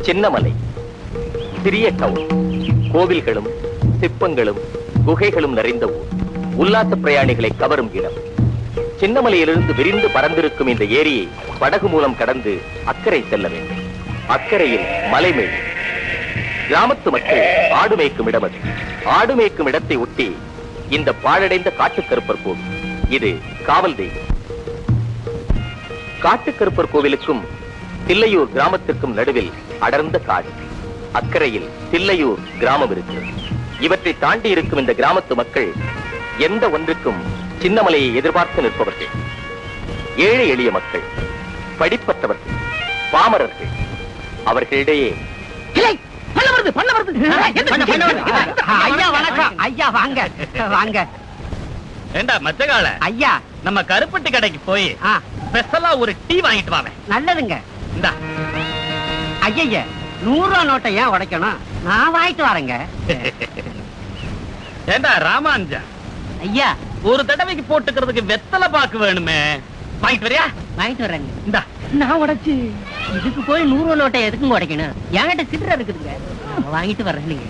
சின்னமலை சிறிய டவுன் கோவில்களும் சிற்பங்களும் குகைகளும் நிறைந்த ஊர் உல்லாச பிரயாணிகளை கவரும் இடம் சின்னமலையிலிருந்து விரிந்து பறந்திருக்கும் இந்த ஏரியை படகு மூலம் கடந்து அக்கறை செல்ல வேண்டும் அக்கறையில் மலைமேடு கிராமத்து மக்கள் ஆடு மேய்க்கும் இடம் அது ஆடு மேய்க்கும் இடத்தை ஒட்டி இந்த பாழடைந்த காட்டுக்கருப்பர் கோவில் இது காவல் தெய்வம் காட்டுக்கருப்பர் கோவிலுக்கும் தில்லையூர் கிராமத்திற்கும் நடுவில் அடர்ந்த காடு அக்கறையில் தில்லையூர் கிராமம் இருக்கிறது இவற்றை தாண்டி இருக்கும் இந்த கிராமத்து மக்கள் எந்த ஒன்றுக்கும் சின்னமலையை எதிர்பார்த்து நிற்பவர்கள் ஏழை எளிய மக்கள் படிப்பற்றவர்கள் பாமரர்கள் அவர்களிடையே பண்ண வருது பண்ண வருது ஐயா வணக்கம் ஐயா வாங்க வாங்க ஏண்டா மச்சகால ஐயா நம்ம கருப்பட்டி கடைக்கு போய் ஆ, ஸ்பெஷலா ஒரு டீ வாங்கிட்டு வாங்க நல்லதுங்க இந்தா ஐயா நூறு ரூபா நோட்டை ஏன் உடைக்கணும் நான் வாங்கிட்டு வரேங்க ஏண்டா ராமாஞ்சா ஐயா ஒரு தடவைக்கு போட்டுக்கிறதுக்கு வெத்தலை பாக்கு வேணுமே வாங்கிட்டு வரியா வாங்கிட்டு வரேங்க இந்தா நான் உடைச்சு இதுக்கு போய் நூறு ரூபா நோட்டை எதுக்கும் உடைக்கணும் என்கிட்ட சில்லறை இருக்குதுங்க நான் வாங்கிட்டு வரேன் நீங்க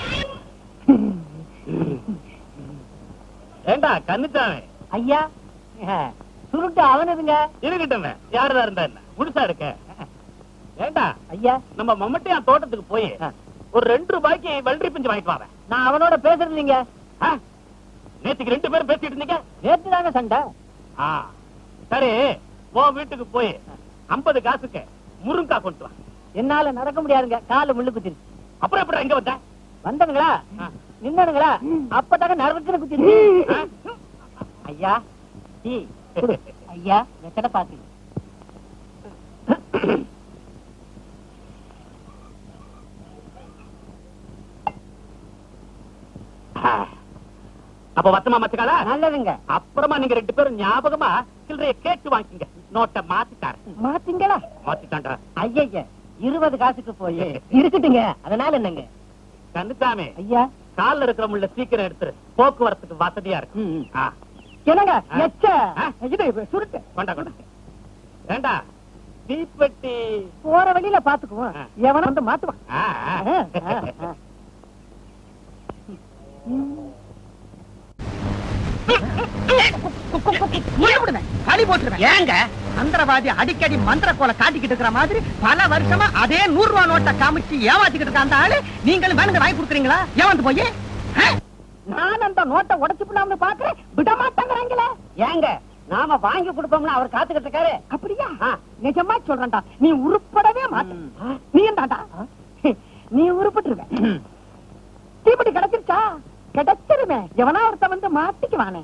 ஏண்டா கண்ணுச்சாவே ஐயா சுருட்டு அவனதுங்க இருக்கட்டும் யாருதா இருந்தா என்ன முழுசா இருக்க ஏண்டா ஐயா நம்ம மம்மட்டியா தோட்டத்துக்கு போய் ஒரு ரெண்டு ரூபாய்க்கு வெள்ளரி பிஞ்சு வாங்கிட்டு வாங்க நான் அவனோட பேசுறது இல்லைங்க நேத்துக்கு ரெண்டு பேரும் பேசிட்டு இருந்தீங்க நேத்து தாங்க சண்டை ஆ, சரி உன் வீட்டுக்கு போய் ஐம்பது காசுக்கு முருங்கா கொண்டு வா என்னால நடக்க முடியாதுங்க கால முள்ளு குத்திருச்சு அப்புறம் எப்படி எங்க வந்த வந்தனுங்களா ஆ. நின்னனுங்களா அப்பதாங்க நரத்துன்னு குத்திருச்சு ஐயா டீ குடு. ஐயா வெத்தலை பாத்து அப்ப வத்தமா மச்சக்கால நல்லதுங்க அப்புறமா நீங்க ரெண்டு பேரும் ஞாபகமா சில்லறைய கேட்டு வாங்கிக்கங்க நோட்டை மாத்திட்டாரு மாத்தீங்களா மாத்திட்டான்டா ஐயா இருபது காசுக்கு போய் இருக்கட்டுங்க அதனால என்னங்க கண்ணுச்சாமி ஐயா கால்ல இருக்கிற முள்ள சீக்கிரம் எடுத்துரு போக்குவரத்துக்கு வசதியா இருக்கு ம், ம். ஆ, என்னங்க ஆ. எச்ச ஆ. இது சுருட்டு கொண்டா கொண்டா ஏண்டா தீப்பெட்டி போற வழியில பாத்துக்குவோம் ஆ. எவன வந்து மாத்துவான் ஆ, ஆ. ஆ, ஆ, ஆ. ஏங்க மந்திரவாதி அடிக்கடி மந்திர கோலை காட்டிக்கிட்டு இருக்கிற மாதிரி பல வருஷமா அதே நூறு ரூபாய் நோட்டை காமிச்சு ஏமாத்திக்கிட்டு இருக்க அந்த ஆளு நீங்களும் வேணுங்க வாங்கி கொடுக்குறீங்களா ஏமாந்து போய் நான் அந்த நோட்டை உடைச்சு விடாம பாக்குறேன் விட மாட்டாங்கிறாங்களே ஏங்க நாம வாங்கி கொடுப்போம்னு அவர் காத்துக்கிட்டு இருக்காரு அப்படியா நிஜமா சொல்றேன்டா நீ உருப்படவே மாட்ட நீ என்னடா நீ உருப்பட்டுருவ தீப்பெட்டி கிடைச்சிருச்சா கிடைச்சிருமே எவனா ஒருத்த வந்து மாட்டிக்குவானே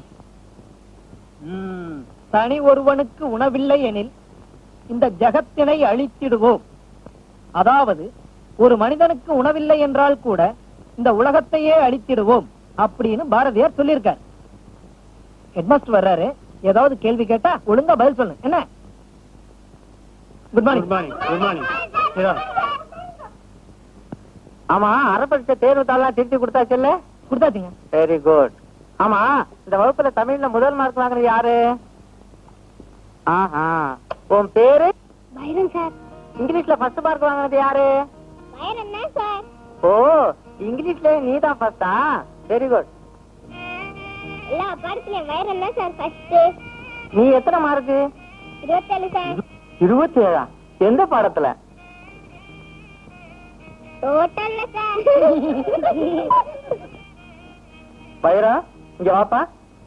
தனி ஒருவனுக்கு உணவில்லை எனில் இந்த ஜகத்தினை அழித்திடுவோம் அதாவது ஒரு மனிதனுக்கு உணவில்லை என்றால் கூட இந்த உலகத்தையே அழித்திடுவோம் அப்படின்னு பாரதியார் சொல்லியிருக்கார் ஹெட்மாஸ்டர் வர்றாரு ஏதாவது கேள்வி கேட்டா ஒழுங்கா பதில் சொல்லு என்ன குட் மார்னிங் குட் மார்னிங் ஆமா அரப்படிச்ச தேர்வு தாளா திருத்தி கொடுத்தாச்சுல்ல கொடுத்தாச்சுங்க வெரி குட் ஆமா இந்த வகுப்புல தமிழ்ல முதல் மார்க் வாங்குறது யாரு ஆஹா உன் பேரு பைரன் சார் இங்கிலீஷ்ல ஃபர்ஸ்ட் மார்க் வாங்குறது யாரு பைரன் தான் சார் ஓ இங்கிலீஷ்ல நீ தான் ஃபர்ஸ்டா வெரி குட் எல்லா பாடத்துலயும் பைரன் தான் சார் ஃபர்ஸ்ட் நீ எத்தனை மார்க் இருபத்தேழு சார் இருபத்தி ஏழா எந்த பாடத்துல டோட்டல்ல சார் பைரா இங்க வாப்பா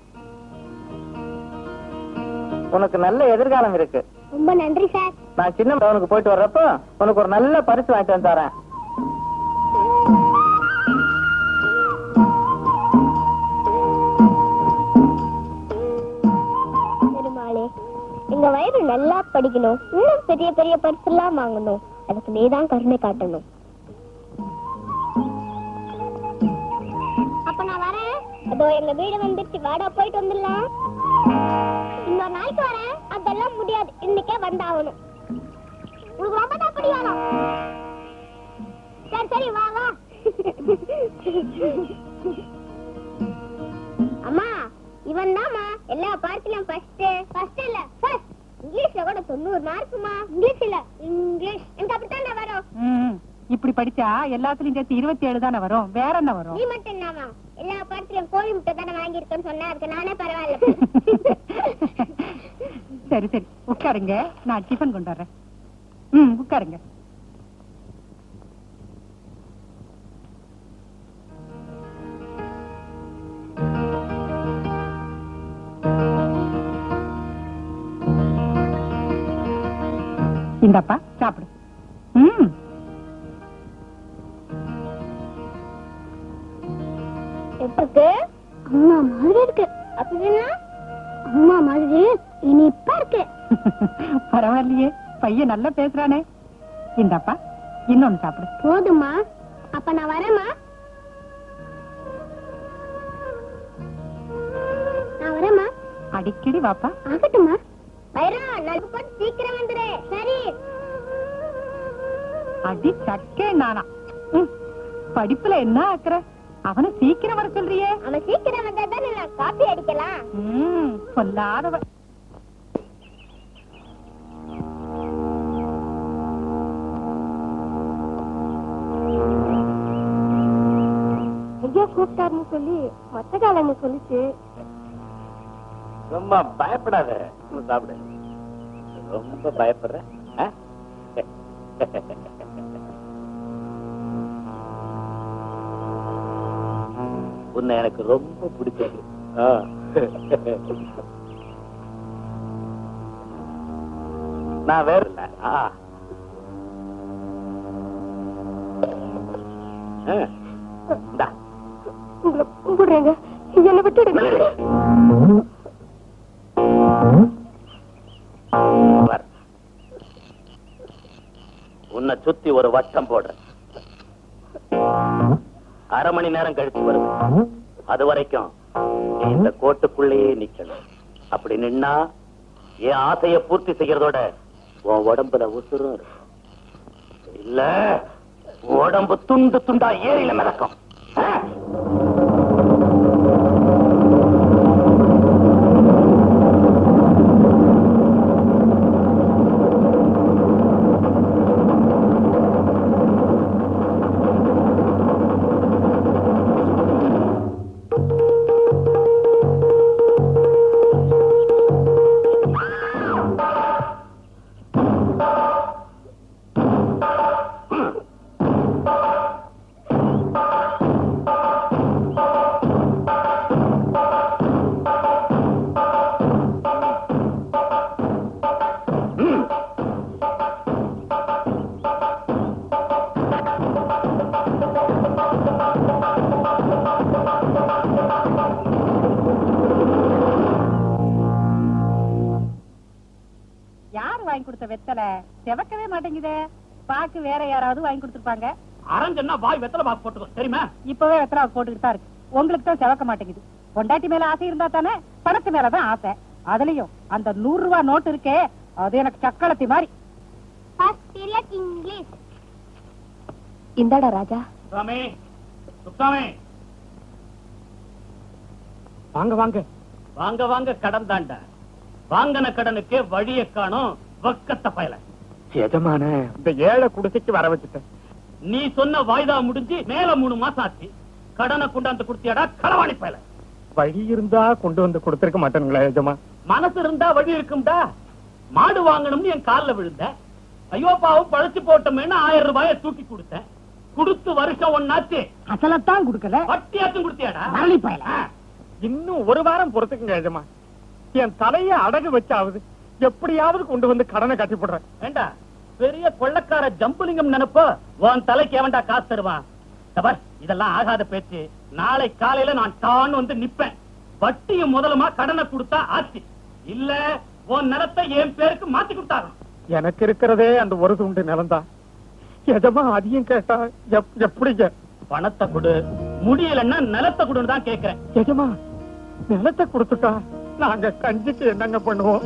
உனக்கு நல்ல எதிர்காலம் இருக்கு ரொம்ப நன்றி சார் நான் சின்ன உனக்கு போயிட்டு வர்றப்போ உனக்கு ஒரு நல்ல பரிசு வாங்கிட்டு வந்து தரேன் பெருமாளே எங்க வயிறு நல்லா படிக்கணும் இன்னும் பெரிய பெரிய பரிசெல்லாம் வாங்கணும் அதுக்கு நீதான் கருணை காட்டணும் அப்ப நான் வரேன் அதோ எங்க வீடு வந்துருச்சு வாடா போயிட்டு வந்துடலாம் இன்னொரு நாளைக்கு வரேன் அதெல்லாம் முடியாது இன்னைக்கே வந்தாகணும் உனக்கு ரொம்ப தான் படி வேணும் சரி சரி வா வா அம்மா இவன் தாம்மா எல்லா பாடத்திலும் ஃபர்ஸ்ட் ஃபர்ஸ்ட் இல்ல ஃபர்ஸ்ட் இங்கிலீஷ்ல கூட தொண்ணூறு மார்க்குமா இங்கிலீஷ் இல்ல இங்கிலீஷ் எனக்கு அப்படித்தான் வரும் அப்படி படிச்சா எல்லாத்துலயும் சேர்த்து இருபத்தி ஏழு தானே வரும் வேற என்ன வரும் நீ மட்டும் என்னவா எல்லா பாடத்திலும் கோழி முட்டை தானே வாங்கியிருக்கேன்னு சொன்னா அதுக்கு நானே பரவாயில்ல சரி சரி உட்காருங்க நான் டிஃபன் கொண்டு வர்றேன் ம் உட்காருங்க இந்தப்பா சாப்பிடு ம் எப்படி அம்மா மாதிரி இருக்கு அப்படின்னா அம்மா மாதிரி இனிப்பா இருக்கு பரவாயில்லையே பையன் நல்லா பேசுறானே இந்தப்பா இன்னொன்னு சாப்பிடு போதுமா அப்ப நான் வரேம்மா நான் வரேம்மா அடிக்கடி வாப்பா ஆகட்டுமா வைரா நல்பு போட்டு சீக்கிரம் வந்துரு சரி அடி சக்கே நானா ம், படிப்புல என்ன ஆக்குற அவனை சீக்கிரம் வர சொல்றியே அவன் சீக்கிரம் வந்தா தானே நான் காப்பி அடிக்கலாம் ம், சொல்லாதவ ஐயா கூப்பிட்டாருன்னு சொல்லி மொத்த காலன்னு சொல்லிச்சு ரொம்ப பயப்படாத நீ சாப்பிடு ரொம்ப பயப்படுற ஆ? உன்னை எனக்கு ரொம்ப பிடிச்சது ஆ. நான் வேற இல்ல ஆ. ஆ. இந்தா. உங்களை கும்பிடுறேங்க என்னை விட்டுடுங்க வர். உன்னை சுத்தி ஒரு வட்டம் போடுறேன் அரை மணி நேரம் கழிச்சு வருவேன் அது வரைக்கும் நீ இந்த கோட்டுக்குள்ளேயே நிக்கணும் அப்படி நின்னா என் ஆசைய பூர்த்தி செய்யறதோட உன் உடம்புல உசுரும் இருக்கும். இல்ல உடம்பு துண்டு துண்டா ஏரியில மிதக்கும் ஆ? யார் வாங்கி கொடுத்த வெத்தலை செவக்கவே மாட்டேங்குதே பாக்கு வேற யாராவது வாங்கி கொடுத்துருப்பாங்க அரஞ்சன்னா வாய் வெத்தலை பாக்கு போட்டுக்கோ தெரியுமா இப்பவே வெத்தலை போட்டுக்கிட்டு தான் இருக்கு உங்களுக்கு தான் செவக்க மாட்டேங்குது பொண்டாட்டி மேல ஆசை இருந்தா தானே பணத்து மேலதான் ஆசை அதுலயும் அந்த நூறு ரூபாய் நோட்டு இருக்கே அது எனக்கு சக்களத்தி மாதிரி ஃபர்ஸ்ட் பீரியட் இங்கிலீஷ் இந்தாடா ராஜா சுவாமி சுத்தாமி வாங்க வாங்க வாங்க வாங்க கடன் தாண்ட வாங்கின கடனுக்கு வழிய காணும் வக்கத்த பயல எஜமான இந்த ஏழை குடிசைக்கு வர வச்சுட்டேன் நீ சொன்ன வாய்தா முடிஞ்சு மேல மூணு மாசம் ஆச்சு கடனை கொண்டாந்து கொடுத்தியாடா களவாணி பயல வழி இருந்தா கொண்டு வந்து கொடுத்திருக்க மாட்டேங்களா எஜமா மனசு இருந்தா வழி இருக்கும்டா மாடு வாங்கணும்னு என் கால்ல விழுந்த ஐயோ பாவம் பழச்சு போட்டோமேன்னு ஆயிரம் ரூபாய தூக்கி கொடுத்தேன் கொடுத்து வருஷம் ஒன்னாச்சு அசலத்தான் கொடுக்கல வட்டியாச்சும் கொடுத்தியாடா மரளி பயல. ஆ. இன்னும் ஒரு வாரம் பொறுத்துக்குங்க எஜமா என் தலைய அடகு வச்சாவது எப்படியாவது கொண்டு வந்து கடனை கட்டி போடுறேன் ஏண்டா பெரிய கொள்ளக்கார ஜம்புலிங்கம் நினைப்ப உன் தலைக்கு எவன்டா காசு தருவான் தபர் இதெல்லாம் ஆகாத பேச்சு நாளை காலையில நான் தான் வந்து நிப்பேன் வட்டியும் முதலுமா கடனை கொடுத்தா ஆச்சு இல்ல உன் நிலத்தை என் பேருக்கு மாத்தி கொடுத்தாகணும் எனக்கு இருக்கிறதே அந்த ஒரு துண்டு நிலம்தான் எஜமா அதையும் கேட்டா எப்- எப்படிங்க பணத்தை கொடு முடியலன்னா நிலத்தை கொடுன்னு தான் கேக்குறேன் எஜமா நிலத்தை கொடுத்துட்டா நாங்க கஞ்சிக்கு என்னங்க பண்ணுவோம்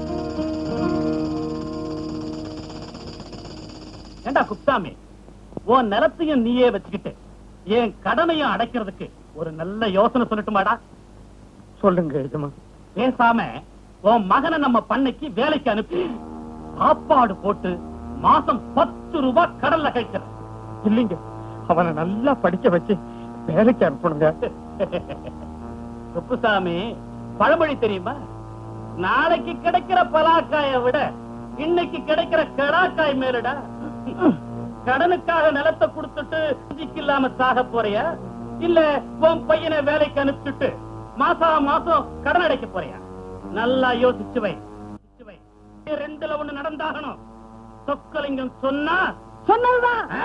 ஏண்டா குப்தாமி உன் நிலத்தையும் நீயே வச்சுக்கிட்டு என் கடனையும் அடைக்கிறதுக்கு ஒரு நல்ல யோசனை சொல்லட்டுமாடா சொல்லுங்க எஜமா பேசாம உன் மகனை நம்ம பண்ணைக்கு வேலைக்கு அனுப்பி சாப்பாடு போட்டு மாசம் பத்து ரூபாய் கடல்ல கழிக்கிற இல்லைங்க அவனை நல்லா படிக்க வச்சு வேலைக்கு அனுப்பணுங்க குப்புசாமி பழமொழி தெரியுமா நாளைக்கு கிடைக்கிற பலாக்காய விட இன்னைக்கு கிடைக்கிற கடாக்காய் மேலடா கடனுக்காக நிலத்தை கொடுத்துட்டு குஞ்சிக்கு இல்லாம சாக போறியா இல்ல உன் பையனை வேலைக்கு அனுப்பிச்சுட்டு மாசா மாசம் கடன் அடைக்க போறியா நல்லா யோசிச்சு வை யோசிச்சு வை. இது ரெண்டுல ஒண்ணு நடந்தாகணும் சொக்கலிங்கம் சொன்னா சொன்னதுதான் ஆ,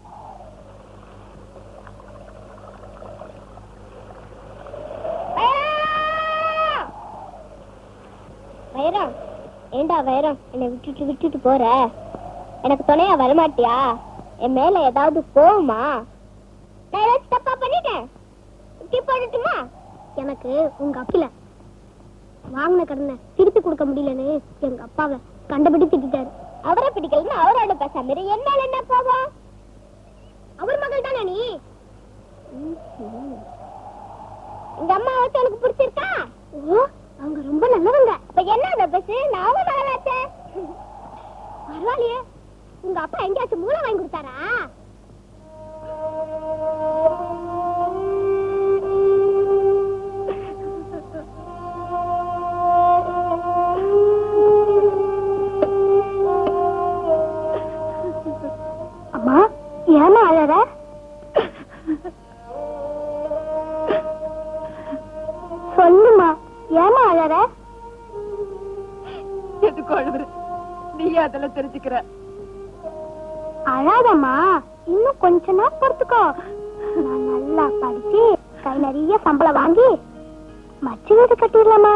வைரம் ஏண்டா வைரம் என்னை விட்டுட்டு விட்டுட்டு போற எனக்கு துணையா வரமாட்டியா என் மேல ஏதாவது கோவமா நான் ஏதாச்சும் தப்பா பண்ணிட்டேன் இப்படி போடட்டுமா எனக்கு உங்க அப்பில வாங்கின கடனை திருப்பி கொடுக்க முடியலன்னு எங்க அப்பாவை கண்டபடி திட்டாரு அவரை பிடிக்கலன்னு அவரோட பேசாம இரு. என்னால என்ன போகும் அவர் மகள் தானே நீ ம்ஹும். எங்க அம்மா வச்சு எனக்கு பிடிச்சிருக்கா ஓ அவங்க ரொம்ப நல்லவங்க இப்ப என்ன அந்த பஸ் நாம மகளாச்சே பரவாயில்லையே உங்க அப்பா எங்கேயாச்சும் மூளை வாங்கி கொடுத்தாரா அம்மா ஏமா அழற சொல்லுமா ஏமா அழற எதுக்கு அழுவுற நீ அதெல்லாம் தெரிஞ்சுக்கிற அழாதம்மா இன்னும் கொஞ்ச நாள் பொறுத்துக்கோ நான் நல்லா படிச்சு கை நிறைய சம்பளம் வாங்கி மச்சு வீடு கட்டிடலாமா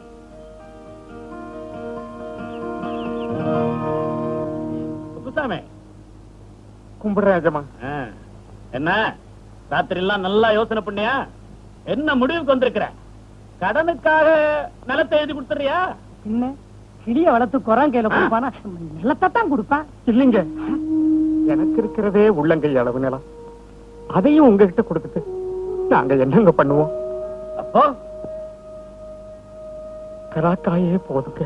குப்புசாமி கும்பிடுறேன் எஜமா ஆ, என்ன ராத்திரி எல்லாம் நல்லா யோசனை பண்ணியா என்ன முடிவுக்கு வந்திருக்கிற கடனுக்காக நிலத்தை எழுதி கொடுத்துறியா என்ன கிளிய வளர்த்து குரங்கையில கொடுப்பானா நிலத்தான் கொடுப்பான் இல்லைங்க எனக்கு இருக்கிறதே உள்ளங்கை அளவு நிலம் அதையும் உங்ககிட்ட கொடுத்துட்டு நாங்க என்னங்க பண்ணுவோம் அப்போ கராக்காயே போதுங்க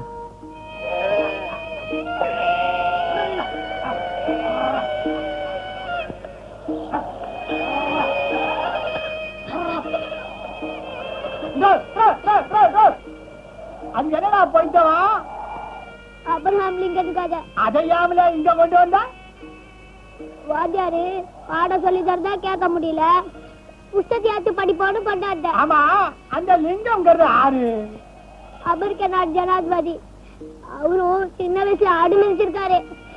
அது என்னடா போயிட்டவா அப்ரஹாம் லிங்கனுக்காக அதையாமல இங்க கொண்டு வந்தா வாத்தியாரு பாடம் சொல்லி தரதா கேட்க முடியல புஸ்தத்தையாச்சும் படிப்போன்னு கொண்டாட்டேன் ஆமா அந்த லிங்கம்ங்கிறது ஆறு அமெரிக்க நாட்டு ஜனாதிபதி அவரும் சின்ன வயசுல ஆடு மிதிச்சிருக்காரு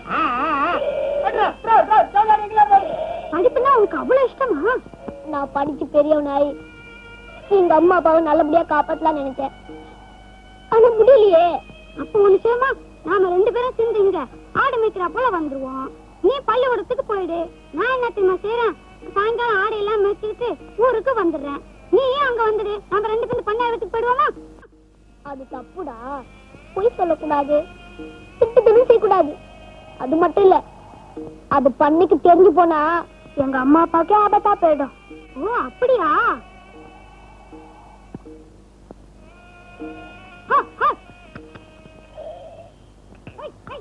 படிப்புனா உனக்கு அவ்வளவு இஷ்டமா நான் படிச்சு பெரியவனாய் எங்க அம்மா அப்பாவை நல்லபடியா காப்பாத்தலாம் நினைச்சேன் ஆனா முடியலையே அப்ப ஒண்ணு செய்யுமா நாம ரெண்டு பேரும் சேர்ந்து இங்க ஆடு மேய்க்கிற போல வந்துருவோம் நீ பள்ளிக்கூடத்துக்கு போயிடு நான் என்ன தெரியுமா செய்யறேன் சாயங்காலம் ஆடு எல்லாம் மேய்ச்சிட்டு ஊருக்கு வந்துடுறேன் நீ ஏன் அங்க வந்துடு நாம ரெண்டு பேரும் பண்ணையாரத்துக்கு போயிடுவோமா அது தப்புடா பொய் சொல்லக்கூடாது திட்டு திட்டு செய்யக்கூடாது அது மட்டும் இல்ல அது பண்ணிக்கு தெரிஞ்சு போனா எங்க அம்மா அப்பாவுக்கே ஆபத்தா போயிடும் ஓ அப்படியா ஆ, ஆ. ஐ, ஐ.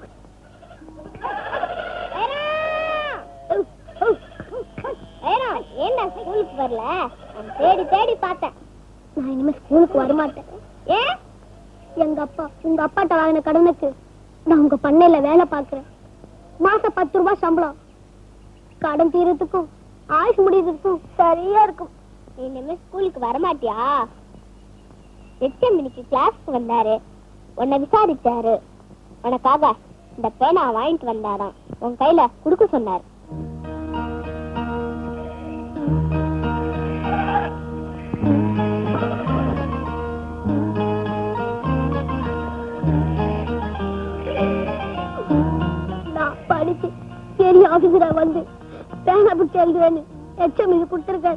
ஐரா! உ, உ, உ, உ. ஐரா, ஏன்டா ஸ்கூலுக்கு வரல நான் தேடி தேடி பார்த்தேன் நான் இனிமே ஸ்கூலுக்கு வரமாட்டேன் ஏன் எங்க அப்பா உங்க அப்பாட்ட வாங்கின கடனுக்கு நான் உங்க பண்ணையில வேலை பார்க்கறேன் மாசம் பத்து ரூபாய் சம்பளம் கடன் தீரத்துக்கும் ஆயுஷ் முடியறதுக்கும் சரியா இருக்கும் நீ இனிமே ஸ்கூலுக்கு வரமாட்டியா எட்டு மணிக்கு கிளாஸ்க்கு வந்தாரு உன்னை விசாரிச்சாரு உனக்காக இந்த பேனா வாங்கிட்டு வந்தாராம் உன் கையில குடுக்க சொன்னாரு நான் படிச்சு பெரிய ஆபீசரா வந்து பேனா பிடிச்சி எழுதுவேன்னு எச்சம் இது கொடுத்துருக்காரு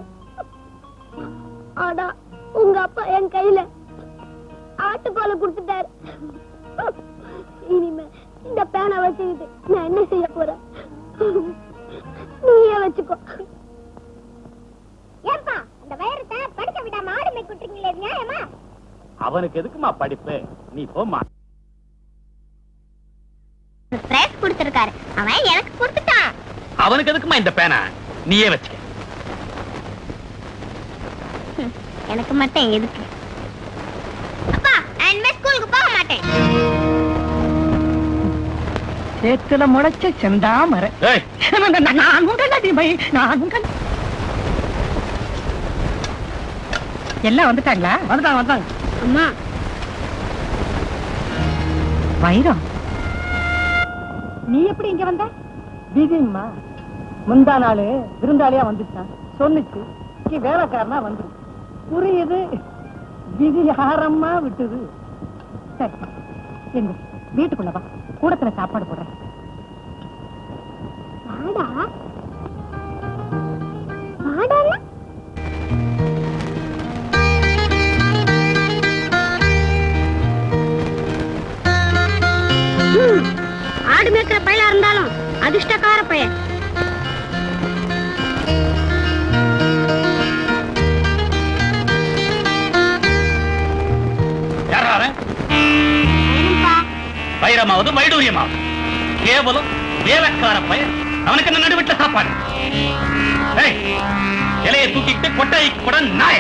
ஆனா உங்க அப்பா என் கையில ஆட்டுப்பாலை கொடுத்துட்டாரு இனிமே இந்த பேனா வச்சுக்கிட்டு நான் என்ன செய்ய போறேன் நீயே வச்சுக்கோ ஏன்பா அந்த வைரத்தை படிக்க விடாம ஆடு மேய்க்கிட்டீங்களே நியாயமா அவனுக்கு எதுக்குமா படிப்பு நீ போம்மா பிரைஸ் கொடுத்திருக்காரு அவன் எனக்கு கொடுத்துட்டான் அவனுக்கு எதுக்குமா இந்த பேனா நீயே வச்சுக்க எனக்கு மட்டும் எதுக்கு அப்பா நான் இனிமே ஸ்கூலுக்கு போக மாட்டேன் சேத்துல முளைச்ச செந்தாமரை ஏய் நான் உங்கள் அடிமை நான் உங்கள் எல்லாம் வந்துட்டாங்களா வந்துட்டாங்க வந்துட்டாங்க அம்மா வைரம் நீ எப்படி இங்க வந்த விதிம்மா முந்தா நாள் விருந்தாளியா வந்துச்சான் சொன்னுச்சு நீ வேலைக்காரனா வந்துரு புரியுது விதி யாரம்மா விட்டுது சரி எங்க வீட்டுக்குள்ள வா கூடத்துல சாப்பாடு போடுறேன் வாடா வாடா ஆடு மேய்க்கிற பையலா இருந்தாலும் அதிர்ஷ்டக்கார பையன் யாரா அவன் வைரமாவது வைடூரியமாவது கேவலம் வேலைக்கார பையன் அவனுக்கு என்ன நடுவிட்ட சாப்பாடு ஏய், இலையை தூக்கிட்டு கொட்டைக்கு கூட நாய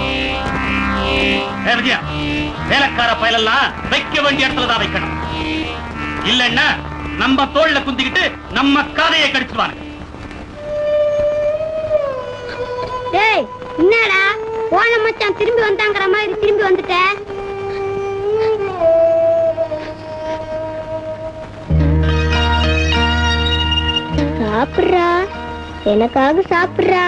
ஏய், விஜயா வேலைக்கார பயலெல்லாம் வைக்க வேண்டிய இடத்துல தான் வைக்கணும் இல்லன்னா நம்ம தோல்ல குந்திக்கிட்டு நம்ம காதையை கடிச்சுவாங்க டேய் என்னடா போன மச்சான் திரும்பி வந்தாங்கிற மாதிரி திரும்பி வந்துட்ட சாப்பிடுறா எனக்காக சாப்பிடுறா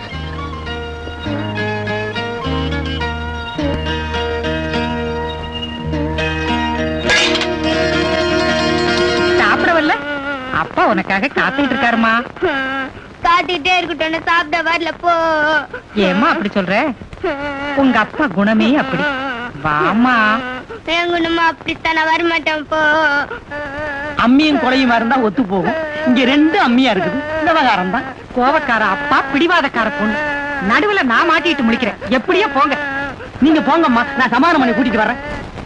சாப்பிடவல்ல அப்பா உனக்காக காத்துட்டு இருக்காருமா காட்டிட்டே இருக்கட்டும் சாப்பிட வரல போ ஏம்மா அப்படி சொல்ற உங்க அப்பா குணமே அப்படி வாமா என் குணமா அப்படித்தான் நான் வரமாட்டேன் போ அம்மியும் கொலையுமா இருந்தா ஒத்து போகும் இங்க ரெண்டு அம்மியா இருக்குது விவகாரம் தான் கோவக்கார அப்பா பிடிவாதக்கார பொண்ணு நடுவுல நான் மாட்டிட்டு முடிக்கிறேன் எப்படியோ போங்க நீங்க போங்கம்மா நான் சமாதானம் பண்ணி கூட்டிட்டு வரேன்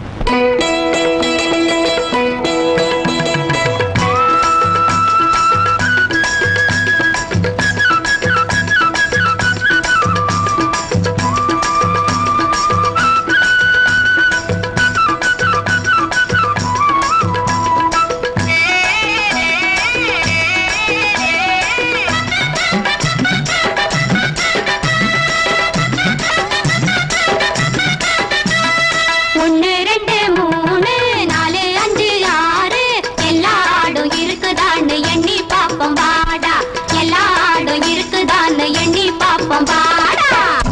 ஒன்னு ரெண்டு மூணு நாலு அஞ்சு ஆறு எல்லா ஆடும் இருக்குதான்னு எண்ணி பாப்போம் வாடா எல்லா ஆடும் இருக்குதான்னு எண்ணி பாப்போம் வாடா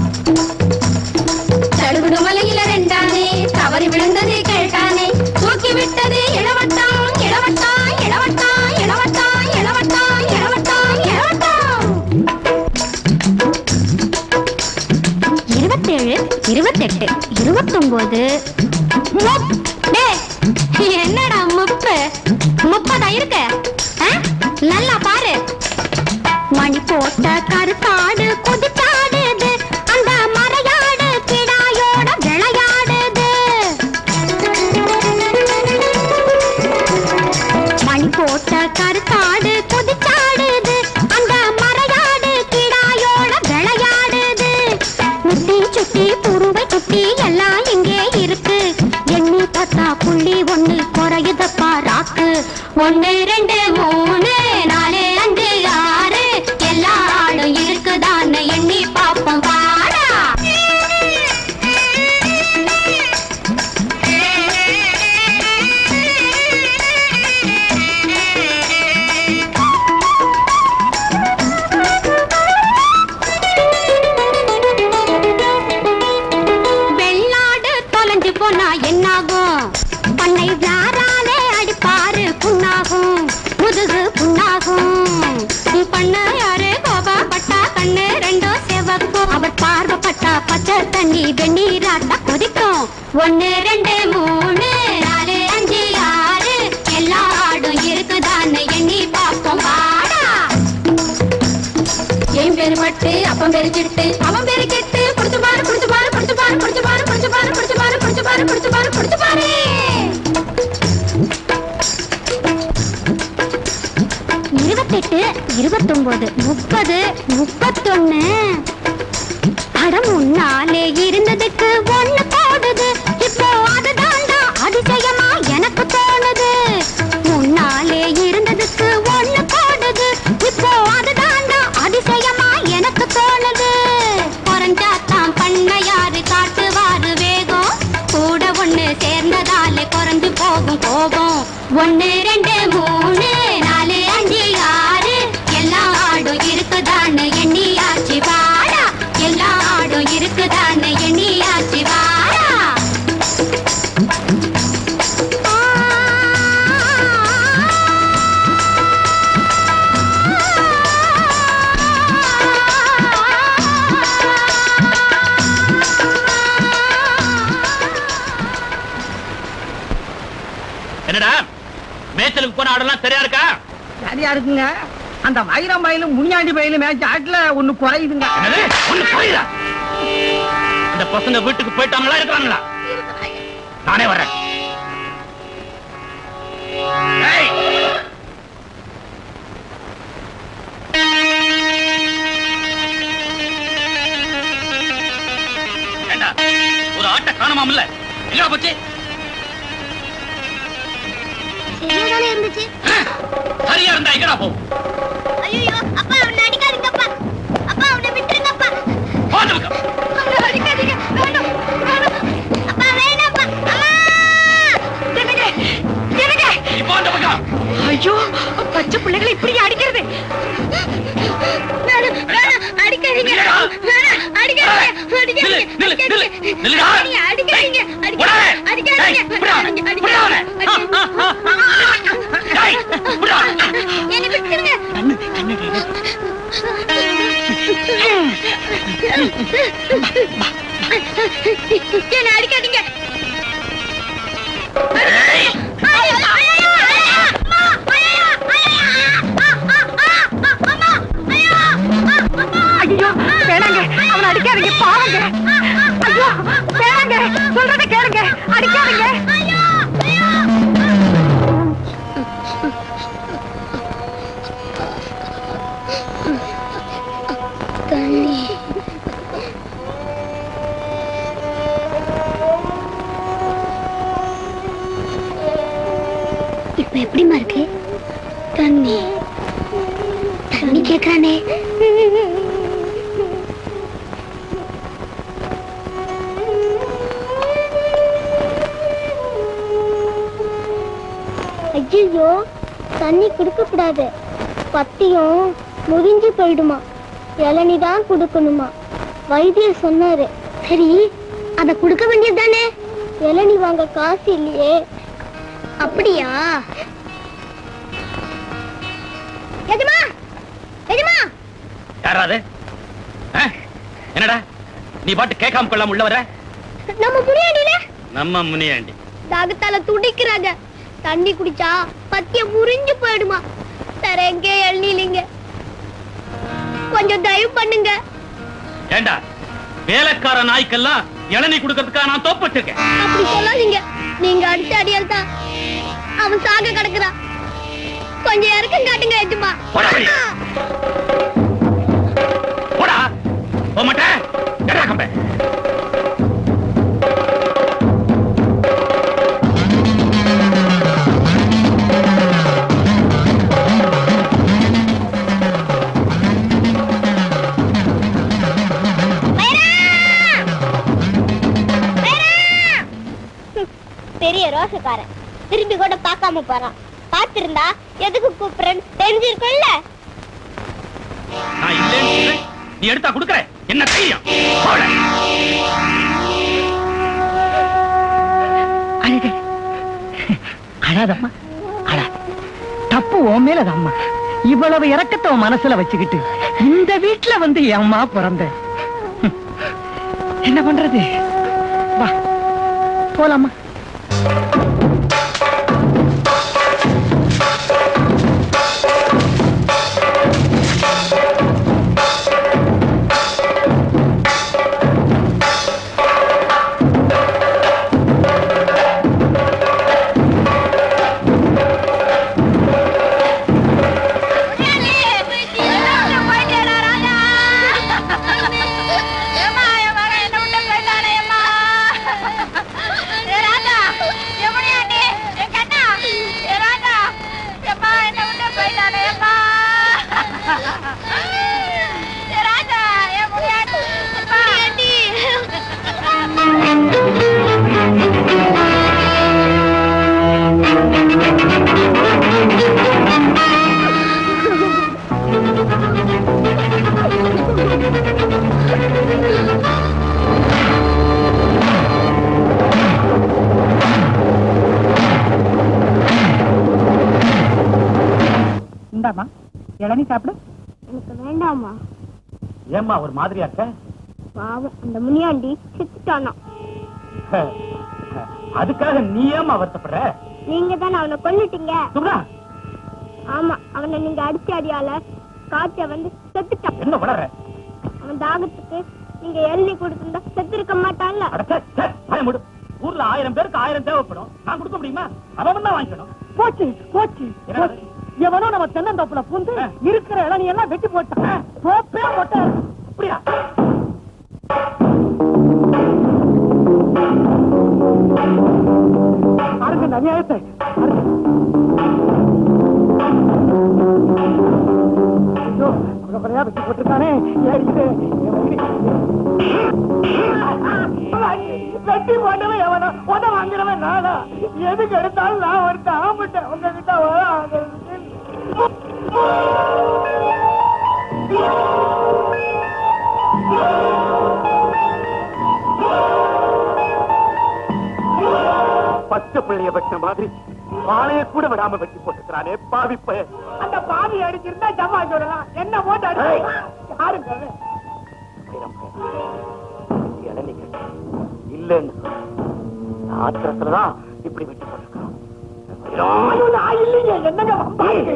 சடுகுடு மலையில ரெண்டானே தவறி விழுந்தது கேட்டானே தூக்கி விட்டது இளவட்டம் இளவட்டம் இளவட்டம் இளவட்டம் இளவட்டம் இளவட்டம் இளவட்டம் இருபத்தேழு இருபத்தெட்டு இருபத்தொன்பது என்னடா முப்பு முப்பதா இருக்கு ஆ? நல்லா பாரு மணி போட்ட கருத்தாடு குதிச்சாடுது அந்த மறையாடு கிடாயோட விளையாடுது மணி போட்ட கருத்தாடு குதிச்சாடுது அந்த மறையாடு கிடாயோட விளையாடுது முட்டி சுட்டி புருவை குட்டி எல்லாம் இங்கே இருக்கு எண்ணி பார்த்தா புள்ளி ஒண்ணு குறையுதப்பா ராக்கு ஒண்ணு ரெண்டு மூணு நாலு அஞ்சு ஆறு எல்லா ஆடும் இருக்குதான்னு எண்ணி பாப்போம் பாடா வெள்ளாடு தொலைஞ்சு போனா என்னாகும் பண்ணை யாராலே அடிப்பாரு புண்ணாகும் முதுகு புண்ணாகும் பண்ண யாரு கோபப்பட்டா கண்ணு ரெண்டும் செவக்கும் அவர் பார்வைப்பட்டா பச்சை தண்ணி வெந்நீராட்டா கொதிக்கும் ஒன்னு ரெண்டு மூணு நாலு அஞ்சு ஆறு எல்லா ஆடும் இருக்குதான்னு எண்ணி பார்ப்போம் வாடா என் பேரு பட்டு அப்பன் பேரு சிட்டு அவன் பேரு கெட்டு புடிச்சு பாரு புடிச்சு பாரு புடிச்சு பாரு புடிச்சு பாரு புடிச்சு பாரு புடிச்சு பாரு புடிச்சு பாரு புடிச்சு பாரு புடிச்சு பாரு இருபத்தெட்டு இருபத்தொன்பது முப்பது முப்பத்தொன்னு அடம் முன்னாலே இருந்ததுக்கு ஒண்ணு போடுது இப்போ அதுதான்டா அதிசயமா எனக்கு தோணுது முன்னாலே இருந்ததுக்கு ஒண்ணு போடுது இப்போ அதுதான்டா அதிசயமா எனக்கு தோணுது குறைஞ்சாத்தான் பண்ண யாரு காட்டுவாரு வேகம் கூட ஒண்ணு சேர்ந்ததாலே குறைஞ்சு போகும் கோபம் ஒண்ணு ரெண்டு மூணு நாலு அஞ்சு ஆறு எல்லா ஆடும் இருக்குதான்னு எண்ணியாச்சு வாடா எல்லா ஆடும் இருக்குதான்னு எண்ணியாச்சு வாடா என்னடா மேய்ச்சலுக்கு போன ஆடெல்லாம் சரியா இருக்கா சரியா இருக்குங்க அந்த வைரம் பயிலும் முனியாண்டி பயிலும் மேய்ச்ச ஆட்டுல ஒண்ணு குறையுதுங்க என்னது ஒண்ணு போயிடா இந்த பசங்க வீட்டுக்கு போயிட்டாங்களா இருக்கிறாங்களா நானே வரேன் ஏய்! ஏண்டா, ஒரு ஆட்டை காணமாம்ல எங்க போச்சு சரியாதானே இருந்துச்சு சரியா இருந்தா எங்கடா போ ஐயோ அப்பா அவனை அடிக்காதீங்கப்பா அப்பா அவனை விட்டுருங்கப்பா போன பக்கம். அவனை அடிக்காதீங்க வேணும் வேணும் அப்பா வேணாப்பா அம்மா எனக்கு எனக்கு நீ போ அந்த பக்கம் ஐயோ பச்சை பிள்ளைகளை இப்படி அடிக்கிறது வேணும் வேணும் அடிக்காதீங்க இல்லடா. வேணும் அடிக்காதீங்க நில்லு, அடிக்காதீங்க நில்லு, நில்லு, நில்லுடா. அடிக்காதீங்க போடா. அடிக்காதீங்க டேய், விட்றா. அடிக்காதீங்க விட்றா அவனை. டேய், விட்றா. என்னை விட்டுருங்க என்ன அடிக்காதீங்க டேய். ஐயோ, ஐயோ, ஐயோ, அம்மா, ஐயோ, ஐயோ, அம்மா, அம்மா, அம்மா, ஐயோ, அம்மா. ஐயோ வேணாங்க அவனை அடிக்காதீங்க பாருங்க ஐயோ வேணாங்க சொல்றத கேளுங்க அடிக்காதீங்க ஐயோ, ஐயோ. தண்ணி இப்ப எப்படிமா இருக்கு தண்ணி தண்ணி கேக்குறானே ஐயோ தண்ணி குடுக்க கூடாது பத்தியும் முறிஞ்சு போயிடுமா இளநி தான் கொடுக்கணுமா வைத்தியர் சொன்னாரு சரி அத குடுக்க வேண்டியது தானே இளநி வாங்க காசு இல்லையே அப்படியா எஜமா எஜமா யாரா அது ஆ? என்னடா நீ பாட்டு கேட்காம கொள்ளாம உள்ள வர நம்ம புரியாண்டில நம்ம முனியாண்டி தாகத்தால துடிக்கிறாங்க தண்ணி குடிச்சா பத்தியம் முறிஞ்சு போயிடுமா வேற எங்கே எழ்நிலிங்க கொஞ்சம் தயவு பண்ணுங்க ஏண்டா வேலைக்கார நாய்க்கெல்லாம் இளநீ கொடுக்கறதுக்காக நான் தோப்பு வச்சிருக்கேன் அப்படி சொல்லாதீங்க நீங்க அடிச்ச அடியால் தான் அவன் சாக கிடக்குறான் கொஞ்சம் இறக்கம் காட்டுங்க எஜமா போடா வெளிய. போடா போக மாட்டேன் எடா கம்பே பெரிய ரோஷக்காரன் திரும்பி கூட பார்க்காம போறான் பார்த்திருந்தா எதுக்கு கூப்பிடுறேன்னு தெரிஞ்சிருக்கும்ல நான் இல்லைன்னு சொல்றேன். நீ எடுத்தா கொடுக்கற என்ன தைரியம் போடா. அழுக அழாதம்மா அழ தப்பு உன் மேலதம்மா இவ்வளவு இறக்கத்தை உன் மனசுல வச்சுக்கிட்டு இந்த வீட்டுல வந்து என் அம்மா பிறந்த ஹம். என்ன பண்றது வா போலாமா இந்தாம்மா இளநீ சாப்பிடு எனக்கு வேண்டாமா ஏம்மா ஒரு மாதிரியா இருக்க பாவம் அந்த முனியாண்டி செத்துட்டானா அதுக்காக நீ ஏமா வருத்தப்படுற நீங்க தானே அவனை கொல்லிட்டீங்க சும்மா ஆமா அவனை நீங்க அடிச்ச அடியால காய்ச்ச வந்து செத்துட்டான் என்ன வளர அவன் தாகத்துக்கு நீங்க எழுதி கொடுத்திருந்தா செத்து இருக்க மாட்டான்ல பயமுடு ஊர்ல ஆயிரம் பேருக்கு ஆயிரம் தேவைப்படும் நான் கொடுக்க முடியுமா அவன் தான் வாங்கிக்கணும் போச்சு போச்சு என்னது? போச்சு. எவனோ நம்ம தென்னந்தோப்புல பூந்து ஆ. இருக்கிற இளநீ எல்லாம் வெட்டி போட்டான் தோப்பே போட்டான் அப்படியா பாருங்க இந்த அநியாயத்தை பாருங்க. ஐயோ, கொலை கொலையா வெட்டி போட்டிருக்கானே ஏன் இது என் வயிறு. வெட்டி போட்டவன் எவனோ உத வாங்குறவன் நானா எதுக்கு எடுத்தாலும் நான் ஒரு தாம்பிட்டேன் உங்ககிட்ட வர பச்சை பிள்ளைய வெட்ட மாதிரி வாழைய கூட விடாம வெட்டி போட்டுக்கிறானே பாவி பையன் அந்த பாவி அடிச்சிருந்தா ஜமா சொல்லலாம் என்ன போட்டு அடி யாருங்க அவன்? இல்லன்னு ஆத்திரத்துலதான் இப்படி வெட்டி போட்டுக்கிறான் ஐயோ, நான் இல்லைங்க என்னங்க வம்பா இருக்கு?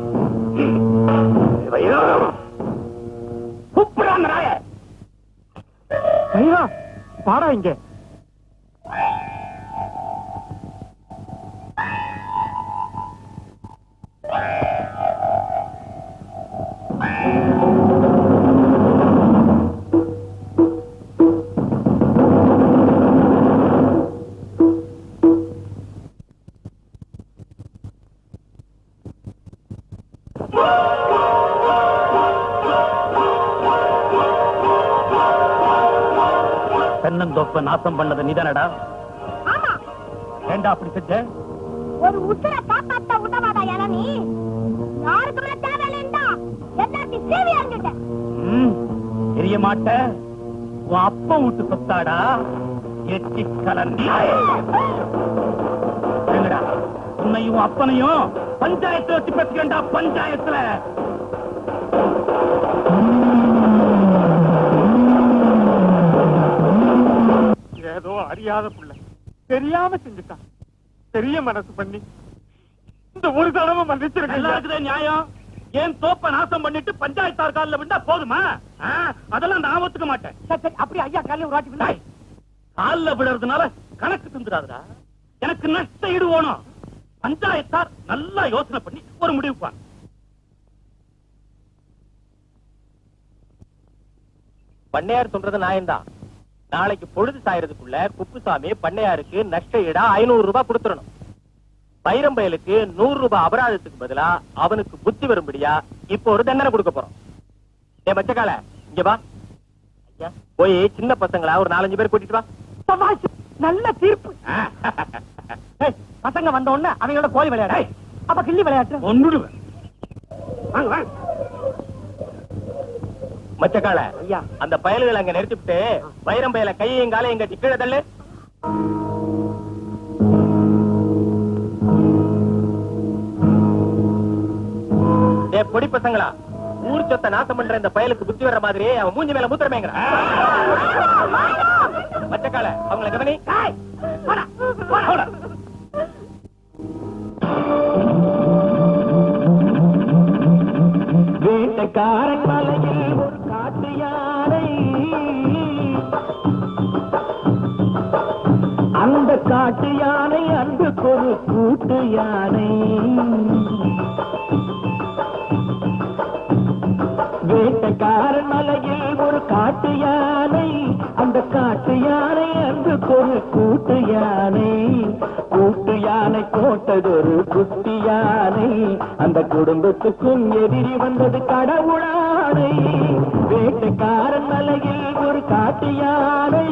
கூப்பிடாங்க நாய ஐயா பாடா இங்க தென்னந்தோப்ப நாசம் பண்ணது நீதானடா ஆமா ஏண்டா அப்படி செஞ்ச ஒரு உசுரை காப்பாத்த உதவாதா இளநீ யாருக்குமே தேவையில்லைண்டா எல்லாத்தையும் சேவி அங்கிட்டேன் ம், தெரிய மாட்ட உன் அப்பா வீட்டு சொத்தாடா எச்சி கலந்தாய் என்னடா உன்னையும் அப்பனையும் பஞ்சாயத்துல வச்சு பேசுகிறேன்டா பஞ்சாயத்துல ஏதோ அறியாத புள்ள தெரியாம செஞ்சுட்டான் பெரிய மனசு பண்ணி இந்த ஒரு தடவை நல்லா மன்னிச்சிருக்கேன் இருக்குதே நியாயம் ஏன் தோப்ப நாசம் பண்ணிட்டு பஞ்சாயத்தார் காலில் விட்டா போதுமா ஆ, அதெல்லாம் நான் ஒத்துக்க மாட்டேன் அப்படி ஐயா காலையில் ஒரு வாட்டி விழுந்தா. டேய், கால்ல விடுறதுனால கணக்கு தந்துடாதடா எனக்கு நஷ்ட ஈடு வேணும் பஞ்சாயத்தார் நல்லா யோசனை பண்ணி ஒரு முடிவுப்பாங்க பண்ணையார் சொல்றது நியாயம்தான் நாளைக்கு பொழுது சாயறதுக்குள்ள குப்புசாமி பண்ணையாருக்கு நஷ்ட ஈடா ஐநூறு ரூபாய் கொடுத்துடணும் பைரம்பயலுக்கு நூறு ரூபாய் அபராதத்துக்கு பதிலா அவனுக்கு புத்தி வரும்படியா இப்போ ஒரு தண்டனை கொடுக்க போறோம் ஏ மச்சக்கால இங்க வா ஐயா, போய் சின்ன பசங்களா ஒரு நாலஞ்சு பேர் கூட்டிட்டு வா சபாஷ். நல்ல தீர்ப்பு ஏய், பசங்க வந்த உடனே அவங்களோட கோழி விளையாடு ஏய். அப்ப கிள்ளி விளையாட்டு ஒன்றுடுவேன் வாங்க வாங்க மச்சக்கால ஐயா அந்த பயல்களை அங்க நிறுத்திவிட்டு வைரம் பயல கையையும் காலையும் கட்டி கீழே தள்ளு ஏ பொடி பசங்களா ஊர் சொத்தை நாசம் பண்ற இந்த பயலுக்கு புத்தி வர்ற மாதிரி அவன் மூஞ்சி மேல மூத்திரமேங்கிறான் மச்சக்கால அவங்களை கவனி வேட்டக்காரன் மலையில் ஒரு காட்டு யானை அந்த காட்டு யானை அன்புக்கு ஒரு கூட்டு யானை வேட்டக்காரன் மலையில் ஒரு காட்டு யானை அந்த காட்டு யானை அன்புக்கு ஒரு கூட்டு யானை கூட்டு யானை போட்டதொரு குட்டி யானை அந்த குடும்பத்துக்கும் எதிரி வந்தது கடவுளானை வேட்டைக்காரன் மலையில் ஒரு காட்டு யானை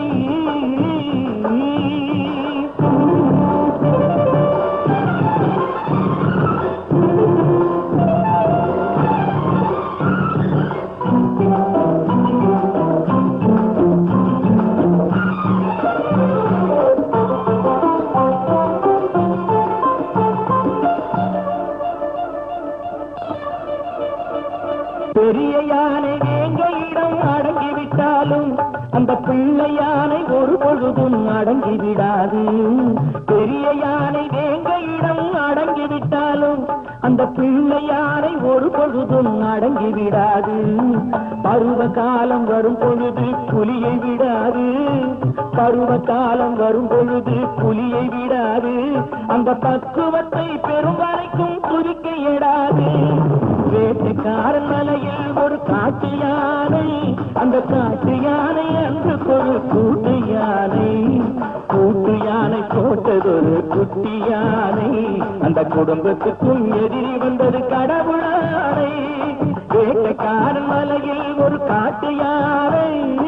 பெரிய யானை எங்க இடம் அடங்கிவிட்டாலும் அந்த பிள்ளை யானை ஒரு பொழுதும் அடங்கி விடாது பெரிய யானை வேங்க இடம் அடங்கி விட்டாலும் அந்த பிள்ளை யானை ஒரு பொழுதும் அடங்கி விடாது பருவ காலம் வரும் பொழுது புலியை விடாது பருவ காலம் வரும் பொழுது புலியை விடாது அந்த பக்குவத்தை பெரும் வரைக்கும் துதிக்க இடாது வேட்டைக்காரன் மலையில் ஒரு காட்டு யானை அந்த காட்டு யானை அன்று ஒரு கூட்டு யானை கூட்டு யானை போட்டதொரு குட்டி யானை அந்த குடும்பத்துக்கும் எதிரி வந்தது கடவுளானை வேட்டைக்காரன் மலையில் ஒரு காட்டு யானை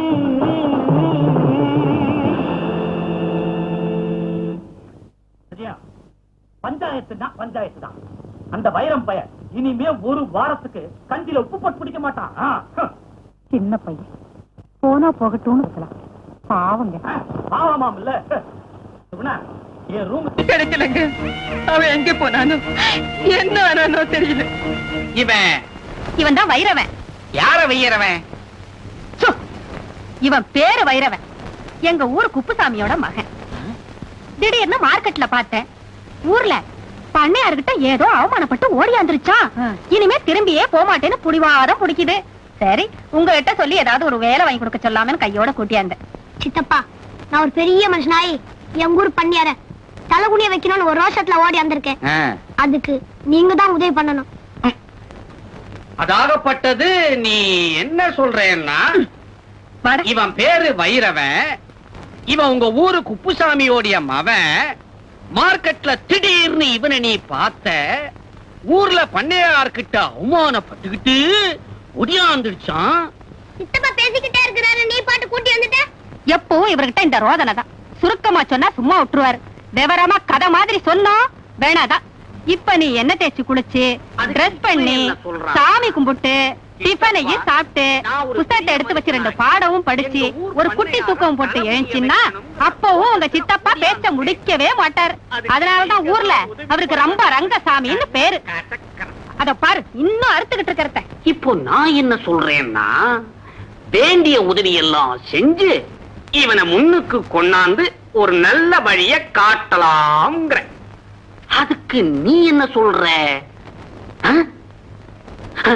சரியா பஞ்சாயத்துனா பஞ்சாயத்து தான் அந்த வைரம் பையன் இனிமே ஒரு வாரத்துக்கு கஞ்சில உப்பு போட்டு பிடிக்க மாட்டான் ஆ, ஹம். சின்ன பையன் போனா போகட்டும்னு இருக்கலாம் பாவங்க பாவமாம் இல்ல இவனா, என் ரூம் கிடைக்கலங்க அவன் எங்க போனானோ என்ன ஆனானோ தெரியல இவன் இவன் தான் வைரவன் யார வையறவன் சு! இவன் பேரு வைரவன் எங்க ஊர் குப்புசாமியோட மகன் திடீர்னு மார்க்கெட்ல பார்த்தேன் ஊர்ல பண்ணையார்கிட்ட ஏதோ அவமானப்பட்டு ஓடியாந்துருச்சான் இனிமே திரும்பியே போக மாட்டேன்னு புடிவாதம் பிடிக்குது சரி உங்ககிட்ட சொல்லி ஏதாவது ஒரு வேலை வாங்கி கொடுக்க சொல்லாமன்னு கையோட கூட்டியாந்தேன் சித்தப்பா நான் ஒரு பெரிய மனுஷனாயி எங்க ஊர் பண்ணியார தலைகுனிய வைக்கணும்னு ஒரு ரோஷத்துல ஓடி வந்திருக்கேன் அதுக்கு நீங்க தான் உதவி பண்ணணும் அதாகப்பட்டது நீ என்ன சொல்றேன்னா வாடா. இவன் பேரு வைரவன் இவன் உங்க ஊரு குப்புசாமியோடைய மவன் மார்க்கெட்ல திடீர்னு இவனை நீ பார்த்த ஊர்ல பண்ணையார்கிட்ட அவமானப்பட்டுக்கிட்டு ஒடியாந்துடுச்சான் சித்தப்பா பேசிக்கிட்டே இருக்கிறாரு நீ பாட்டு கூட்டி வந்துட்ட எப்பவும் இவர்கிட்ட இந்த ரோதனை தான் சுருக்கமா சொன்னா சும்மா விட்டுருவாரு விவரமா கதை மாதிரி சொன்னோம் வேணாதான் இப்ப நீ என்ன தேய்ச்சி குளிச்சு அதுக்கு ட்ரெஸ் இப்ப பண்ணி என்ன சொல்றான்? சாமி கும்பிட்டு டிஃபனையும் சித்தப்பா, சாப்பிட்டு நான் ஒரு புத்தகத்தை பெரிய எடுத்து வச்சு ரெண்டு மனுஷனாயி, பாடவும் படிச்சு எங்க ஊர் ஒரு குட்டி பண்ணையார தூக்கம் போட்டு தலைமுடிய எழுந்துச்சுன்னா வைக்கணும். அப்பவும் உங்க சித்தப்பா பேச்ச முடிக்கவே மாட்டார் அதுக்கு அதனாலதான் ஊர்ல உதவி அவருக்கு ரொம்ப ரங்கசாமின்னு பேரு அத பாரு இன்னும் அறுத்துக்கிட்டு இருக்கிறத இப்போ நான் என்ன சொல்றேன்னா வேண்டிய உதவி எல்லாம் செஞ்சு இவனை முன்னுக்கு கொண்டாந்து ஒரு நல்ல வழிய காட்டலாம்ங்கிற அதுக்கு நீ என்ன சொல்ற ஆ? ஆ?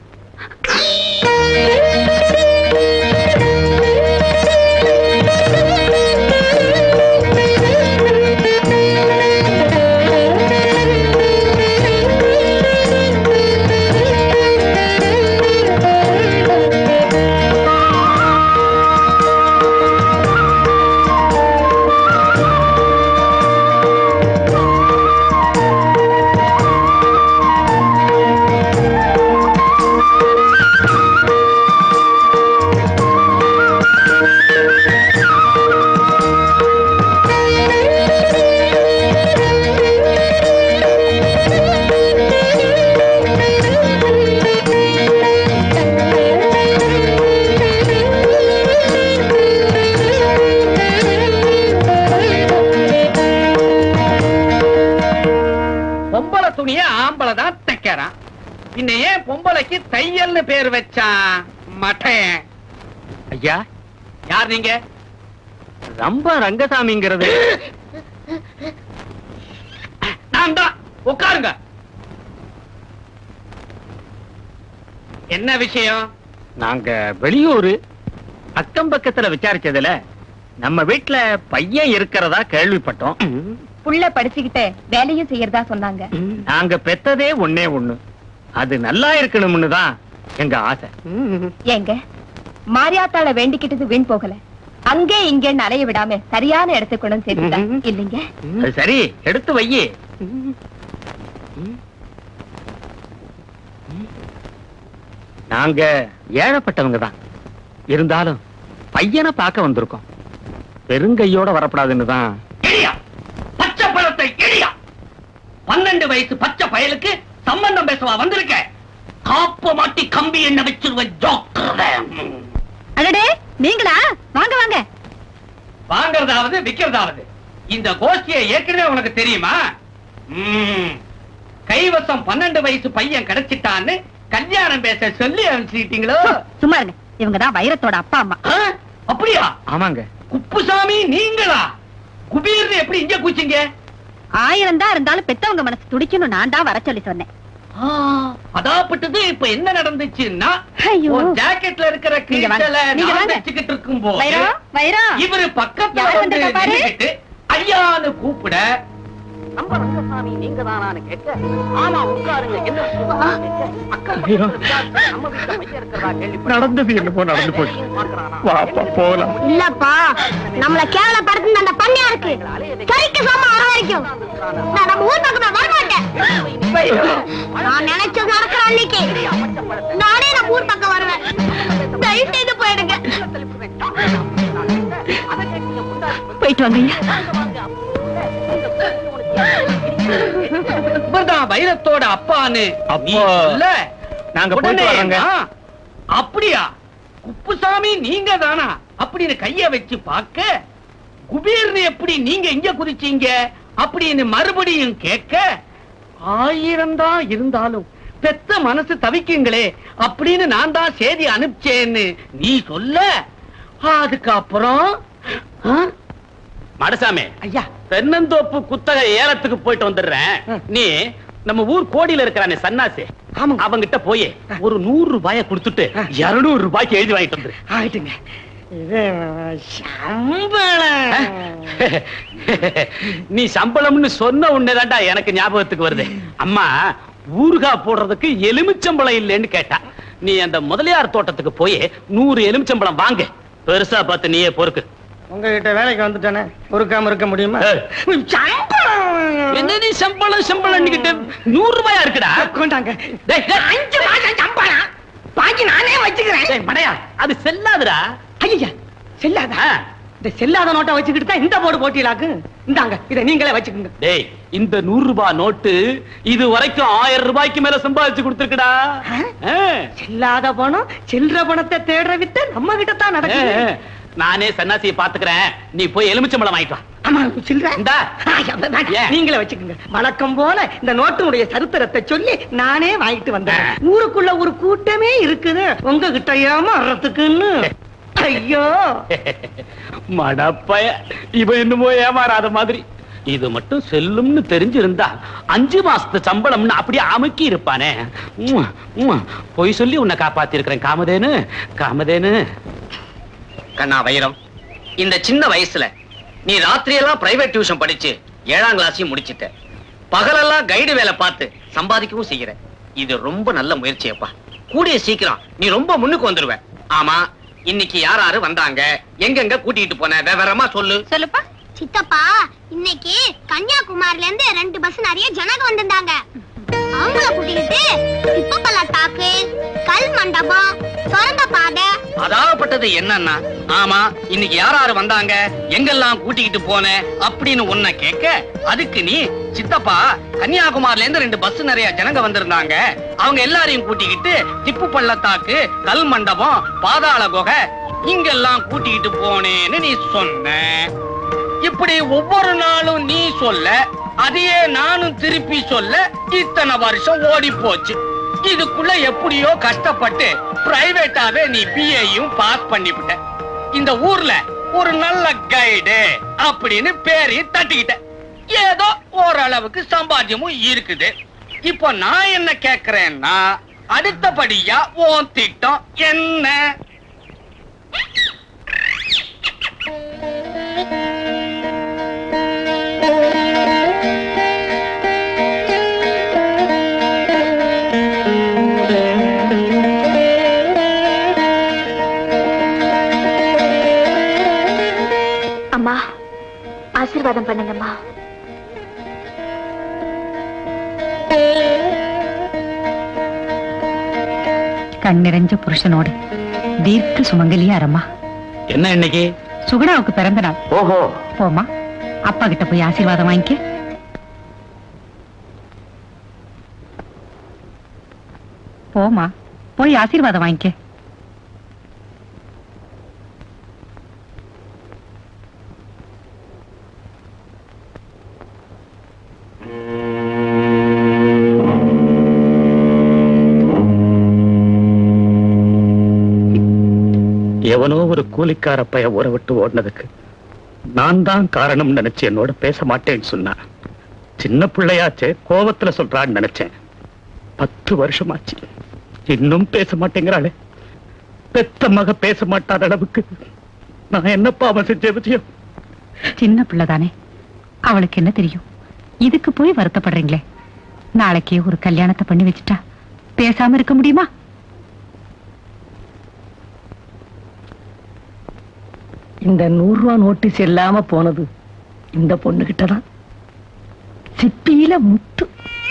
பொம்பளை துணிய ஆம்பளை தான் தைக்கிறான் பின்ன ஏன் பொம்பளைக்கு தையல்னு பேர் வச்சான் மட்டையன் ஐயா யார் நீங்க ரொம்ப ரங்கசாமிங்கிறது நான் தான் உட்காருங்க என்ன விஷயம் நாங்க வெளியூரு அக்கம் பக்கத்துல விசாரிச்சதுல நம்ம வீட்டுல பையன் இருக்கிறதா கேள்விப்பட்டோம் புள்ள படிச்சுக்கிட்டு வேலையும் செய்யறதா சொன்னாங்க நாங்க பெத்ததே ஒண்ணே ஒண்ணு அது நல்லா இருக்கணும்னு தான் எங்க ஆசை ஏங்க மாரியாத்தாள வேண்டிக்கிட்டது வீண் போகல அங்கே இங்கேன்னு அலைய விடாம சரியான இடத்துக்கு கொண்டு வந்து சேர்த்துட்டா இல்லைங்க அது சரி எடுத்து வையி நாங்க ஏழப்பட்டவங்க தான் இருந்தாலும் பையனை பார்க்க வந்திருக்கோம் பெருங்கையோட வரப்படாதுன்னு தான் பச்சை பழத்தை எளியா பன்னெண்டு வயசு பச்சை பயலுக்கு சம்பந்தம் பேசவா வந்திருக்க காப்ப மாட்டி கம்பி என்ன வச்சிருவ ஜோக்கிறத அடடே நீங்களா வாங்க வாங்க வாங்கறதாவது விக்கிறதாவது இந்த கோஷ்டியை ஏற்கனவே உனக்கு தெரியுமா ம். கைவசம் பன்னெண்டு வயசு பையன் கிடைச்சிட்டான்னு கல்யாணம் பேச சொல்லி அனுப்பிச்சிட்டீங்களோ சும்மா இருங்க இவங்கதான் வைரத்தோட அப்பா அம்மா ஆ? அப்படியா ஆமாங்க குப்புசாமி நீங்களா குபீர்னு எப்படி இங்க குச்சிங்க ஆயிரம் தான் இருந்தாலும் பெத்தவங்க மனசு துடிக்கணும் நான் தான் வர சொல்லி சொன்னேன் அதாப்பட்டது இப்ப என்ன நடந்துச்சுன்னா ஐயோ. உன் ஜாக்கெட்ல இருக்கிற நீங்க வாங்க. கிழிச்சல நீங்க நான் வாங்க. வச்சுக்கிட்டு இருக்கும் போது வைரம் வைரம் இவரு பக்கத்துல யார் வந்து வந்திருக்கா பாரு? நின்னுக்கிட்டு ஐயான்னு கூப்பிட நம்ம ரங்கசாமி நீங்க தானான்னு கேட்க ஆமா உட்காருங்க என்ன விஷயம் கேட்க, அக்கம் பக்கத்துல விசாரிச்சு நம்ம வீட்டுல பையன் இருக்கிறதா கேள்விப்பட்டேன். நடந்தது என்னமோ நடந்து போச்சு பார்க்கறானா? வாப்பா போலாம் இல்லப்பா நம்மள கேவலப்படுத்துன அந்த பண்ணியா இருக்கு சரிக்கு சமம் வர வரைக்கும் நான் நம்ம ஊர் பக்கமே வர மாட்டேன் நான் நினைச்சது நடக்கிற அன்னைக்கு நானே நம்ம ஊர் பக்கம் வருவேன் தயவு செய்து போயிடுங்க போயிட்டு வாங்க ஐயா இவர்தான் வைரத்தோட அப்பான்னு நீ அப்பா. சொல்ல நாங்க போயிட்டு உடனே, வர்றோங்க. ஆ, அப்படியா குப்புசாமி நீங்க தானா அப்படின்னு கைய வச்சு பார்க்க குபீர்னு எப்படி நீங்க இங்க குதிச்சீங்க அப்படின்னு மறுபடியும் கேட்க ஆயிரம் தான் இருந்தாலும் பெத்த மனசு தவிக்குங்களே அப்படின்னு நான் தான் செய்தி அனுப்பிச்சேன்னு நீ சொல்ல அதுக்கப்புறம் ஆ, மடசாமி ஐயா தென்னந்தோப்பு குத்தகை ஏலத்துக்கு போயிட்டு வந்துடுறேன் நீ நம்ம ஊர் கோடியில இருக்கிறானே சன்னாசி ஆமாங்க. அவங்கிட்ட போய் ஒரு நூறு ரூபாய கொடுத்துட்டு இருநூறு ரூபாய்க்கு எழுதி வாங்கிட்டு வந்துரு ஆயிட்டுங்க இது சம்பளம் நீ சம்பளம்னு சொன்ன உடனேதான்டா எனக்கு ஞாபகத்துக்கு வருது அம்மா ஊறுகா போடுறதுக்கு எலுமிச்சம்பழம் இல்லைன்னு கேட்டா நீ அந்த முதலியார் தோட்டத்துக்கு போய் நூறு எலுமிச்சம்பழம் வாங்க பெருசா பார்த்து நீயே பொறுக்கு உங்ககிட்ட வேலைக்கு வந்துட்டானே பொறுக்காம இருக்க முடியுமா ஏய். என்ன நீ சம்பளம் சம்பளம் நூறு ரூபாயா இருக்குடா கொண்டாங்க டேய், டேய். அஞ்சு மாசம் சம்பளம் பாக்கி நானே வச்சுக்கிறேன் டேய், மடையா அது செல்லாதுடா ஐயா செல்லாதா ஆ. இந்த செல்லாத நோட்டை வச்சுக்கிட்டு தான் இந்த போர்டு போட்டியலாக்கு இந்தாங்க இதை நீங்களே வச்சுக்கோங்க டேய் இந்த நூறு ரூபாய் நோட்டு இது வரைக்கும் ஆயிரம் ரூபாய்க்கு மேல சம்பாதிச்சு கொடுத்துருக்குடா ஆ? செல்லாத பணம் சில்லற பணத்தை தேடுற வித்த நம்ம கிட்ட தான் நடக்குது நானே சன்னாசியை பாத்துக்கிறேன் நீ போய் எலுமிச்சம்பழம் வாங்கிட்டு வா ஆமா சில்லற இந்தா. ஐயா, வேண்டாம். ஏன்? நீங்களே வச்சுக்கோங்க வழக்கம் போல இந்த நோட்டுடைய சரித்திரத்தை சொல்லி நானே வாங்கிட்டு வந்தேன் ஆ. ஊருக்குள்ள ஒரு கூட்டமே இருக்குது உங்ககிட்ட ஏமாறதுக்குன்னு ஐயோ மடப்பய இவன் என்னமோ ஏமாறாத மாதிரி இது மட்டும் செல்லும்னு தெரிஞ்சிருந்தா அஞ்சு மாசத்து சம்பளம்னு அப்படியே அமுக்கி இருப்பானே உம், உம். பொய் சொல்லி உன்னை காப்பாத்தி இருக்கிறேன் காமதேனு காமதேனு கண்ணா வைரம் இந்த சின்ன வயசுல நீ ராத்திரியெல்லாம் பிரைவேட் டியூஷன் படிச்சு ஏழாம் கிளாஸையும் முடிச்சிட்ட பகலெல்லாம் கைடு வேலை பார்த்து சம்பாதிக்கவும் செய்யற இது ரொம்ப நல்ல முயற்சியப்பா கூடிய சீக்கிரம் நீ ரொம்ப முன்னுக்கு வந்துருவ ஆமா இன்னைக்கு யார் யாரு வந்தாங்க எங்கெங்க கூட்டிட்டு போன விவரமா சொல்லு சொல்லுப்பா சித்தப்பா இன்னைக்கு கன்னியாகுமரில இருந்து ரெண்டு பஸ் நிறைய ஜனங்க வந்திருந்தாங்க அவங்கள கூட்டிக்கிட்டு திப்பப்பள்ளத்தாக்கு கல் மண்டபம் சுரங்க பாதை அதாவப்பட்டது என்னன்னா ஆமா இன்னைக்கு யார் யாரு வந்தாங்க எங்கெல்லாம் கூட்டிக்கிட்டு போன அப்படின்னு உன்னை கேட்க அதுக்கு நீ சித்தப்பா கன்னியாகுமரில இருந்து ரெண்டு பஸ் நிறைய ஜனங்க வந்திருந்தாங்க அவங்க எல்லாரையும் கூட்டிக்கிட்டு திப்பு பள்ளத்தாக்கு கல் மண்டபம் பாதாள குகை இங்கெல்லாம் கூட்டிக்கிட்டு போனேன்னு நீ சொன்ன இப்படி ஒவ்வொரு நாளும் நீ சொல்ல அதையே நானும் திருப்பி சொல்ல இத்தனை வருஷம் ஓடி போச்சு இதுக்குள்ள எப்படியோ கஷ்டப்பட்டு பிரைவேட்டாவே நீ பிஏயும் பாஸ் பண்ணிவிட்ட இந்த ஊர்ல ஒரு நல்ல கைடு அப்படின்னு பேரையும் தட்டிக்கிட்ட ஏதோ ஓரளவுக்கு சம்பாத்தியமும் இருக்குது இப்போ நான் என்ன கேக்குறேன்னா அடுத்தபடியா உன் திட்டம் என்ன அம்மா ஆசீர்வாதம் பண்ணுங்கம்மா கண் நிறைஞ்ச புருஷனோடு தீர்க்க சுமங்கலியா அரம்மா என்ன இன்னைக்கு சுகுணாவுக்கு பிறந்த நாள் ஓஹோ போமா அப்பா கிட்ட போய் ஆசீர்வாதம் வாங்கிக்க போமா போய் ஆசீர்வாதம் வாங்கிக்க எவனோ ஒரு கூலிக்கார பைய ஊற விட்டு ஓடினதுக்கு நான் தான் காரணம் நினைச்சு என்னோட பேச மாட்டேன்னு சொன்னான் சின்ன பிள்ளையாச்சே கோவத்துல சொல்றான்னு நினைச்சேன் பத்து வருஷமாச்சு இன்னும் பேச மாட்டேங்கிறாளே பெத்த மக பேச மாட்டாத அளவுக்கு நான் என்ன பாவம் செஞ்ச விஜயம் சின்ன பிள்ளைதானே அவளுக்கு என்ன தெரியும் இதுக்கு போய் வருத்தப்படுறீங்களே நாளைக்கே ஒரு கல்யாணத்தை பண்ணி வச்சுட்டா பேசாம இருக்க முடியுமா இந்த நூறு ரூபா நோட்டீஸ் இல்லாம போனது இந்த பொண்ணுகிட்ட தான் சிப்பியில முத்து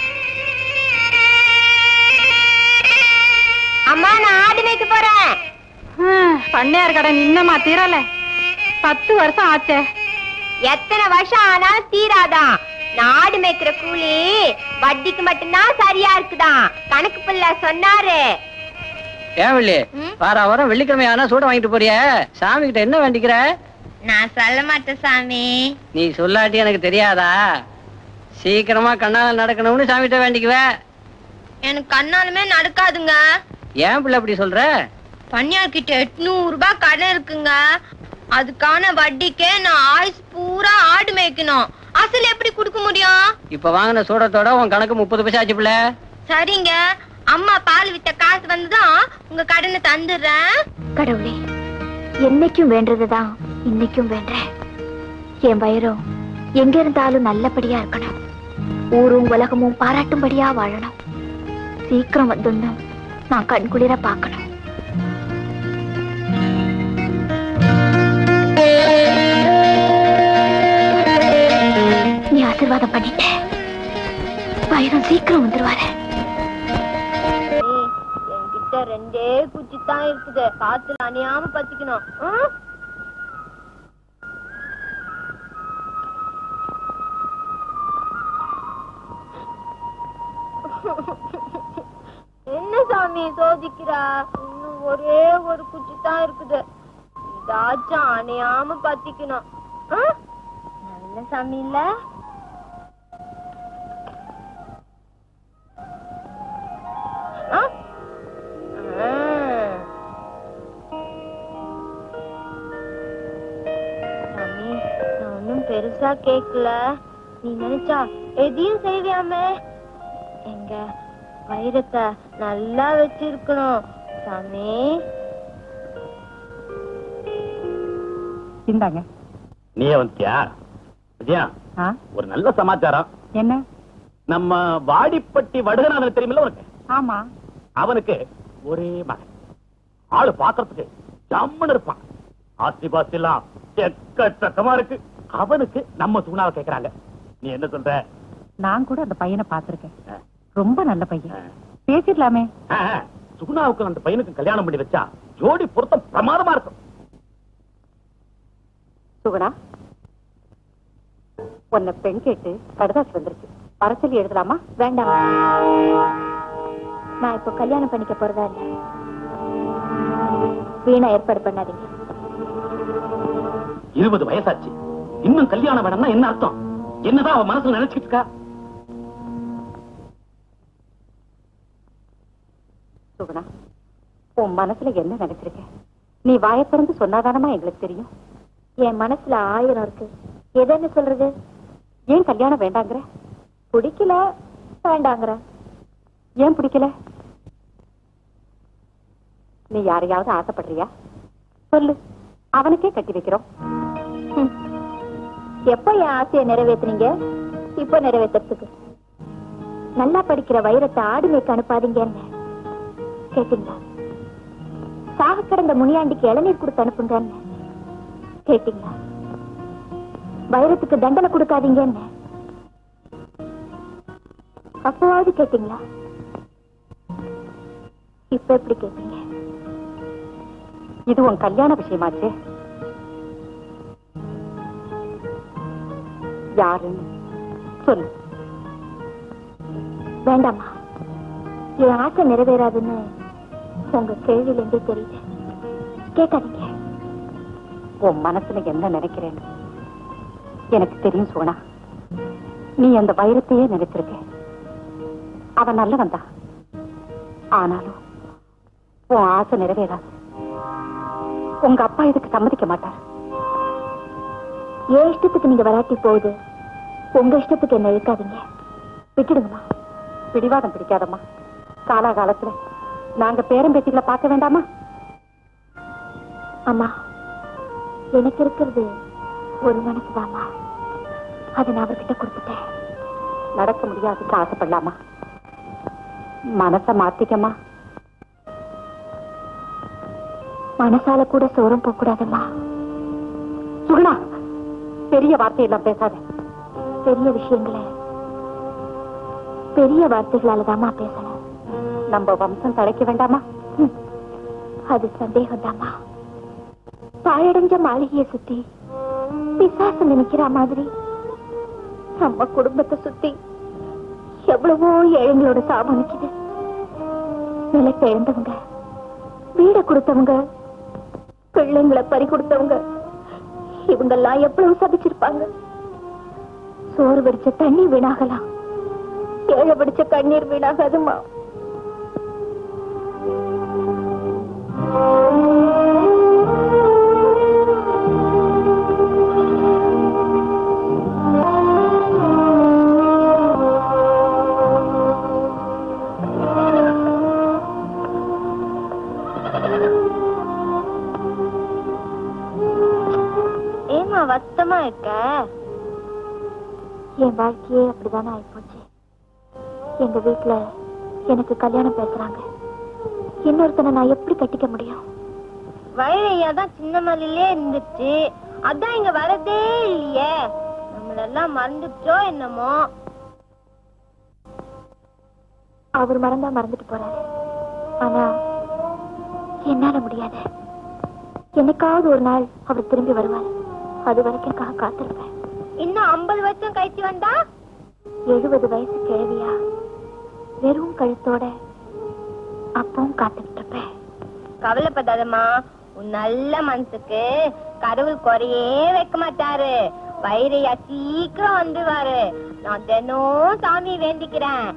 அம்மா நான் ஆடு மேய்க்க போறேன் பண்ணையார் கடன் இன்னமா தீரல பத்து வருஷம் ஆச்சே எத்தனை வருஷம் ஆனாலும் தீராதான் நாடு மேய்க்கிற கூலி வட்டிக்கு மட்டும்தான் சரியா இருக்குதான் கணக்கு பிள்ளை சொன்னாரு ஏன் வெள்ளி ம்? வார வாரம் வெள்ளிக்கிழமை ஆனா சூட வாங்கிட்டு போறிய சாமி கிட்ட என்ன வேண்டிக்கிற நான் சொல்ல மாட்டேன் சாமி நீ சொல்லாட்டி எனக்கு தெரியாதா சீக்கிரமா கண்ணால நடக்கணும்னு சாமி கிட்ட வேண்டிக்குவ எனக்கு கண்ணாலுமே நடக்காதுங்க ஏன் பிள்ளை அப்படி சொல்ற பன்னியார் கிட்ட எட்நூறு ரூபாய் கடன் இருக்குங்க அதுக்கான வட்டிக்கே நான் ஆயுஸ் பூரா ஆடு மேய்க்கணும் அசல் எப்படி கொடுக்க முடியும் இப்ப வாங்கின சூடத்தோட உன் கணக்கு முப்பது பைசா ஆச்சு பிள்ளை சரிங்க அம்மா பால் வித்த காசு வந்துதான் உங்க கடனை தந்துடுறேன் கடவுளே என்னைக்கும் வேண்டதுதான் இன்னைக்கும் வேண்டேன் என் வயிறும் எங்க இருந்தாலும் நல்லபடியா இருக்கணும் ஊரும் உலகமும் பாராட்டும்படியா வாழணும் சீக்கிரம் வந்துடணும் நான் கண் குளிர பார்க்கணும் நீ ஆசீர்வாதம் பண்ணிட்ட வயிறும் சீக்கிரம் வந்துருவாரு என்கிட்ட ரெண்டே குச்சி தான் இருக்குது காத்துல அணியாம பத்திக்கணும் ஆ? என்ன சாமி சோதிக்கிறா இன்னும் ஒரே ஒரு குச்சி தான் இருக்குது இதாச்சும் அணையாம பத்திக்கணும் ஆ? நல்ல சாமி இல்ல ஆ? ஆ. சாமி நான் ஒன்னும் பெருசா கேக்கல நீ நினைச்சா எதையும் செய்வியாமே எங்க வைரத்தை நல்லா வச்சிருக்கணும் சாமி இந்தாங்க நீயே வந்துட்டியா விஜயா ஆ, ஒரு நல்ல சமாச்சாரம் என்ன நம்ம வாடிப்பட்டி வடுகநாதன் தெரியுமில்ல உனக்கு ஆமா அவனுக்கு ஒரே மகன் ஆளு பாக்குறதுக்கு ஜம்முன்னு இருப்பான் ஆஸ்தி பாஸ்தி எல்லாம் எக்கச்சக்கமா இருக்கு அவனுக்கு நம்ம சுகுணாவை கேக்குறாங்க நீ என்ன சொல்ற நான் கூட அந்த பையனை பார்த்திருக்கேன் ஆ. ரொம்ப நல்ல பையன் ஆ. பேசிடலாமே ஆ, சுகுணாவுக்கு அந்த பையனுக்கு கல்யாணம் பண்ணி வச்சா ஜோடி பொருத்தம் பிரமாதமா இருக்கும் சுகுணா உன்னை பெண் கேட்டு கடுதாசி வந்துருச்சு பரச்சொல்லி எழுதலாமா வேண்டாம் நான் இப்போ கல்யாணம் பண்ணிக்க போறதா இல்ல வீணா ஏற்பாடு பண்ணாதீங்க இருபது வயசாச்சு இன்னும் கல்யாணம் வேணும்னா என்ன அர்த்தம் என்னதான் அவன் மனசுல நினைச்சிட்டு இருக்கா சுகுணா உன் மனசுல என்ன நினைச்சிருக்க நீ வாயை திறந்து சொன்னாதானமா எங்களுக்கு தெரியும் என் மனசுல ஆயிரம் இருக்கு எதுன்னு சொல்றது ஏன் கல்யாணம் வேண்டாங்கிற பிடிக்கல வேண்டாங்கிற ஏன் பிடிக்கல நீ யாரையாவது ஆசைப்படுறியா சொல்லு அவனுக்கே கட்டி வைக்கிறோம் ஹம். எப்ப என் ஆசையை நிறைவேத்துனீங்க இப்ப நிறைவேத்துறதுக்கு நல்லா படிக்கிற வைரத்தை ஆடு மேய்க்க அனுப்பாதீங்கன்னு கேட்டீங்களா சாக கிடந்த முனியாண்டிக்கு இளநீர் கொடுத்து அனுப்புங்கன்னு கேட்டீங்களா வைரத்துக்கு தண்டனை கொடுக்காதீங்கன்னு அப்பவாவது கேட்டீங்களா இப்ப எப்படி கேட்டீங்க இது உன் கல்யாண விஷயமாச்சே யாருன்னு சொல்லு வேண்டாமா என் ஆசை நிறைவேறாதுன்னு உங்க கேள்வியில இருந்தே தெரியுது கேட்காதீங்க உன் மனசுல என்ன நினைக்கிறேன்னு எனக்கு தெரியும் சோனா நீ அந்த வைரத்தையே நினைச்சிருக்க அவன் நல்லவன் தான் ஆனாலும் உன் ஆசை நிறைவேறாது உங்க அப்பா இதுக்கு சம்மதிக்க மாட்டார் என் இஷ்டத்துக்கு நீங்க வராட்டி போகுது உங்க இஷ்டத்துக்கு என்ன இழுக்காதீங்க விட்டுடுங்கம்மா பிடிவாதம் பிடிக்காதம்மா காலாகாலத்துல நாங்க பேரம் பேத்திகளை பார்க்க வேண்டாமா அம்மா எனக்கு இருக்கிறது ஒரு மனசுதாம்மா அதை நான் அவர்கிட்ட கொடுத்துட்டேன் நடக்க முடியாதுக்கு ஆசைப்படலாமா மனச மாத்திக்கமா மனசால கூட சோரம் போக கூடாதம்மா சுகுணா பெரிய வார்த்தையெல்லாம் பேசாத பெரிய விஷயங்களை பெரிய வார்த்தைகளால தாம்மா பேசணும் நம்ம வம்சம் தழைக்க வேண்டாமா ஹம், அது சந்தேகம்தாம்மா பாழடைஞ்ச மாளிகையை சுத்தி பிசாசு நினைக்கிற மாதிரி நம்ம குடும்பத்தை சுத்தி எவ்வளவோ ஏழைங்களோட சாபம் நிக்குது நிலத்தை இழந்தவங்க வீட கொடுத்தவங்க பிள்ளைங்களை பறி கொடுத்தவங்க இவங்கெல்லாம் எவ்வளவு சபிச்சிருப்பாங்க சோறு வடிச்ச தண்ணி வீணாகலாம் ஏழை வடிச்ச கண்ணீர் வீணாகாதுமா ஏமா வருத்தமா இருக்க என் வாழ்க்கையே அப்படிதானே ஆயிப்போச்சு எங்க வீட்டுல எனக்கு கல்யாணம் பேசுறாங்க இன்னொருத்தனை நான் எப்படி கட்டிக்க முடியும் வயலையா தான் சின்ன மலையிலே இருந்துச்சு அதான் இங்க வரதே இல்லையே நம்மளெல்லாம் மறந்துச்சோ என்னமோ அவர் மறந்தா மறந்துட்டு போறாரு ஆனா என்னால முடியாது என்னைக்காவது ஒரு நாள் அவர் திரும்பி வருவார் அது வரைக்கும் எனக்காக காத்திருப்பேன் இன்னும் ஐம்பது வருஷம் கழிச்சு வந்தா எழுபது வயசு கிழவியா வெறும் கழுத்தோட அப்பவும் காத்துக்கிட்டு இருப்பேன் கவலைப்படாதம்மா உன் நல்ல மனசுக்கு கடவுள் குறையே வைக்க மாட்டாரு வைரையா சீக்கிரம் வந்துருவாரு நான் தினம் சாமி வேண்டிக்கிறேன்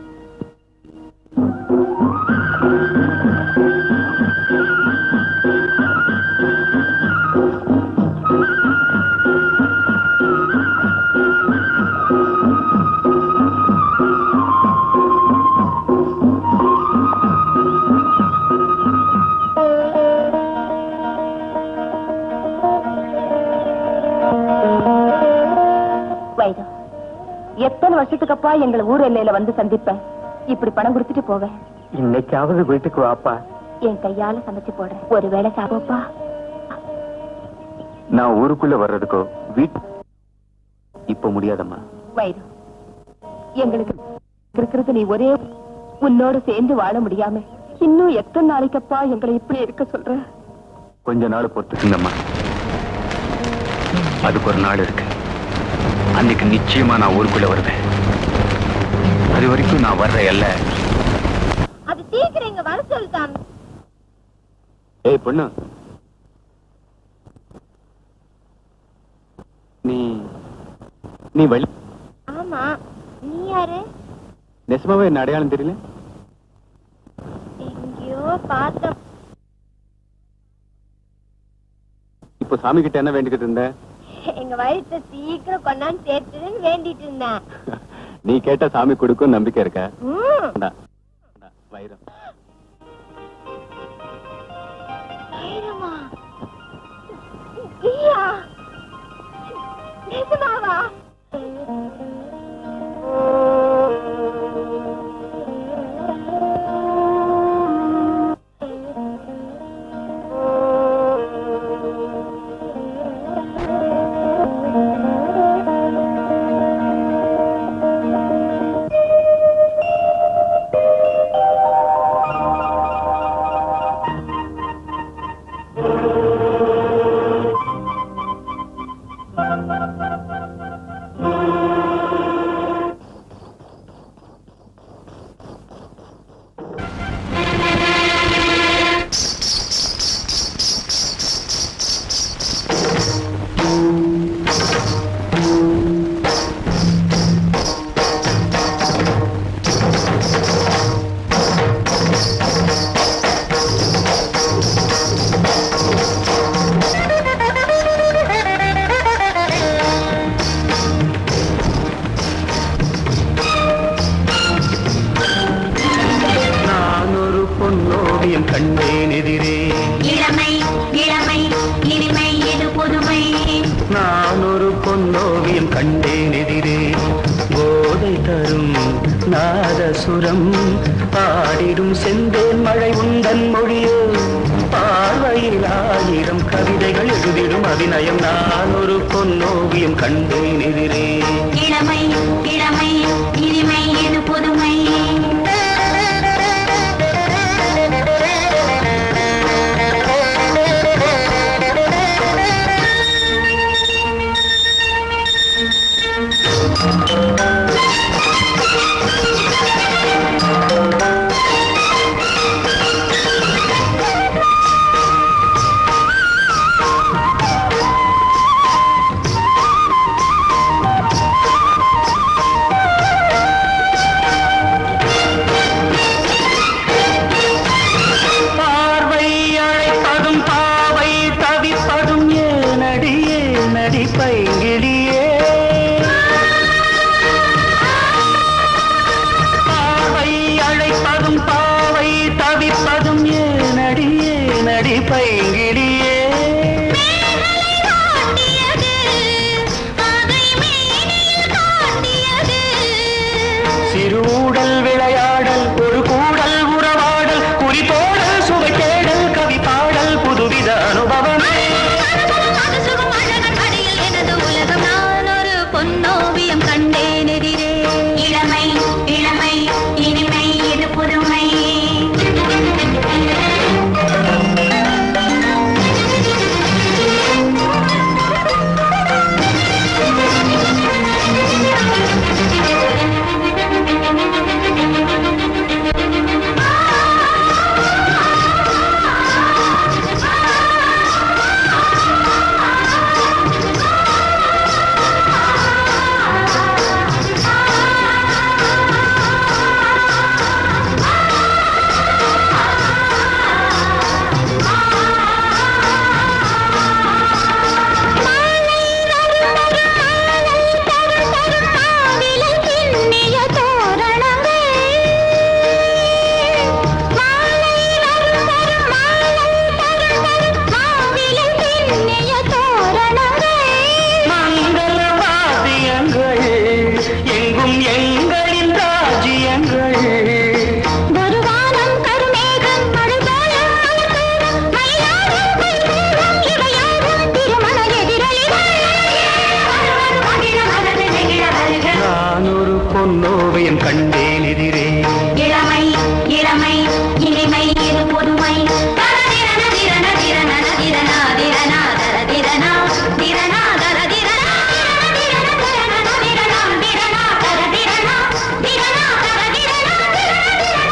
வைதா எத்தனை வருஷத்துக்கு அப்பா எங்களை ஊர் எல்லையில வந்து சந்திப்பேன் இப்படி பணம் கொடுத்துட்டு போவேன் இன்னைக்காவது வீட்டுக்கு வாப்பா என் கையால சமைச்சு போடுறேன் ஒருவேளை சாப்பிப்பா நான் ஊருக்குள்ள வர்றதுக்கோ வீட் இப்ப முடியாதம்மா வைது எங்களுக்கு இருக்கிறது நீ ஒரே உன்னோடு சேர்ந்து வாழ முடியாம இன்னும் எத்தனை நாளைக்கப்பா எங்களை இப்படி இருக்க சொல்ற கொஞ்ச நாள் பொறுத்துக்குங்கம்மா அதுக்கு ஒரு நாள் இருக்கு அன்னைக்கு நிச்சயமா நான் ஊருக்குள்ள வருவேன் அது வரைக்கும் நான் வர்ற எல்ல அது சீக்கிரம் இங்க வர சொல்லு சாமி ஏய் பொண்ணு நீ நீ வழி ஆமா நீ யாரு நெசமாவே என்ன அடையாளம் தெரியல எங்கேயோ பார்த்த இப்போ சாமி கிட்ட என்ன வேண்டிக்கிட்டு இருந்த எங்க வயிற்ற சீக்கிரம் கொண்டாந்து சேர்த்துன்னு வேண்டிட்டு இருந்தேன் நீ கேட்ட சாமி கொடுக்கும் நம்பிக்கை இருக்க ம். இந்தா, இந்தா, வைரம் வைரமா நீயா நிஜமாவா கண்டேன் எதிரே இளமை இளமை இனிமை இது புதுமை நான் ஒரு பொன்னோவியம் கண்டேன் எதிரே போதை தரும் நாதசுரம் பாடிடும் செந்தேன் மழை உந்தன் மொழியோ பார்வையில் ஆயிரம் கவிதைகள் எழுதிடும் அபிநயம் நான் ஒரு பொன்னோவியம் கண்டேன் எதிரே இளமை இளமை இனிமை இது புதுமை பார்வை அழைப்பதும் பாவை தவிப்பதும் ஏனடி ஏனடி பைங்கிடியே பார்வை அழைப்பதும் பாவை தவிப்பதும் ஏனடி ஏனடி பைங்கிடியே சிறுடல் விளையாடல் ஒரு கூடல் உறவாடல் குறிப்போடல் சுவை தேடல் கவி பாடல் புதுவித அனுபவமே பொன்னோவியம் கண்டேன் எதிரே இளமை இளமை இனிமை இது புதுமை மங்கள வாத்தியங்கள் எங்கும் எங்களின் ராஜ்யங்கள் நான் ஒரு பொன்னோவியம் கண்டேன் எதிரே இளமை இளமை இனிமை இது புதுமை தரதிரன திரன திரன திரனா திரனா தரதிரனா திரனா தரதிரனா திரன திரன திரனா திரனா தரதிரனா திரனா தரதிரனா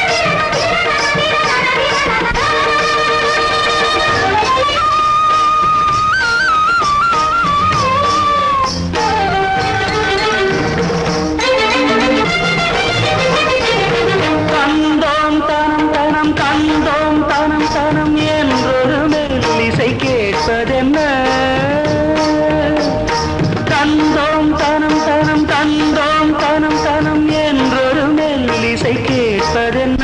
கந்தோம் தனம் தனம் கந்தோம் தனம் தனம் என்றொரு மெல்லிசை கேட்பதென்ன கந்தோம் தனம் தனம் கந்தோம் தனம் தனம் என்றொரு மெல்லிசை கேட்பதென்ன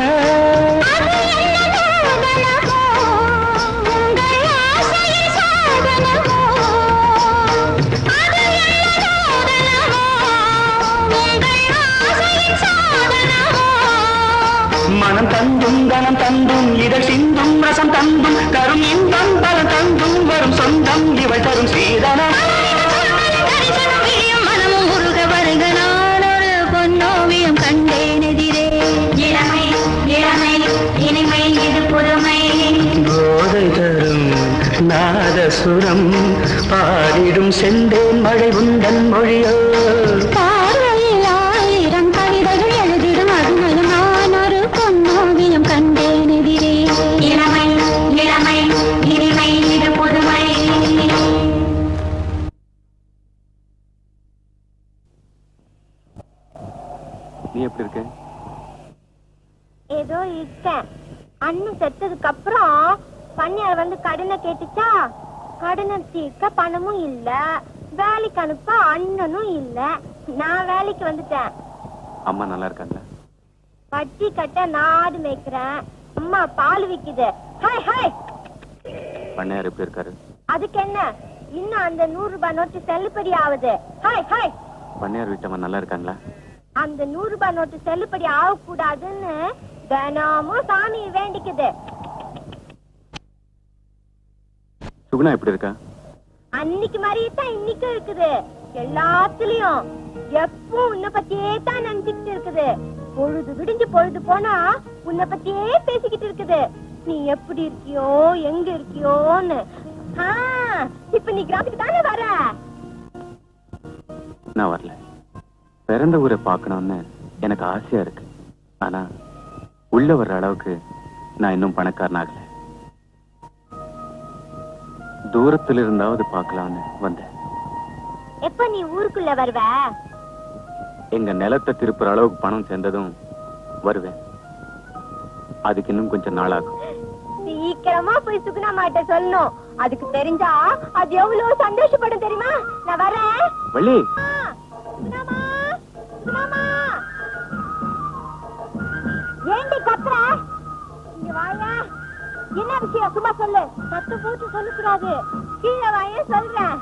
மனம் தந்தும் கனம் தந்தும் இதழ் சிந்தும் ரசம் தந்தும் கரும் இன்பம் பலம் தந்தும் வரும் சொந்தம் இவள் தரும் சீதனம் மனமும் உருக வருக நான் ஒரு பொன்னோவியம் கண்டேன் எதிரே இளமை இளமை இனிமை இது புதுமை போதை தரும் நாதசுரம் பாடிடும் செந்தேன் மழை உந்தன் மொழியோ பார்வையில் ஆயிரம் கவிதைகள் எழுதிடும் அருமையும் நான் ஒரு பொன்னோவியம் கண்டேன் எதிரே இளமை இளமை இனிமை இது புதுமை நீ எப்படி இருக்க ஏதோ இருக்கேன் அண்ணன் செத்ததுக்கு அப்புறம் பண்ணியார் வந்து கடனை கேட்டுச்சா கடனை தீர்க்க பணமும் இல்ல வேலைக்கு அனுப்ப அண்ணனும் இல்ல நான் வேலைக்கு வந்துட்டேன் அம்மா நல்லா இருக்காங்களா வட்டி கட்ட நாடு மேய்க்கிறேன் அம்மா பால் விக்குது ஹாய் ஹாய் பண்ணையார் எப்படி இருக்காரு அதுக்கு என்ன இன்னும் அந்த நூறு ரூபாய் நோட்டு செல்லுபடி ஆகுது ஹாய் ஹாய் பண்ணையார் வீட்டம்மா நல்லா இருக்காங்களா அந்த நூறு ரூபாய் நோட்டு செல்லுபடி ஆகக்கூடாதுன்னு தினமும் சாமி வேண்டிக்குது சுகுணா எப்படி இருக்கா அன்னைக்கு மாதிரியே தான் இன்னைக்கும் இருக்குது எல்லாத்துலயும் எப்பவும் உன்னை பத்தியே தான் நினைச்சுக்கிட்டு இருக்குது பொழுது விடிஞ்சு பொழுது போனா உன்னை பத்தியே பேசிக்கிட்டு இருக்குது நீ எப்படி இருக்கியோ எங்க இருக்கியோன்னு ஆ, இப்ப நீ கிராமத்துக்கு தானே வர நான் வரல பிறந்த ஊரை பார்க்கணும்னு எனக்கு ஆசையா இருக்கு ஆனா உள்ள வர்ற அளவுக்கு நான் இன்னும் பணக்காரன் ஆகல தூரத்துல இருந்தாவது பார்க்கலாம்னு வந்தேன் எப்ப நீ ஊருக்குள்ள வருவ எங்க நிலத்தை திருப்புற அளவுக்கு பணம் சேர்ந்ததும் வருவேன் அதுக்கு இன்னும் கொஞ்சம் நாளாகும் சீக்கிரமா போய் சுகுணா மாட்ட சொல்லணும் அதுக்கு தெரிஞ்சா அது எவ்வளவு சந்தோஷப்படும் தெரியுமா நான் வரேன் வள்ளி சுகுணாமா, சுகுணாமா. ஏண்டி கத்துற இங்க வாயா என்ன விஷயம் சும்மா சொல்லு சத்து போட்டு சொல்லக்கூடாது கீழே வாயே சொல்றேன்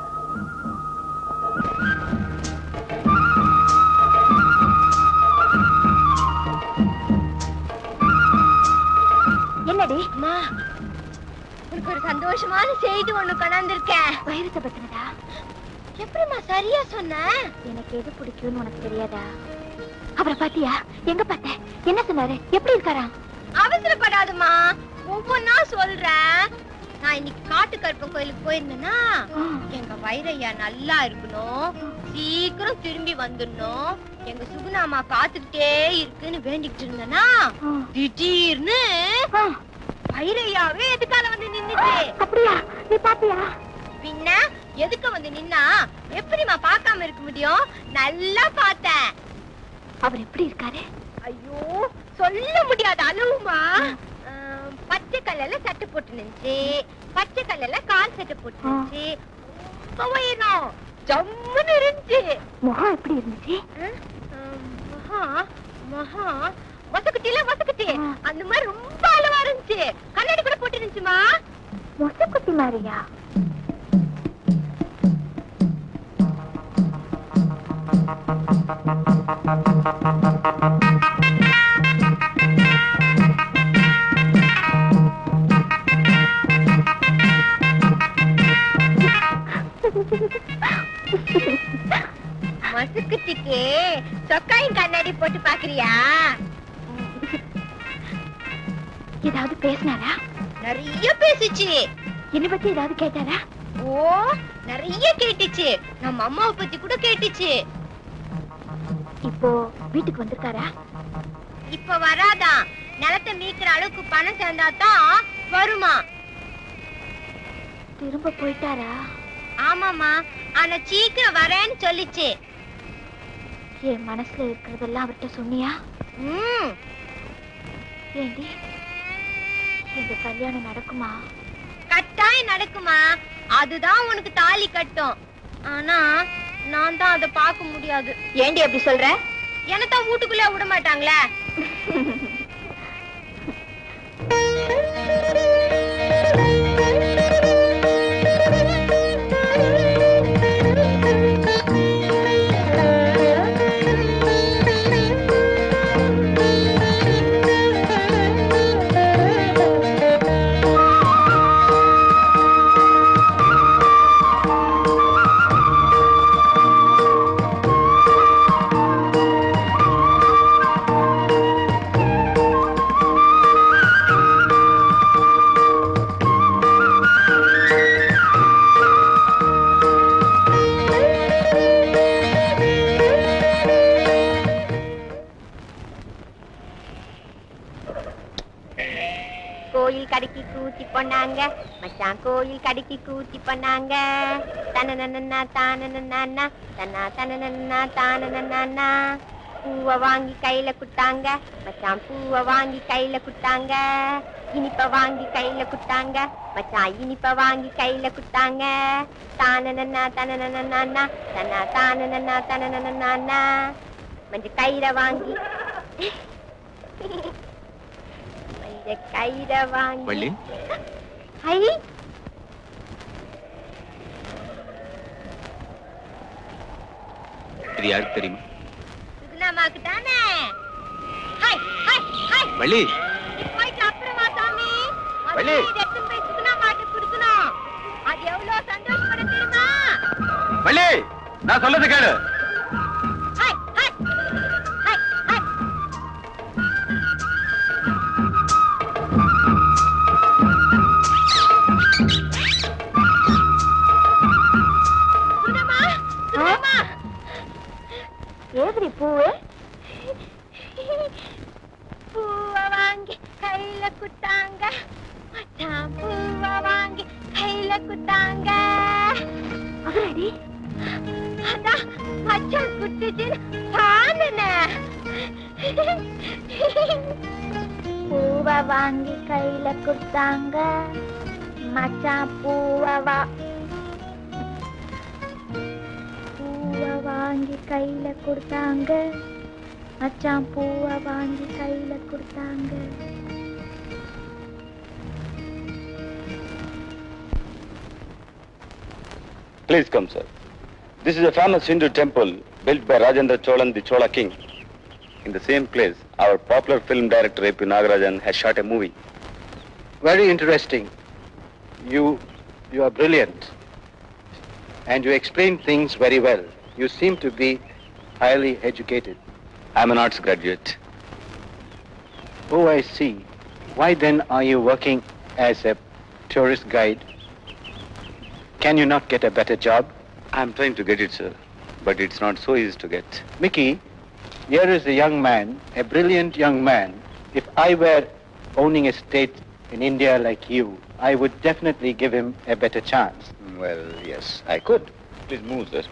என்னடி அம்மா உனக்கு ஒரு சந்தோஷமான செய்தி ஒண்ணு கொண்டாந்துருக்கேன் வைரத்தை பத்தினதா எப்படிம்மா சரியா சொன்ன எனக்கு எது பிடிக்கும்னு உனக்கு தெரியாதா அவரை பாத்தியா எங்க பார்த்த என்ன சொன்னாரு எப்படி இருக்காரா அவசரப்படாதம்மா ஒவ்வொன்னா சொல்றேன் நான் இன்னைக்கு காட்டு கருப்பன் கோயிலுக்கு போயிருந்தேன்னா எங்க வைரையா நல்லா இருக்கணும் சீக்கிரம் திரும்பி வந்துடணும் எங்க சுகுணாமா காத்துக்கிட்டே இருக்குன்னு வேண்டிக்கிட்டு இருந்தேன்னா திடீர்னு வைரையாவே எதுக்கால வந்து நின்னுச்சு அப்படியா நீ பாத்தியா பின்ன எதுக்கு வந்து நின்னா எப்படிம்மா பார்க்காம இருக்க முடியும் நல்லா பார்த்தேன் அவர் எப்படி இருக்காரு ஐயோ சொல்ல முடியாத அளவுமா ஆம், பச்சை கல்லுல சட்டை போட்டு நின்னுச்சு பச்சை கல்லுல கால் சட்டை போட்டு நின்னுச்சு ரொம்ப உயரம் ஜம்முன்னு இருந்துச்சு முகம் எப்படி இருந்துச்சு ஆம், மகா மகா வசக்குட்டில வசக்குட்டி அந்த மாதிரி ரொம்ப அளவா இருந்துச்சு கண்ணாடி கூட போட்டு இருந்துச்சுமா மொசக்குட்டி மாதிரியா மசுக்குட்டிக்கு சொக்காயும் கண்ணாடி போட்டு பாக்குறியா ஏதாவது பேசினாரா நிறைய பேசுச்சு என்னை பத்தி ஏதாவது கேட்டாரா ஓ நிறைய கேட்டுச்சு நம்ம அம்மாவை பத்தி கூட கேட்டுச்சு இப்போ வீட்டுக்கு வந்திருக்காரா இப்ப வராதான் நிலத்தை மீக்கிற அளவுக்கு பணம் சேர்ந்தாதான் வருமா திரும்ப போயிட்டாரா ஆமாமா ஆனா சீக்கிரம் வரேன்னு சொல்லிச்சு என் மனசுல இருக்கிறதெல்லாம் அவர்கிட்ட சொன்னியா ம் ஏண்டி எங்க கல்யாணம் நடக்குமா கட்டாயம் நடக்குமா அதுதான் உனக்கு தாலி கட்டும் ஆனா நான் தான் அதை பார்க்க முடியாது ஏண்டி அப்படி சொல்ற என்னத்தான் வீட்டுக்குள்ளே விட மாட்டாங்களே கோயில் கடைக்கு கூத்தி போனாங்க மச்சான் கோயில் கடைக்கு கூத்தி போனாங்க தனனன்னா தானனன்னா தன்னா தனனன்னா தானனன்னா பூவை வாங்கி கையில குட்டாங்க மச்சான் பூவை வாங்கி கையில குட்டாங்க இனிப்ப வாங்கி கையில குட்டாங்க மச்சான் இனிப்ப வாங்கி கையில குட்டாங்க தானனன்னா தனனன்னா தன்னா தானனன்னா தனனன்னா மஞ்ச கயிற வாங்கி இந்த கயிறை வாங்கி வள்ளி ஐ இது யாருக்கு தெரியுமா சுகுணாமாக்கு தானே ஹாய் ஹாய் ஹாய் வள்ளி போயிட்டு அப்புறமா சாமி வள்ளி. முதல்ல இதை எடுத்துன்னு போய் சுகுணாமாக்கு கொடுக்கணும் அது எவ்வளவு சந்தோஷப்பட தெரியுமா வள்ளி நான் சொல்லது கேளு ஹாய் ஹாய் ஹாய் ஹாய் சுகுணாமா சுகுணாமா ஏதிரி பூவு பூவ வாங்கி கையில குத்தாங்க மச்சான் பூவ வாங்கி கையில குத்தாங்க அவரடி அதான் மச்சான் குத்துச்சு பாருன பூவை வாங்கி கையில கொடுத்தாங்க மச்சான் பூவை வா பூவை வாங்கி கையில கொடுத்தாங்க மச்சான் பூவை வாங்கி கையில கொடுத்தாங்க Please come, sir. This is a famous Hindu temple built by Rajendra Cholan, the Chola king. In the same place, our popular film director A.P. Nagarajan has shot a movie. Very interesting. You, you are brilliant. And you explain things very well. You seem to be highly educated. I'm an arts graduate. Oh, I see. Why then are you working as a tourist guide? Can you not get a better job? I'm trying to get it, sir. But it's not so easy to get. Mickey, here is a young man, a brilliant young man. If I were owning a state in India like you, I would definitely give him a better chance. Well, yes, I could. Please move, sir.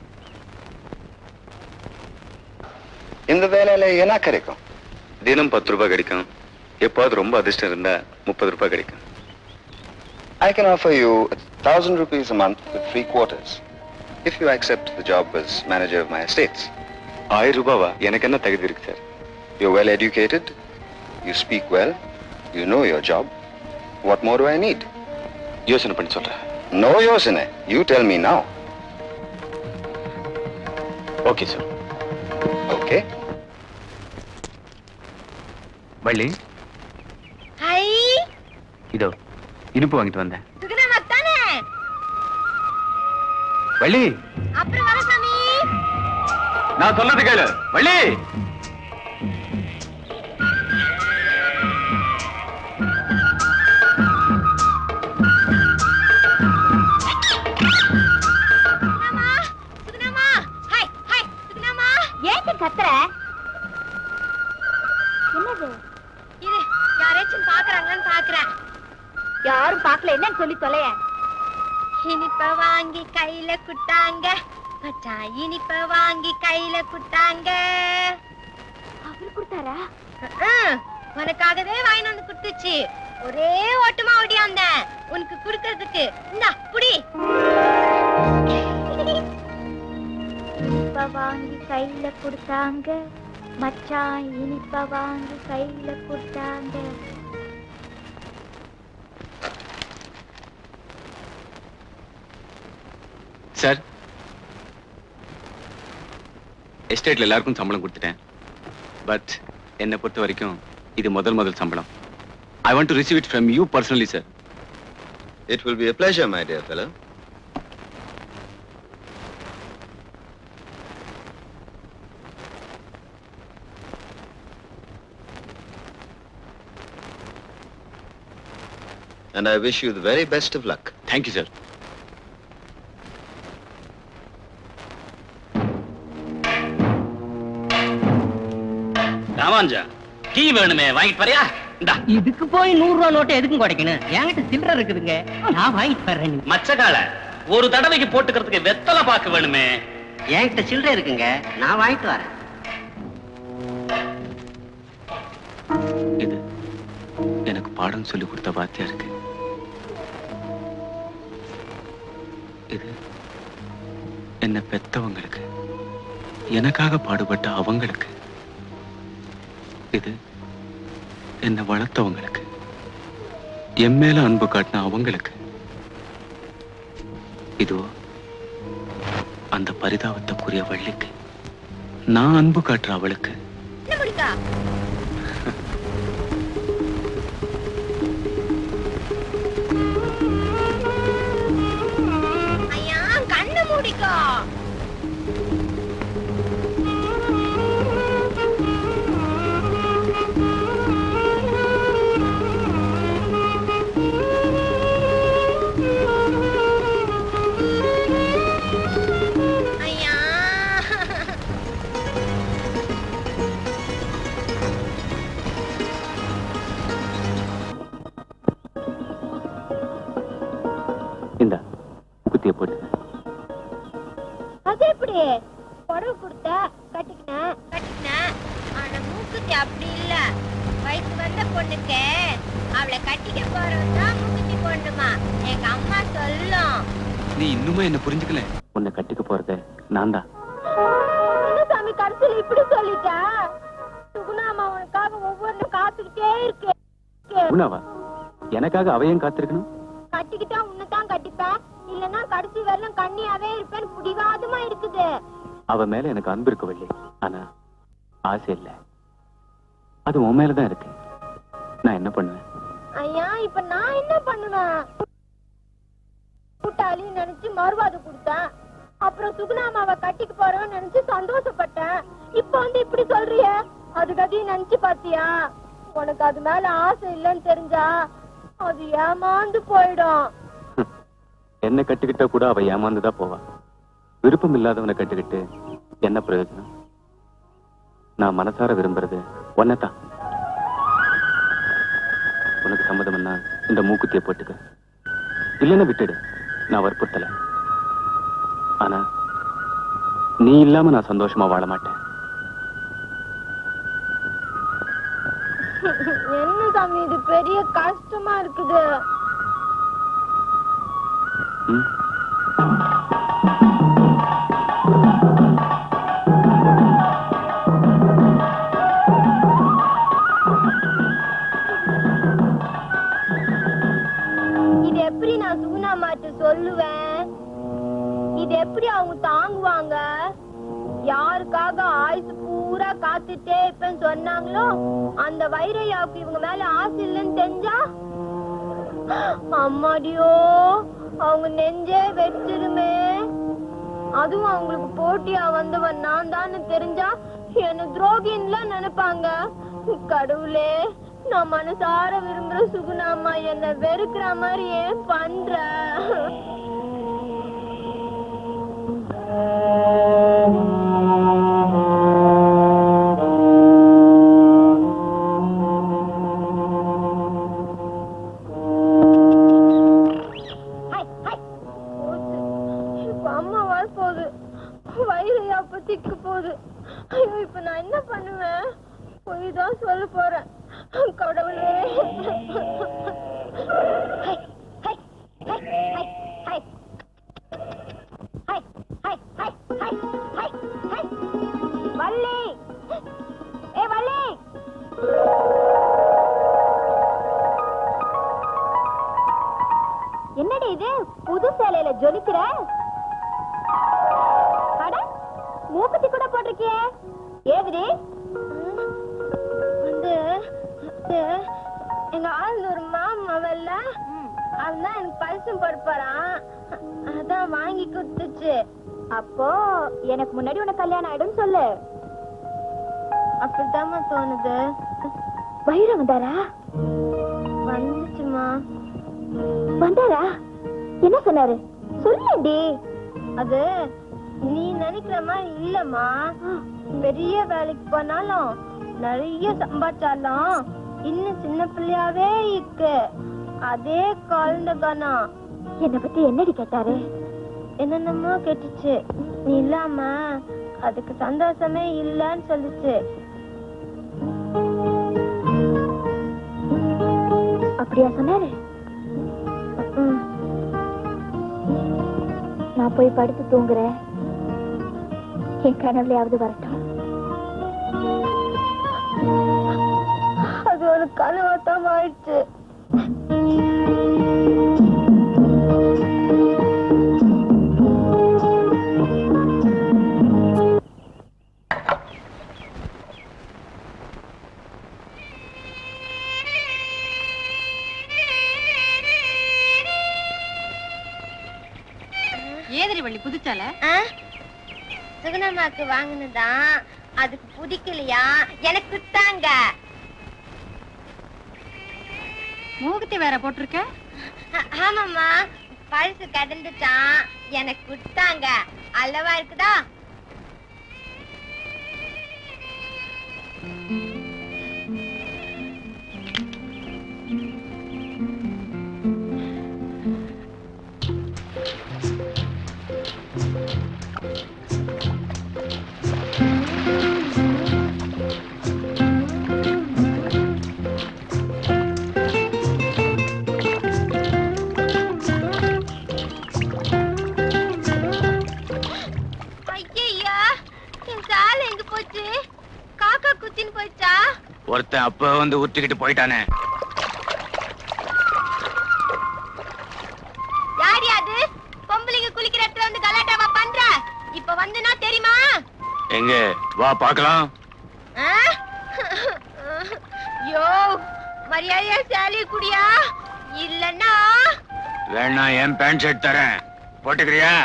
இந்த வேலையில என்ன கிடைக்கும் தினம் பத்து ரூபாய் கிடைக்கும் எப்பாவது ரொம்ப அதிர்ஷ்டம் இருந்தா முப்பது ரூபாய் கிடைக்கும் I can offer you a thousand rupees a month with three quarters if you accept the job as manager of my estates. ஆயிரம் ரூபாவா எனக்கு என்ன தகுதி இருக்கு sir You're well educated, you speak well, you know your job. What more do I need? யோசனை பண்ணி சொல்றேன் No யோசனை You tell me now. Okay sir okay Valli hi இதோ இனிப்பு வாங்கிட்டு வந்தேன் சுகுணாமாக்கு தானே வள்ளி அப்புறம் வர சாமி நான் சொல்றது கேளு வள்ளி சுகுணாமா சுகுணாமா ஹாய் ஹாய் சுகுணாமா ஏன் கத்துற என்னது இரு யாராச்சும் பாக்குறாங்களான்னு பாக்குறேன் யாரும் பார்க்கல என்னன்னு சொல்லி தொலைய இனிப்ப வாங்கி கையில குட்டாங்க மச்சான் இனிப்ப வாங்கி கையில குட்டாங்க அவரு கொடுத்தாரா ம்ம். உனக்காகவே வாங்கிட்டு வந்து குடுத்துச்சு ஒரே ஓட்டமா ஓடியாந்த உனக்கு குடுக்கறதுக்கு இந்தா புடி இனிப்ப வாங்கி கையில கொடுத்தாங்க மச்சான் இனிப்ப வாங்கி கையில கொடுத்தாங்க சார் எஸ்டேட்ல எல்லாருக்கும் சம்பளம் கொடுத்துட்டேன் பட் என்னை பொறுத்த வரைக்கும் இது முதல் முதல் சம்பளம் I want to receive it from you personally sir It will be a pleasure, my dear fellow. And I wish you the very best of luck. Thank you sir ராமாஞ்சா டீ வேணுமே வாங்கிட்டு வரியா இந்தா இதுக்கு போய் நூறு ரூபா நோட்டை எதுக்கும் குடைக்கணும் என்கிட்ட சில்லறை இருக்குதுங்க நான் வாங்கிட்டு வர்றேன் மச்சக்கால ஒரு தடவைக்கு போட்டுக்கிறதுக்கு வெத்தலை பாக்கு வேணுமே என்கிட்ட சில்லறை இருக்குங்க நான் வாங்கிட்டு வரேன் இது எனக்கு பாடம் சொல்லி கொடுத்த வாத்தியா இருக்கு இது என்ன பெத்தவங்களுக்கு எனக்காக பாடுபட்ட அவங்களுக்கு இது என்ன வளர்த்தவங்களுக்கு என் மேல அன்பு காட்டின அவங்களுக்கு இதோ அந்த பரிதாபத்துக்குரிய வள்ளிக்கு நான் அன்பு காட்டுற அவளுக்கு என்ன முடிக்கா ஐயா கண்ணு மூடிக்கோ ஐயா இந்த குத்திய போட்டு அது எப்படி புடவை கொடுத்த கட்டிக்கினேன் கட்டிக்கினேன் ஆனா மூக்குத்தி அப்படி இல்ல வயசு வந்த பொண்ணுக்கு அவளை கட்டிக்க போறவன் தான் மூக்குத்தி போடணுமா எங்க அம்மா சொல்லும் நீ இன்னுமே என்ன புரிஞ்சுக்கல உன்னை கட்டிக்க போறது நான் தான் என்ன சாமி கடைசியில இப்படி சொல்லிட்ட சுகுணாமா உனக்காக ஒவ்வொரு காத்துக்கிட்டே இருக்கு உணவா எனக்காக அவையும் காத்திருக்கணும் கட்டிக்கிட்டா உன்னைத்தான் கட்டிப்பேன் இல்லன்னா கடைசி வரலும் கண்ணியாவே இருப்பேன்னு புடிவாதமா இருக்குது அவ மேல எனக்கு அன்பு இருக்கு வள்ளி ஆனா ஆசை இல்ல அது உன் மேலதான் இருக்கு நான் என்ன பண்ணுவேன் ஐயா இப்ப நான் என்ன பண்ணுவேன் கூட்டாளி நினைச்சு மறுவாது கொடுத்தேன் அப்புறம் சுகுணாமாவை கட்டிக்கு போறோம்னு நினைச்சு சந்தோஷப்பட்டேன் இப்ப வந்து இப்படி சொல்றிய அது கதையும் நினைச்சு பாத்தியா உனக்கு அது மேல ஆசை இல்லைன்னு தெரிஞ்சா அது ஏமாந்து போயிடும் என்ன கட்டிக்கிட்டா கூட அவ ஏமாந்துதான் போவா விருப்பம் இல்லாதவனை கட்டிக்கிட்டு என்ன பிரயோஜனம் நான் மனசார விரும்புறது ஒன்னதான் உனக்கு சம்மதம்னா இந்த மூக்குத்திய போட்டுக்க இல்லைன்னா விட்டுடு நான் வற்புறுத்தல ஆனா நீ இல்லாம நான் சந்தோஷமா வாழ மாட்டேன் என்ன சாமி இது பெரிய கஷ்டமா இருக்குது ம்? இது எப்படி நான் சுகுணாமாட்ட சொல்லுவேன் இது எப்படி அவங்க தாங்குவாங்க யாருக்காக ஆயுசு பூரா காத்துட்டே இருப்பேன்னு சொன்னாங்களோ அந்த வைரையாவுக்கு இவங்க மேல ஆசை இல்லைன்னு தெரிஞ்சா அம்மாடியோ அவங்க நெஞ்சே வெச்சிருமே அதுவும் அவங்களுக்கு போட்டியா வந்தவன் நான் தான் தெரிஞ்சா என்ன துரோகின்லாம் நினைப்பாங்க கடவுளே நான் மனசார விரும்புற சுகுணாமா என்ன வெறுக்கிற மாதிரி ஏன் பண்ற இப்ப அம்மா வரப்போகுது வயிறு அப்பத்திக்கு போகுது ஐயோ இப்ப நான் என்ன பண்ணுவேன் போய் தான் சொல்ல போறேன் கடவுளே hi, hi, hi, hi, hi. Hi, hi, hi, hi, hi, hi. Valli ஏ வள்ளி என்னடி இது புது சேலையில ஜொலிக்கிற அட மூக்குத்தி கூட போட்டிருக்கியே ஏதுடி வந்து வந்து, எங்க ஆள் ஒரு மாமல்ல அதுதான் எனக்கு பரிசம் பொறுப்பாராம் அதான் வாங்கி கொடுத்துச்சு அப்போ எனக்கு முன்னாடி உனக்கு கல்யாணம் ஆயிடும் சொல்லு அப்படித்தாம்மா தோணுது வைரம் வந்தாரா வந்துச்சுமா வந்தாரா என்ன சொன்னாரு சொல்லேண்டி அது நீ நினைக்கிற மாதிரி இல்லம்மா பெரிய வேலைக்கு போனாலும் நிறைய சம்பாதிச்சாலும் இன்னும் சின்ன பிள்ளையாவே இருக்கு அதே குழந்தை கணம் என்ன பத்தி என்னடி கேட்டாரு என்னென்னமோ கேட்டுச்சு நீ இல்லாம அதுக்கு சந்தோஷமே இல்லன்னு சொல்லுச்சு அப்படியா சொன்னாரு ம். நான் போய் படுத்து தூங்குறேன் என் கனவுலையாவது வரட்டும் அது ஒரு கனவத்தம் ஆயிடுச்சு ஏதரி வள்ளி புதுச்சால சுகுணம்மாக்கு வாங்கினதான் அதுக்கு பிடிக்கலையா எனக்கு தாங்க மூகுத்தி வேற போட்டிருக்க ஆமாம்மா பழசு கடந்துட்டான் எனக்கு கொடுத்தாங்க அல்லவா இருக்குதா ஐயா என் சாலை எங்க போச்சு காக்கா குத்தின்னு போச்சா ஒருத்தன் அப்ப வந்து உருட்டிக்கிட்டு போயிட்டானே யார் அது பொம்பளைங்க குளிக்கிற இடத்துல வந்து கலாட்டாவா பண்ற இப்ப வந்துனா தெரியுமா எங்க வா பார்க்கலாம் ஆ? யோ மரியாதையா சாலி குடியா இல்லன்னா வேணா என் பேண்ட் ஷர்ட் தரேன் போட்டுக்கிறியா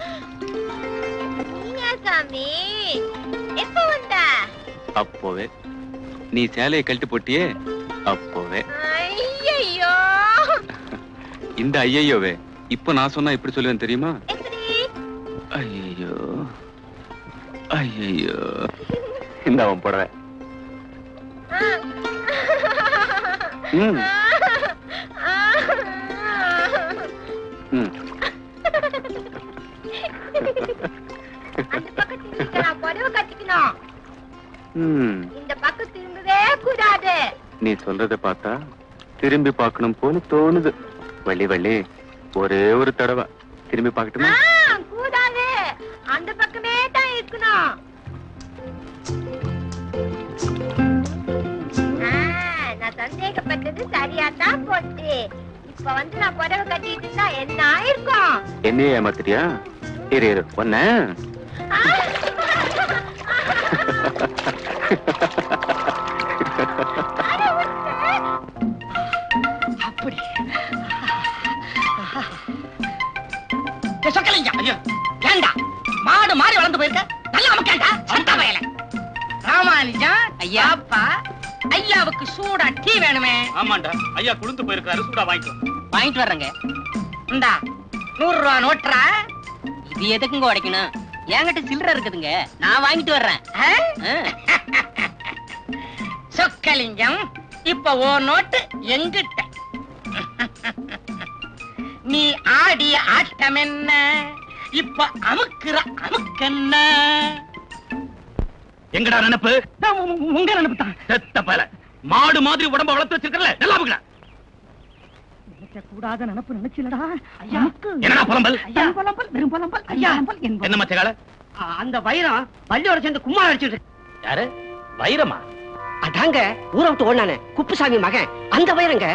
நீயா சாமி எப்ப வந்த அப்போவே நீ சேலையை கழட்டி போட்டியே அப்போவே ஐயோ இந்த ஐயையோவே இப்ப நான் சொன்னா எப்படி சொல்லுவேன் தெரியுமா ஐயோ ஐயோ இந்த அவன் புடவை ம் ம் நான் புடவை கட்டிக்கணும் ம் இந்த பக்கம் திரும்பவே கூடாது நீ சொல்றத பார்த்தா திரும்பி பார்க்கணும் போல தோணுது வள்ளி வள்ளி ஒரே ஒரு தடவை திரும்பி பார்க்கட்டுமா ஆ, கூடாது அந்த பக்கமே தான் இருக்கணும் ஆ, நான் சந்தேகப்பட்டது சரியா தான் போச்சு இப்ப வந்து நான் புடவை கட்டிட்டு இருந்தா என்ன ஆயிருக்கும் என்னையே ஏமாத்துறியா இரு இரு ஒன்ன அப்படி சொக்கலிங்க ஐயா ஏண்டா மாடு மாறி வளர்ந்து போயிருக்க நல்லா அமக்கேண்டா சண்டா வயல ராமானுஜம் ஐயா அப்பா ஐயாவுக்கு சூடா டீ வேணுமே ஆமாண்டா ஐயா குளிந்து போயிருக்காரு சூடா வாங்கிக்கோ வாங்கிட்டு வர்றேங்க இந்தா நூறு ரூபா நோட்டுறா இது எதுக்குங்க உடைக்கணும் என்கிட்ட சில்லறை இருக்குதுங்க நான் வாங்கிட்டு வர்றேன் சொக்கலிங்கம் இப்ப ஓ நோட்டு எங்கிட்ட நீ ஆடிய ஆட்டம் என்ன இப்ப அமுக்குற அமுக்கென்ன எங்கடா நினைப்பு உங்க நினைப்பு தான் செத்த பல மாடு மாதிரி உடம்ப வளர்த்து வச்சிருக்கல நல்லா பாக்கல கூடாத நினப்பு நினைச்சிலடா என்னடா புலம்பல்? ஐயா புலம்பல் வெறும் புலம்பல் ஐயா புலம்பல் என்பது. என்ன மச்சகால ஆ, அந்த வைரம் வள்ளியோட சேர்ந்து கும்மா அடிச்சுட்டு யாரு வைரமா அதாங்க ஊரை விட்டு ஓடானே குப்புசாமி மகன் அந்த வைரங்க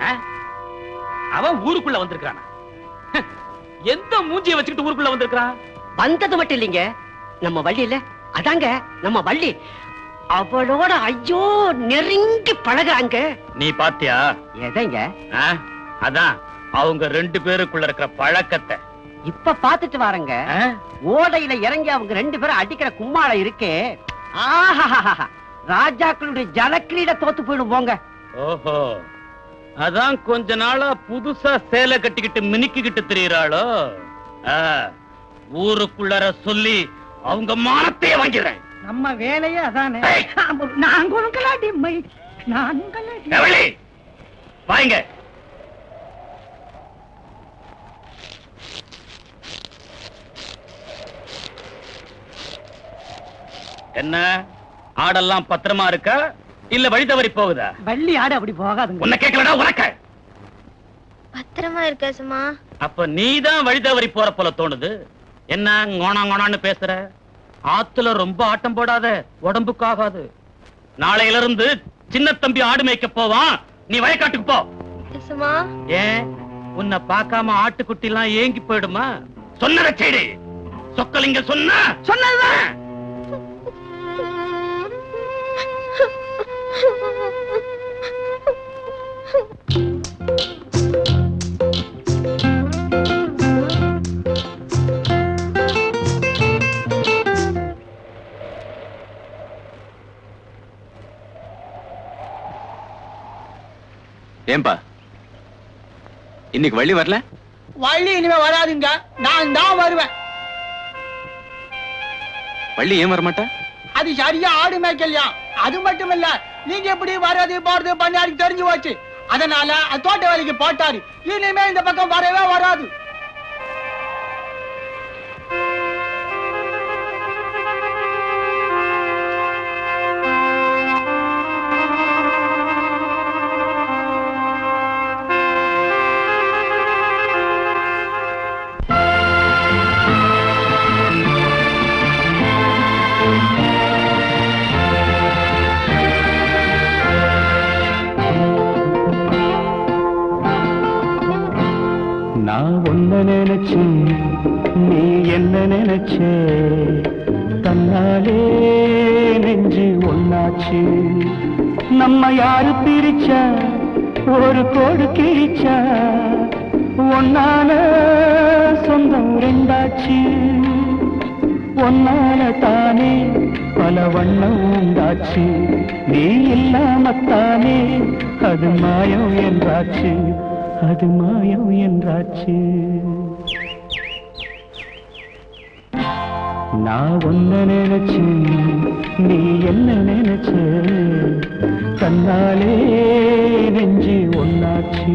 அவன் ஊருக்குள்ள வந்திருக்கானா எந்த மூஞ்சிய வச்சுக்கிட்டு ஊருக்குள்ள வந்திருக்கான் வந்தது மட்டும் இல்லைங்க நம்ம வள்ளி இல்ல அதாங்க நம்ம வள்ளி அவளோட ஐயோ நெருங்கி பழகுறாங்க நீ பாத்தியா எதைங்க ஆ? அதான் அவங்க ரெண்டு பேருக்குள்ள இருக்கிற பழக்கத்தை இப்ப பாத்துட்டு வாரங்க ஓடையில இறங்கி அவங்க ரெண்டு பேரும் அடிக்கிற கும்மாள இருக்கே ஆஹாஹாஹா. ராஜாக்களுடைய ஜலக்கிரீட தோத்து போயிடும் போங்க ஓஹோ அதான் கொஞ்ச நாளா புதுசா சேலை கட்டிக்கிட்டு மினுக்கிக்கிட்டு திரியறாளோ ஆ, ஊருக்குள்ளர சொல்லி அவங்க மானத்தையே வாங்கிறேன் நம்ம வேலையே அதானே நாங்களும் டிம்மை எவளி வாங்க என்ன ஆடெல்லாம் பத்திரமா இருக்கா இல்ல வழி தவறி போகுதா வள்ளி ஆடு அப்படி போகாதுங்க உன்னை கேட்கலடா உனக்க பத்திரமா இருக்க சும்மா அப்ப நீதான் வழி தவறி போற போல தோணுது என்ன ngoணா ngoணான்னு பேசுற ஆத்துல ரொம்ப ஆட்டம் போடாத உடம்புக்கு ஆகாது நாளையில இருந்து சின்ன தம்பி ஆடு மேய்க்க போவான் நீ வயக்காட்டுக்கு போ சும்மா ஏன் உன்னை பார்க்காம ஆட்டுக்குட்டி எல்லாம் ஏங்கி போயிடுமா சொன்னத செய்தி சொக்கலிங்க சொன்ன சொன்னதுதான் ஏன்பா இன்னைக்கு வள்ளி வரல வள்ளி இனிமே வராதுங்க நான் தான் வருவேன் வள்ளி ஏன் வரமாட்டா அது சரியா ஆடு மேய்க்கலையா அது மட்டும் இல்ல நீங்க எப்படி வர்றது போறது பண்ணாருக்கு தெரிஞ்சு போச்சு அதனால அது தோட்ட வேலைக்கு போட்டாரு இனிமே இந்த பக்கம் வரவே வராது நான் ஒன்ன நினைச்சேன் நீ என்ன நினைச்சே தன்னாலே நெஞ்சு ஒன்னாச்சு நம்ம யாரு பிரிச்சா ஒரு கோடு கிழிச்சா ஒன்னால சொந்தம் ரெண்டாச்சு ஒன்னால தானே பல வண்ணம் உண்டாச்சு நீ இல்லாமத்தானே அது மாயம் என்றாச்சு அது மாயம் என்றாச்சு நான் ஒன்ன நினைச்சேன் நீ என்ன நினைச்ச தன்னாலே நெஞ்சு ஒன்னாச்சு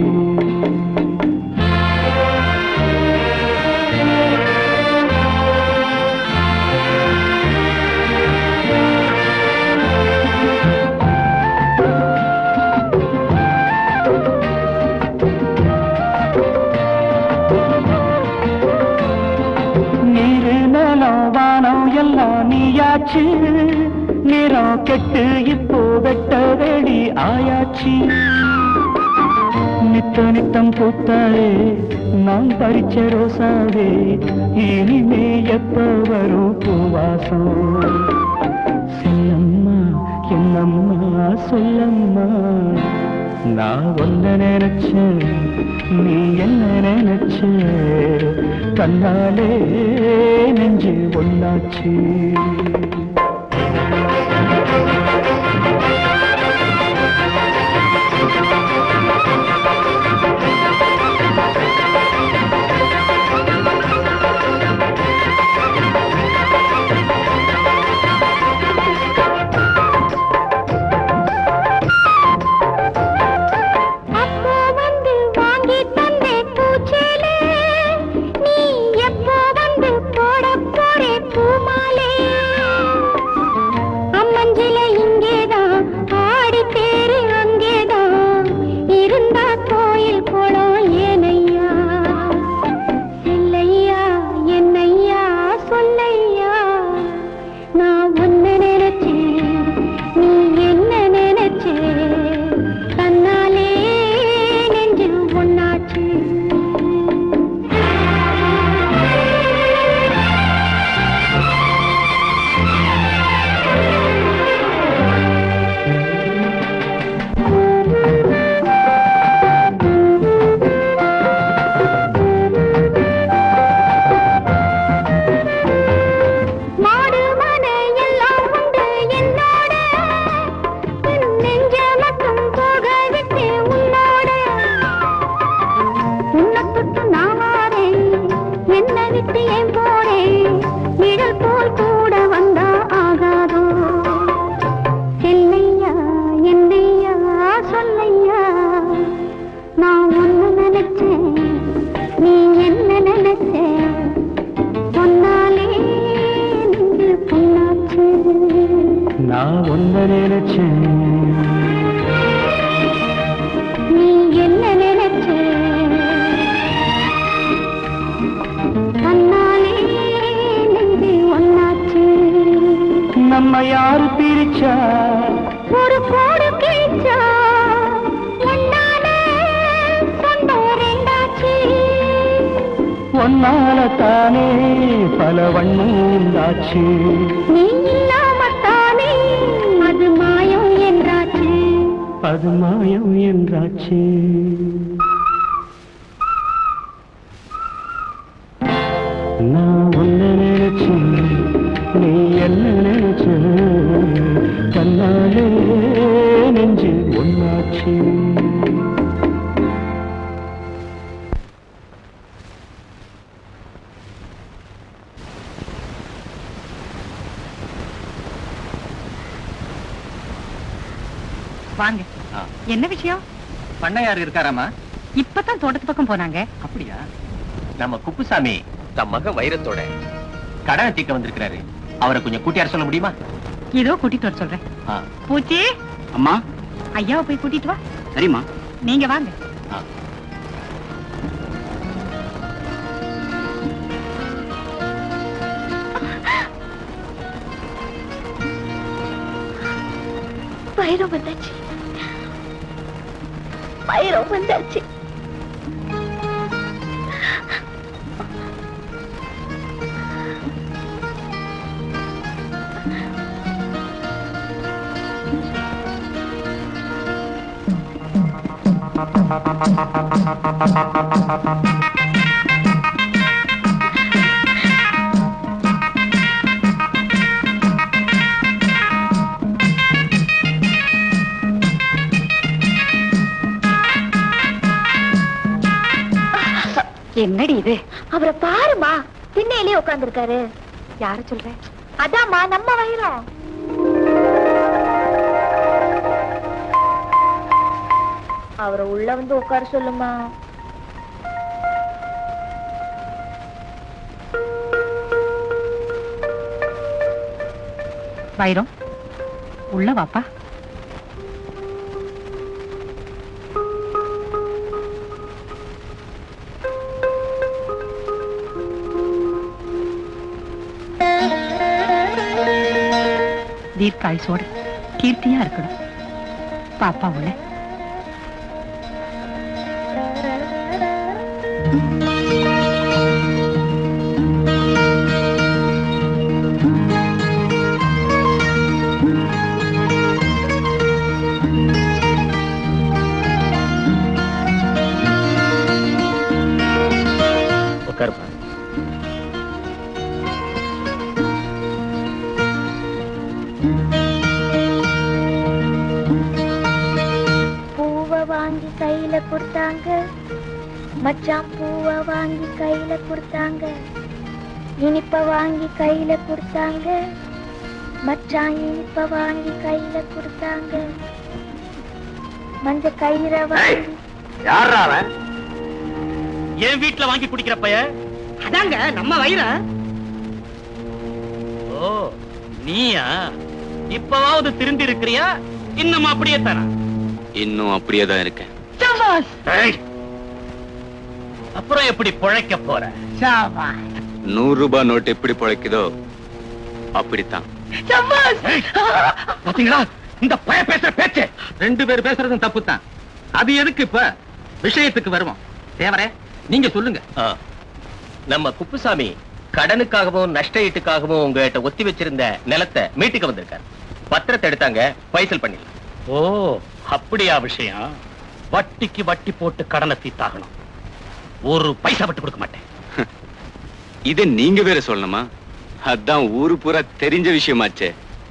நீரு நிலம் வானம் எல்லாம் நீயாச்சு நிறம் கெட்டு இப்போ வெட்ட வேடி ஆயாச்சு நித்த நித்தம் பூத்தாரே நான் பறிச்ச ரோசாவே இனிமே எப்ப வரும் பூவாசம் செல்லம்மா என்னம்மா சொல்லம்மா நான் ஒன்ன நினைச்சேன் நீ என்ன நினைச்ச கண்ணாலே நெஞ்சு ஒன்னாச்சு அப்போ வந்து வாங்கி தந்தே பூச்சேலே நீ எப்போ வந்து போட போறே பூமாலே அம்மஞ்சில இங்கேதான் ஆடி பேரு அங்கேதான் இருந்தா கோயில் குளம் ஏனையா செல்லையா என்னையா சொல்லையா நான் ஒன்னு நினைச்சேன் நீ என்ன நினைச்சே தன்னாலே நெஞ்சு ஒன்னாச்சு மாடு மனை எல்லாம் உண்டு என்னோட உன் நெஞ்ச மட்டும் போக விட்டு உன்னோட உன்னை தொட்டு நான் வாரேன் என்னை விட்டு ஏன் போறேன் நிழல் போல் கூட வந்தா ஆகாதோ செல்லையா என்னையா சொல்லையா நான் ஒன்னு நினைச்சேன் நீ என்ன நினைச்ச பொன்னாலே நெஞ்சு பொன்னாச்சு நான் ஒன்ன நினைச்சேன் நீ என்ன நினைச்ச தன்னாலே நெஞ்சு ஒன்னாச்சு நம்ம யாரு பிரிச்சா ஒரு கோடு கிழிச்சா ஒன்னாலே சொந்தம் ரெண்டாச்சு ஒன்னால தானே பல வண்ணம் உண்டாச்சு நீ இல்லாமத்தானே அது மாயம் என்றாச்சு அது மாயம் என்றாச்சு நான் ஒன்ன நினைச்சேன் நீ என்ன நினைச்ச கண்ணாலே நெஞ்சு ஒன்னாச்சு வாங்க என்ன விஷயம் பண்ணையார் இருக்காராமா இப்பதான் தோட்டத்து பக்கம் போனாங்க அப்படியா நம்ம குப்புசாமி தம் மகன் வைரத்தோட கடனை தீக்க வந்திருக்கிறாரு அவரை கொஞ்சம் கூட்டியார் சொல்ல முடியுமா இதோ கூட்டிட்டு வர சொல்றேன் ஆ. பூச்சி அம்மா ஐயாவை போய் கூட்டிட்டு வா சரிம்மா நீங்க வாங்க பயிரும் வந்தாச்சு பயிரும் வந்தாச்சு என்னடி இது அவரை பாருமா திண்ணையிலே உட்கார்ந்திருக்காரு யார சொல்ற அதாம்மா நம்ம வைரம் அவரை உள்ள வந்து உட்கார சொல்லுமா வைரம் உள்ள வாப்பா தீர்க்காயுசோட கீர்த்தியா இருக்கணும் பாப்பா உள்ள உட்காருப்பா பூவை வாங்கி கையில கொடுத்தாங்க மச்சான் பூவை வாங்கி கையில கொடுத்தாங்க இனிப்ப வாங்கி கையில கொடுத்தாங்க மச்சான் இனிப்ப வாங்கி கையில கொடுத்தாங்க மஞ்ச கயிறை வாங்கி யாரா அவன் என் வீட்டுல வாங்கி குடிக்கிற பைய அதாங்க நம்ம வைரம் ஓ நீயா இப்பவாவது திருந்தி இருக்கிறியா இன்னும் அப்படியே தரேன் இன்னும் அப்படியே தான் இருக்கேன் ஏய், அப்புறம் எப்படி பொழைக்க போற நூறு ரூபாய் நோட்டு எப்படி பிழைக்குதோ அப்படித்தான் ஏய், பாத்தீங்களா இந்த பய பேசுற பேச்சு ரெண்டு பேர் பேசுறதும் தப்பு தான் அது எதுக்கு இப்ப விஷயத்துக்கு வருவோம் தேவரே நீங்க சொல்லுங்க நம்ம குப்புசாமி கடனுக்காகவும் நஷ்ட ஈட்டுக்காகவும் உங்ககிட்ட ஒத்தி வச்சிருந்த நிலத்தை மீட்டுக்க வந்திருக்காரு பத்திரத்தை எடுத்தாங்க பைசல் பண்ணிடலாம் ஓ அப்படியா விஷயம் வட்டிக்கு வட்டி போட்டு கடனை தீத்தாகணும் ஒரு பைசா விட்டு கொடுக்க மாட்டேன் இதை நீங்க வேற சொல்லணுமா அதான் ஊரு பூரா தெரிஞ்ச விஷயமாச்சே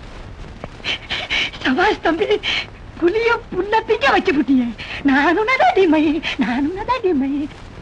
சபாஷ் தம்பி புளிய புல்லத்திக்க வச்சு புட்டிய நானும் அடிமை நானும் அடிமை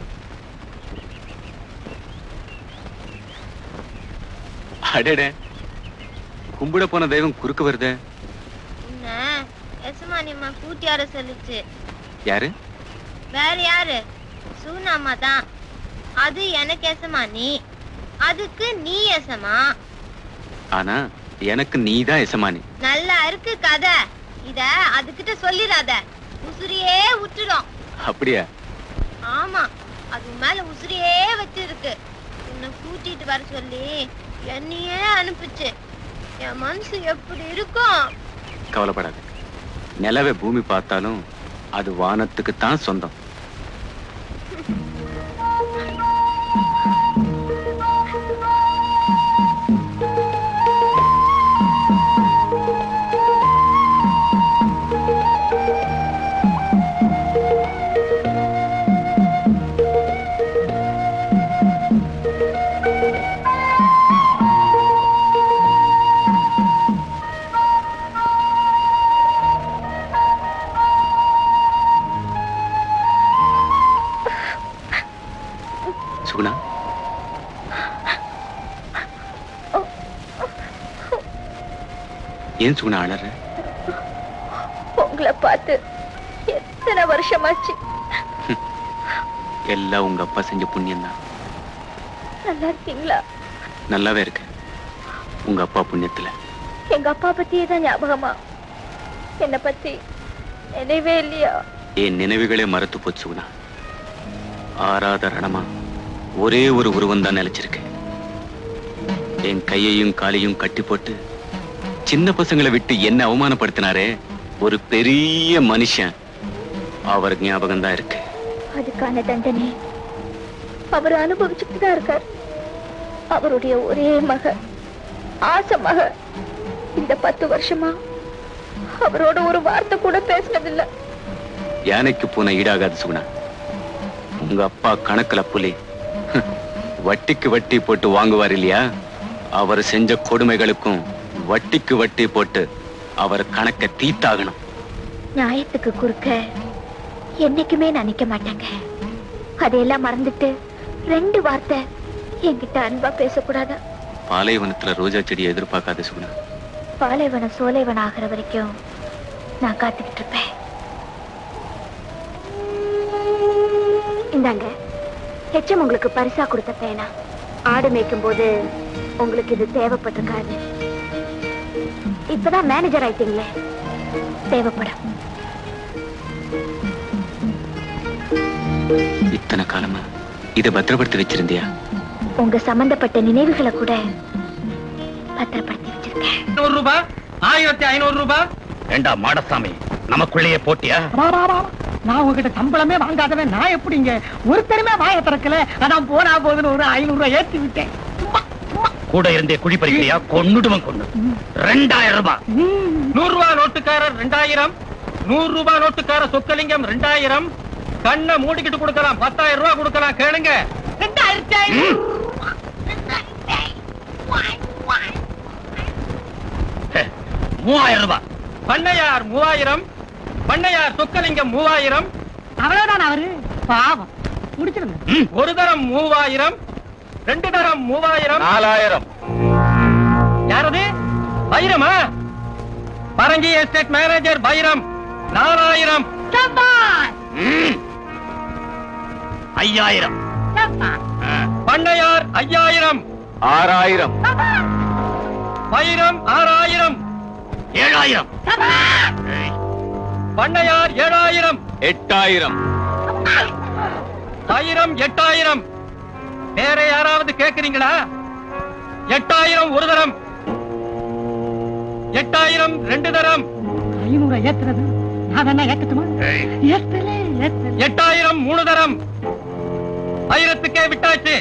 அடடே கும்பிட போன தெய்வம் குறுக்க வருதே என்ன எசமானியம்மா கூட்டியார சொல்லுச்சு யாரு வேற யாரு சூனாமா தான் அது எனக்கு எசமானி அதுக்கு நீ எசமா ஆனா எனக்கு நீதான் எசமானி நல்லா இருக்கு கதை இத அதுகிட்ட சொல்லிடாத உசுரியே விட்டுடும் அப்படியா ஆமா அது மேல உசுரியே வச்சிருக்கு உன்னை கூட்டிட்டு வர சொல்லி என்னையே அனுப்புச்சு என் மனசு எப்படி இருக்கும் கவலைப்படாத நிலவை பூமி பார்த்தாலும் அது வானத்துக்கு தான் சொந்தம் சுகுணா ஏன் சுகுணா அழற உங்க உங்களை பார்த்து எத்தனை வருஷமாச்சு எல்லாம் உங்க அப்பா செஞ்ச புண்ணியம் தான் நல்லா இருக்கீங்களா நல்லாவே இருக்கு உங்க அப்பா புண்ணியத்துல எங்க அப்பா பத்தியே தான் ஞாபகமா என்ன பத்தி நினைவே இல்லையா என் நினைவுகளே மறத்து போச்சு சுகுணா ஆறாத ரணமா ஒரே ஒரு உருவம் தான் நிலைச்சிருக்கு என் கையையும் காலையும் கட்டி போட்டு சின்ன பசங்களை விட்டு என்ன அவமானப்படுத்தினாரே ஒரு பெரிய மனுஷன் அவர் ஞாபகம் தான் இருக்கு அதுக்கான தண்டனை அவர் அனுபவிச்சுட்டு தான் இருக்கார் அவருடைய ஒரே மக ஆசை மக இந்த பத்து வருஷமா அவரோட ஒரு வார்த்தை கூட பேசினதில்ல யானைக்கு பூனை ஈடாகாது சுகுணா உங்க அப்பா கணக்குல புலி வட்டிக்கு வட்டி போட்டு வாங்குவார் இல்லையா அவர் செஞ்ச கொடுமைகளுக்கும் வட்டிக்கு வட்டி போட்டு அவர் கணக்க தீத்தாகணும் நியாயத்துக்கு குறுக்க என்னைக்குமே நினைக்க மாட்டேங்க அதையெல்லாம் மறந்துட்டு ரெண்டு வார்த்தை என்கிட்ட அன்பா பேசக்கூடாதா பாலைவனத்துல ரோஜா செடியை எதிர்பார்க்காத சுகுணா பாலைவனம் சோலைவனம் ஆகிற வரைக்கும் நான் காத்துக்கிட்டு இருப்பேன் இந்தாங்க ஹெச்எம் உங்களுக்கு பரிசா கொடுத்த பேனா ஆடு மேய்க்கும் போது உங்களுக்கு இது தேவைப்பட்டிருக்காது இப்பதான் மேனேஜர் ஆயிட்டீங்களே தேவைப்படும் இத்தனை காலமா இதை பத்திரப்படுத்தி வச்சிருந்தியா உங்க சம்பந்தப்பட்ட நினைவுகளை கூட பத்திரப்படுத்தி வச்சிருக்கேன் ஐநூறு ரூபாய் ஆயிரத்தி ஐநூறு ரூபாய் ஏண்டா மாடசாமி நமக்குள்ளேயே போட்டியா வா, வா, வா. நான் உங்ககிட்ட சம்பளமே வாங்காதவன் நான் எப்படிங்க ஒருத்தருமே வாய திறக்கல அதான் போனா போதுன்னு ஒரு ஐநூறு ரூபாய் ஏத்தி விட்டேன் கூட இருந்தே குழி பறிக்கிறியா கொன்னுடுவன் கொண்டு ரெண்டாயிரம் ரூபாய் நூறு ரூபாய் நோட்டுக்காரர் ரெண்டாயிரம் நூறு ரூபாய் நோட்டுக்காரர் சொக்கலிங்கம் ரெண்டாயிரம் கண்ணை மூடிக்கிட்டு கொடுக்கலாம் பத்தாயிரம் ரூபாய் கொடுக்கலாம் கேளுங்க ரெண்டாயிரத்தி ஐநூறு மூவாயிரம் ரூபாய் பண்ணையார் மூவாயிரம் பண்ணையார் சொக்கலிங்கம் மூவாயிரம் அவ்வளவுதான் அவரு பாவம் முடிச்சிருங்க ஒரு தரம் மூவாயிரம் ரெண்டு தரம் மூவாயிரம் நாலாயிரம் யாரது வைரமா பரங்கி எஸ்டேட் மேனேஜர் வைரம் நாலாயிரம் ஐயாயிரம் பண்ணையார் ஐயாயிரம் ஆறாயிரம் வைரம் ஆறாயிரம் ஏழாயிரம் பண்ணையார் ஏழாயிரம் எட்டாயிரம் ஆயிரம் எட்டாயிரம் வேற யாராவது கேக்குறீங்களா எட்டாயிரம் ஒரு தரம் எட்டாயிரம் ரெண்டு தரம் ஐநூறு ஏத்துறது நான் வேணா ஏத்துட்டுமா ஏத்தல ஏத்தல எட்டாயிரம் மூணு தரம் ஆயிரத்துக்கே விட்டாச்சு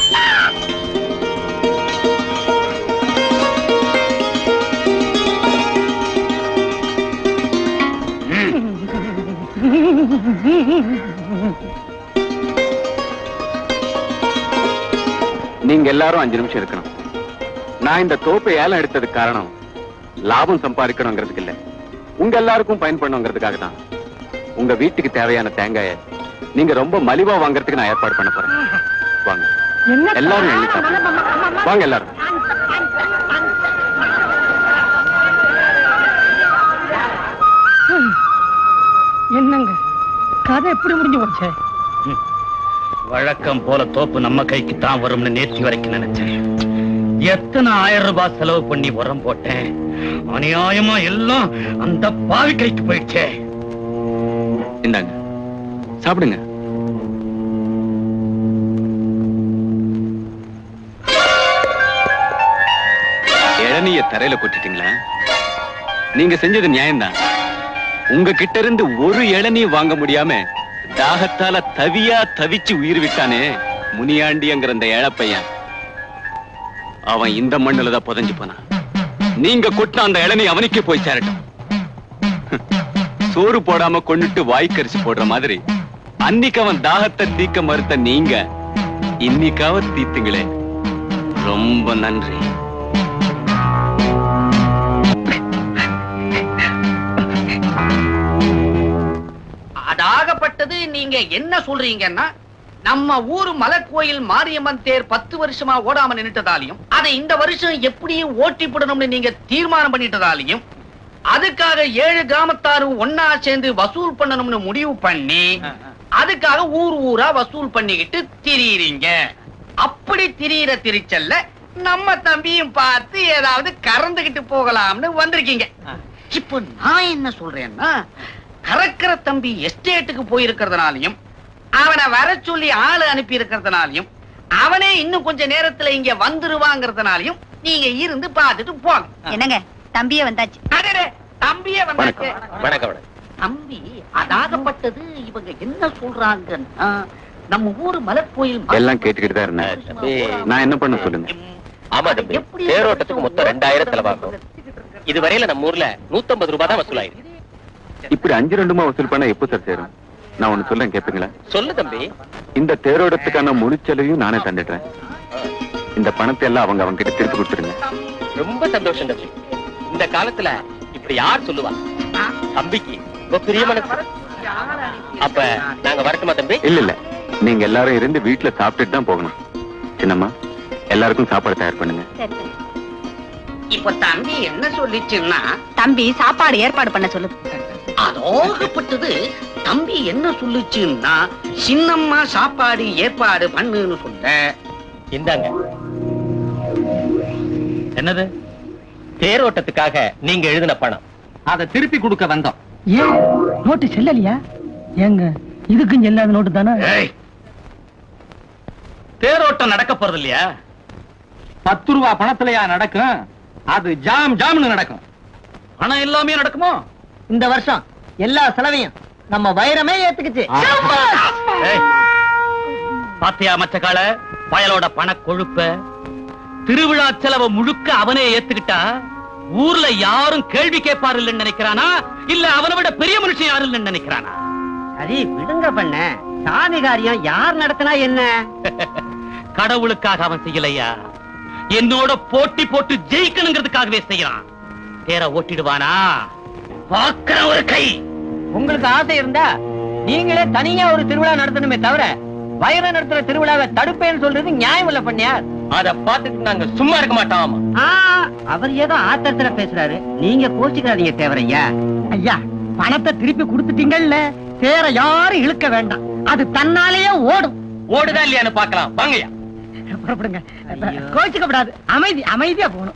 நீங்க எல்லாரும் அஞ்சு நிமிஷம் இருக்கணும் நான் இந்த தோப்பை ஏலம் எடுத்ததுக்கு காரணம் லாபம் சம்பாதிக்கணுங்கிறதுக்கு இல்ல உங்க எல்லாருக்கும் பயன்படணுங்கிறதுக்காக தான் உங்க வீட்டுக்கு தேவையான தேங்காய நீங்க ரொம்ப மலிவா வாங்குறதுக்கு நான் ஏற்பாடு பண்ண போறேன் வாங்க என்ன எல்லாரும் எழுதி சாப்பிடுங்க. வாங்க எல்லாரும் என்னங்க கதை எப்படி முடிஞ்சு போச்சே வழக்கம் போல தோப்பு நம்ம கைக்கு தான் வரும்னு நேற்று வரைக்கும் நினைச்சேன் எத்தனை ஆயிரம் ரூபாய் செலவு பண்ணி உரம் போட்டேன் அநியாயமா எல்லாம் அந்த பாவி கைக்கு போயிடுச்சே இந்தாங்க சாப்பிடுங்க இளநீய தரையில கொட்டிட்டீங்களா நீங்க செஞ்சது நியாயம்தான் உங்க கிட்ட இருந்து ஒரு இளநீ வாங்க முடியாம தாகத்தால தவியா தவிச்சு உயிர் விட்டானே முனியாண்டிங்கிற அந்த ஏழப்பையன் அவன் இந்த மண்ணுல தான் புதைஞ்சு போனான் நீங்க கொட்டின அந்த இளநீ அவனுக்கே போய் சேரட்டும் சோறு போடாம கொண்டுட்டு வாய்க்கரிசி போடுற மாதிரி அன்னைக்கு அவன் தாகத்தை தீக்க மறுத்த நீங்க இன்னைக்காவது தீத்துங்களே ரொம்ப நன்றி அதாகப்பட்டது நீங்க என்ன சொல்றீங்கன்னா நம்ம ஊர் மலைக்கோயில் மாரியம்மன் தேர் பத்து வருஷமா ஓடாம நின்னுட்டதாலையும் அதை இந்த வருஷம் எப்படியும் ஓட்டி போடணும்னு நீங்க தீர்மானம் பண்ணிட்டதாலையும் அதுக்காக ஏழு கிராமத்தாரும் ஒன்னா சேர்ந்து வசூல் பண்ணணும்னு முடிவு பண்ணி அதுக்காக ஊர் ஊரா வசூல் பண்ணிக்கிட்டு திரியுறீங்க அப்படி திரியிற திரிச்சல்ல நம்ம தம்பியும் பார்த்து ஏதாவது கறந்துகிட்டு போகலாம்னு வந்திருக்கீங்க இப்போ நான் என்ன சொல்றேன்னா கறக்கிற தம்பி எஸ்டேட்டுக்கு போயிருக்கிறதுனாலையும் அவனை வர சொல்லி ஆளு அனுப்பி இருக்கிறதுனாலையும் அவனே இன்னும் கொஞ்ச நேரத்துல இங்க வந்துருவாங்கிறதுனாலையும் நீங்க இருந்து பார்த்துட்டு போங்க என்னங்க தம்பியே வந்தாச்சு அடடே, தம்பியே வந்தாச்சு வணக்கம் தம்பி அதாகப்பட்டது இவங்க என்ன சொல்றாங்கன்னா நம்ம ஊர் மலர்கோயில் எல்லாம் கேட்டுக்கிட்டு தான் இருந்தேன் நான் என்ன பண்ண சொல்லுங்க ஆமா தம்பி தேரோட்டத்துக்கு மொத்தம் ரெண்டாயிரம் செலவாகும் இதுவரையில நம்ம ஊர்ல நூத்தம்பது ரூபாய் தான் வசூலாயிருக்கு இப்படி அஞ்சு ரெண்டுமா வசூல் பண்ணா எப்போ சார் சேரும் நான் ஒண்ணு சொல்றேன் கேப்பீங்களா சொல்லு தம்பி இந்த தேரோடத்துக்கான முழு செலவையும் நானே தந்துடுறேன் இந்த பணத்தை எல்லாம் அவங்க அவங்க கிட்ட திருப்பி கொடுத்துருங்க ரொம்ப சந்தோஷம் தம்பி இந்த காலத்துல இப்படி யார் சொல்லுவா தம்பிக்கு ரொம்ப பெரிய மனசு அப்ப நாங்க வரட்டுமா தம்பி இல்ல இல்ல நீங்க எல்லாரும் இருந்து வீட்டுல சாப்பிட்டுட்டு தான் போகணும் சின்னம்மா எல்லாருக்கும் சாப்பாடு தயார் பண்ணுங்க இப்ப தம்பி என்ன சொல்லிச்சுன்னா தம்பி சாப்பாடு ஏற்பாடு பண்ண சொல்லுது அதோகப்பட்டது தம்பி என்ன சொல்லுச்சுன்னா சின்னம்மா சாப்பாடு ஏற்பாடு பண்ணுன்னு சொல்ல இந்தாங்க என்னது தேரோட்டத்துக்காக நீங்க எழுதின பணம் அதை திருப்பி கொடுக்க வந்தோம் ஏன் நோட்டு செல்லலையா ஏங்க இதுக்கும் செல்லாத நோட்டு தானே தேரோட்டம் நடக்க போறது இல்லையா பத்து ரூபா பணத்திலயா நடக்கும் அது ஜாம் ஜாம்னு நடக்கும் பணம் எல்லாமே நடக்குமோ இந்த வருஷம் எல்லா செலவையும் நம்ம வைரமே ஏத்துக்குச்சு ஏய், பாத்தியா மச்சக்கால பயலோட பண கொழுப்ப திருவிழா செலவை முழுக்க அவனே ஏத்துக்கிட்டா ஊர்ல யாரும் கேள்வி கேட்பாரு இல்லைன்னு நினைக்கிறானா இல்ல அவனை விட பெரிய மனுஷன் யாரும் இல்லைன்னு நினைக்கிறானா சரி விடுங்க பண்ண சாமி காரியம் யார் நடத்தினா என்ன கடவுளுக்காக அவன் செய்யலையா என்னோட போட்டி போட்டு ஜெயிக்கணுங்கிறதுக்காகவே செய்யறான் தேர ஓட்டிடுவானா பாக்குற ஒரு கை உங்களுக்கு ஆசை இருந்தா நீங்களே தனியா ஒரு திருவிழா நடத்தணுமே தவிர வைரம் நடத்துற திருவிழாவை தடுப்பேன்னு சொல்றது நியாயம் இல்ல பண்ணியார் அத பார்த்துட்டு நாங்க சும்மா இருக்க மாட்டோம் அவர் ஏதோ ஆத்திரத்துல பேசுறாரு நீங்க கோச்சிக்காதீங்க தேவரையா ஐயா பணத்தை திருப்பி கொடுத்துட்டீங்கல்ல தேர யாரும் இழுக்க வேண்டாம் அது தன்னாலேயே ஓடும் ஓடுதா இல்லையான்னு பார்க்கலாம் வாங்கய்யா புறப்படுங்க கோச்சிக்க கூடாது அமைதி அமைதியா போகணும்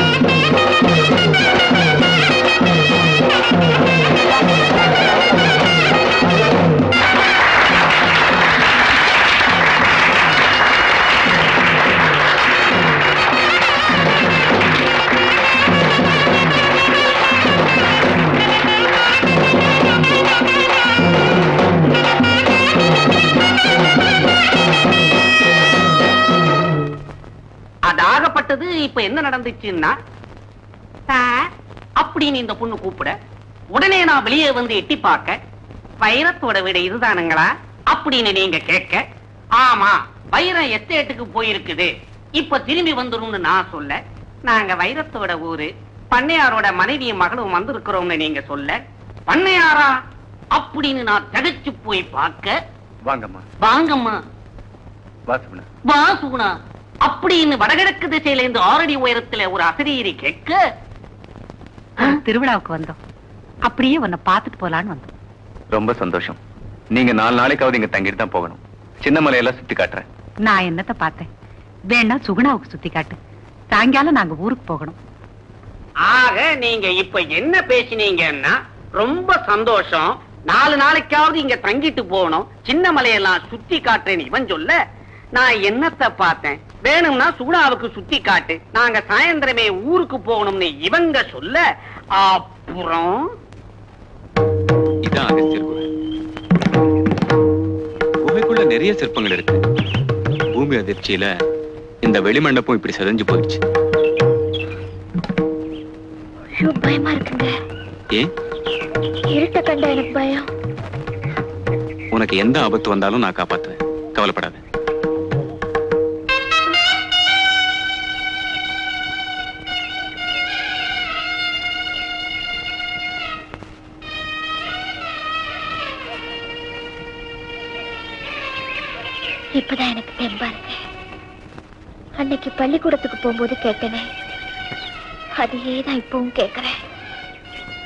அதாகப்பட்டது இப்ப என்ன நடந்துச்சுன்னா சார் அப்படின்னு இந்த பொண்ணு கூப்பிட உடனே நான் வெளியே வந்து எட்டி பார்க்க வைரத்தோட வீடு இதுதானுங்களா அப்படின்னு நீங்க கேட்க ஆமா வைரம் எஸ்டேட்டுக்கு போயிருக்குது இப்ப திரும்பி வந்துரும்னு நான் சொல்ல நாங்க வைரத்தோட ஊரு பண்ணையாரோட மனைவியும் மகளும் வந்திருக்கிறோம்னு நீங்க சொல்ல பண்ணையாரா அப்படின்னு நான் தடிச்சு போய் பார்க்க வாங்கம்மா வாங்கம்மா வாசுமணா வா சுகுணா அப்படின்னு வடகிழக்கு திசையில இருந்து ஆறடி உயரத்துல ஒரு அசரீரி கேட்க திருவிழாவுக்கு வந்தோம் அப்படியே உன்னை பார்த்துட்டு போலான்னு வந்தோம் ரொம்ப சந்தோஷம் நீங்க நாலு நாளைக்காவது இங்க தங்கிட்டு தான் போகணும் சின்ன மலையெல்லாம் சுத்தி காட்டுறேன் நான் என்னத்த பார்த்தேன் வேணா சுகுணாவுக்கு சுத்தி காட்டு சாயங்காலம் நாங்க ஊருக்கு போகணும் ஆக நீங்க இப்ப என்ன பேசினீங்கன்னா ரொம்ப சந்தோஷம் நாலு நாளைக்காவது இங்க தங்கிட்டு போகணும் சின்ன மலையெல்லாம் சுத்தி காட்டுறேன்னு இவன் சொல்ல நான் என்னத்த பார்த்தேன் வேணும்னா சுகுணாவுக்கு சுத்தி காட்டு நாங்க சாயந்தரமே ஊருக்கு போகணும்னு இவங்க சொல்ல அப்புறம் இதான் அகஸ்தியர் குகை குகைக்குள்ள நிறைய சிற்பங்கள் இருக்கு பூமி அதிர்ச்சியில இந்த வெளிமண்டபம் இப்படி செதஞ்சு போயிடுச்சு ஐயோ பயமா இருக்குங்க ஏன் இருட்ட கண்டா எனக்கு பயம் உனக்கு எந்த ஆபத்து வந்தாலும் நான் காப்பாத்துவேன் கவலைப்படாத இப்பதான் எனக்கு தெம்பா இருக்கு அன்னைக்கு பள்ளிக்கூடத்துக்கு போகும்போது கேட்டனே அதையே தான் இப்பவும் கேட்கிறேன்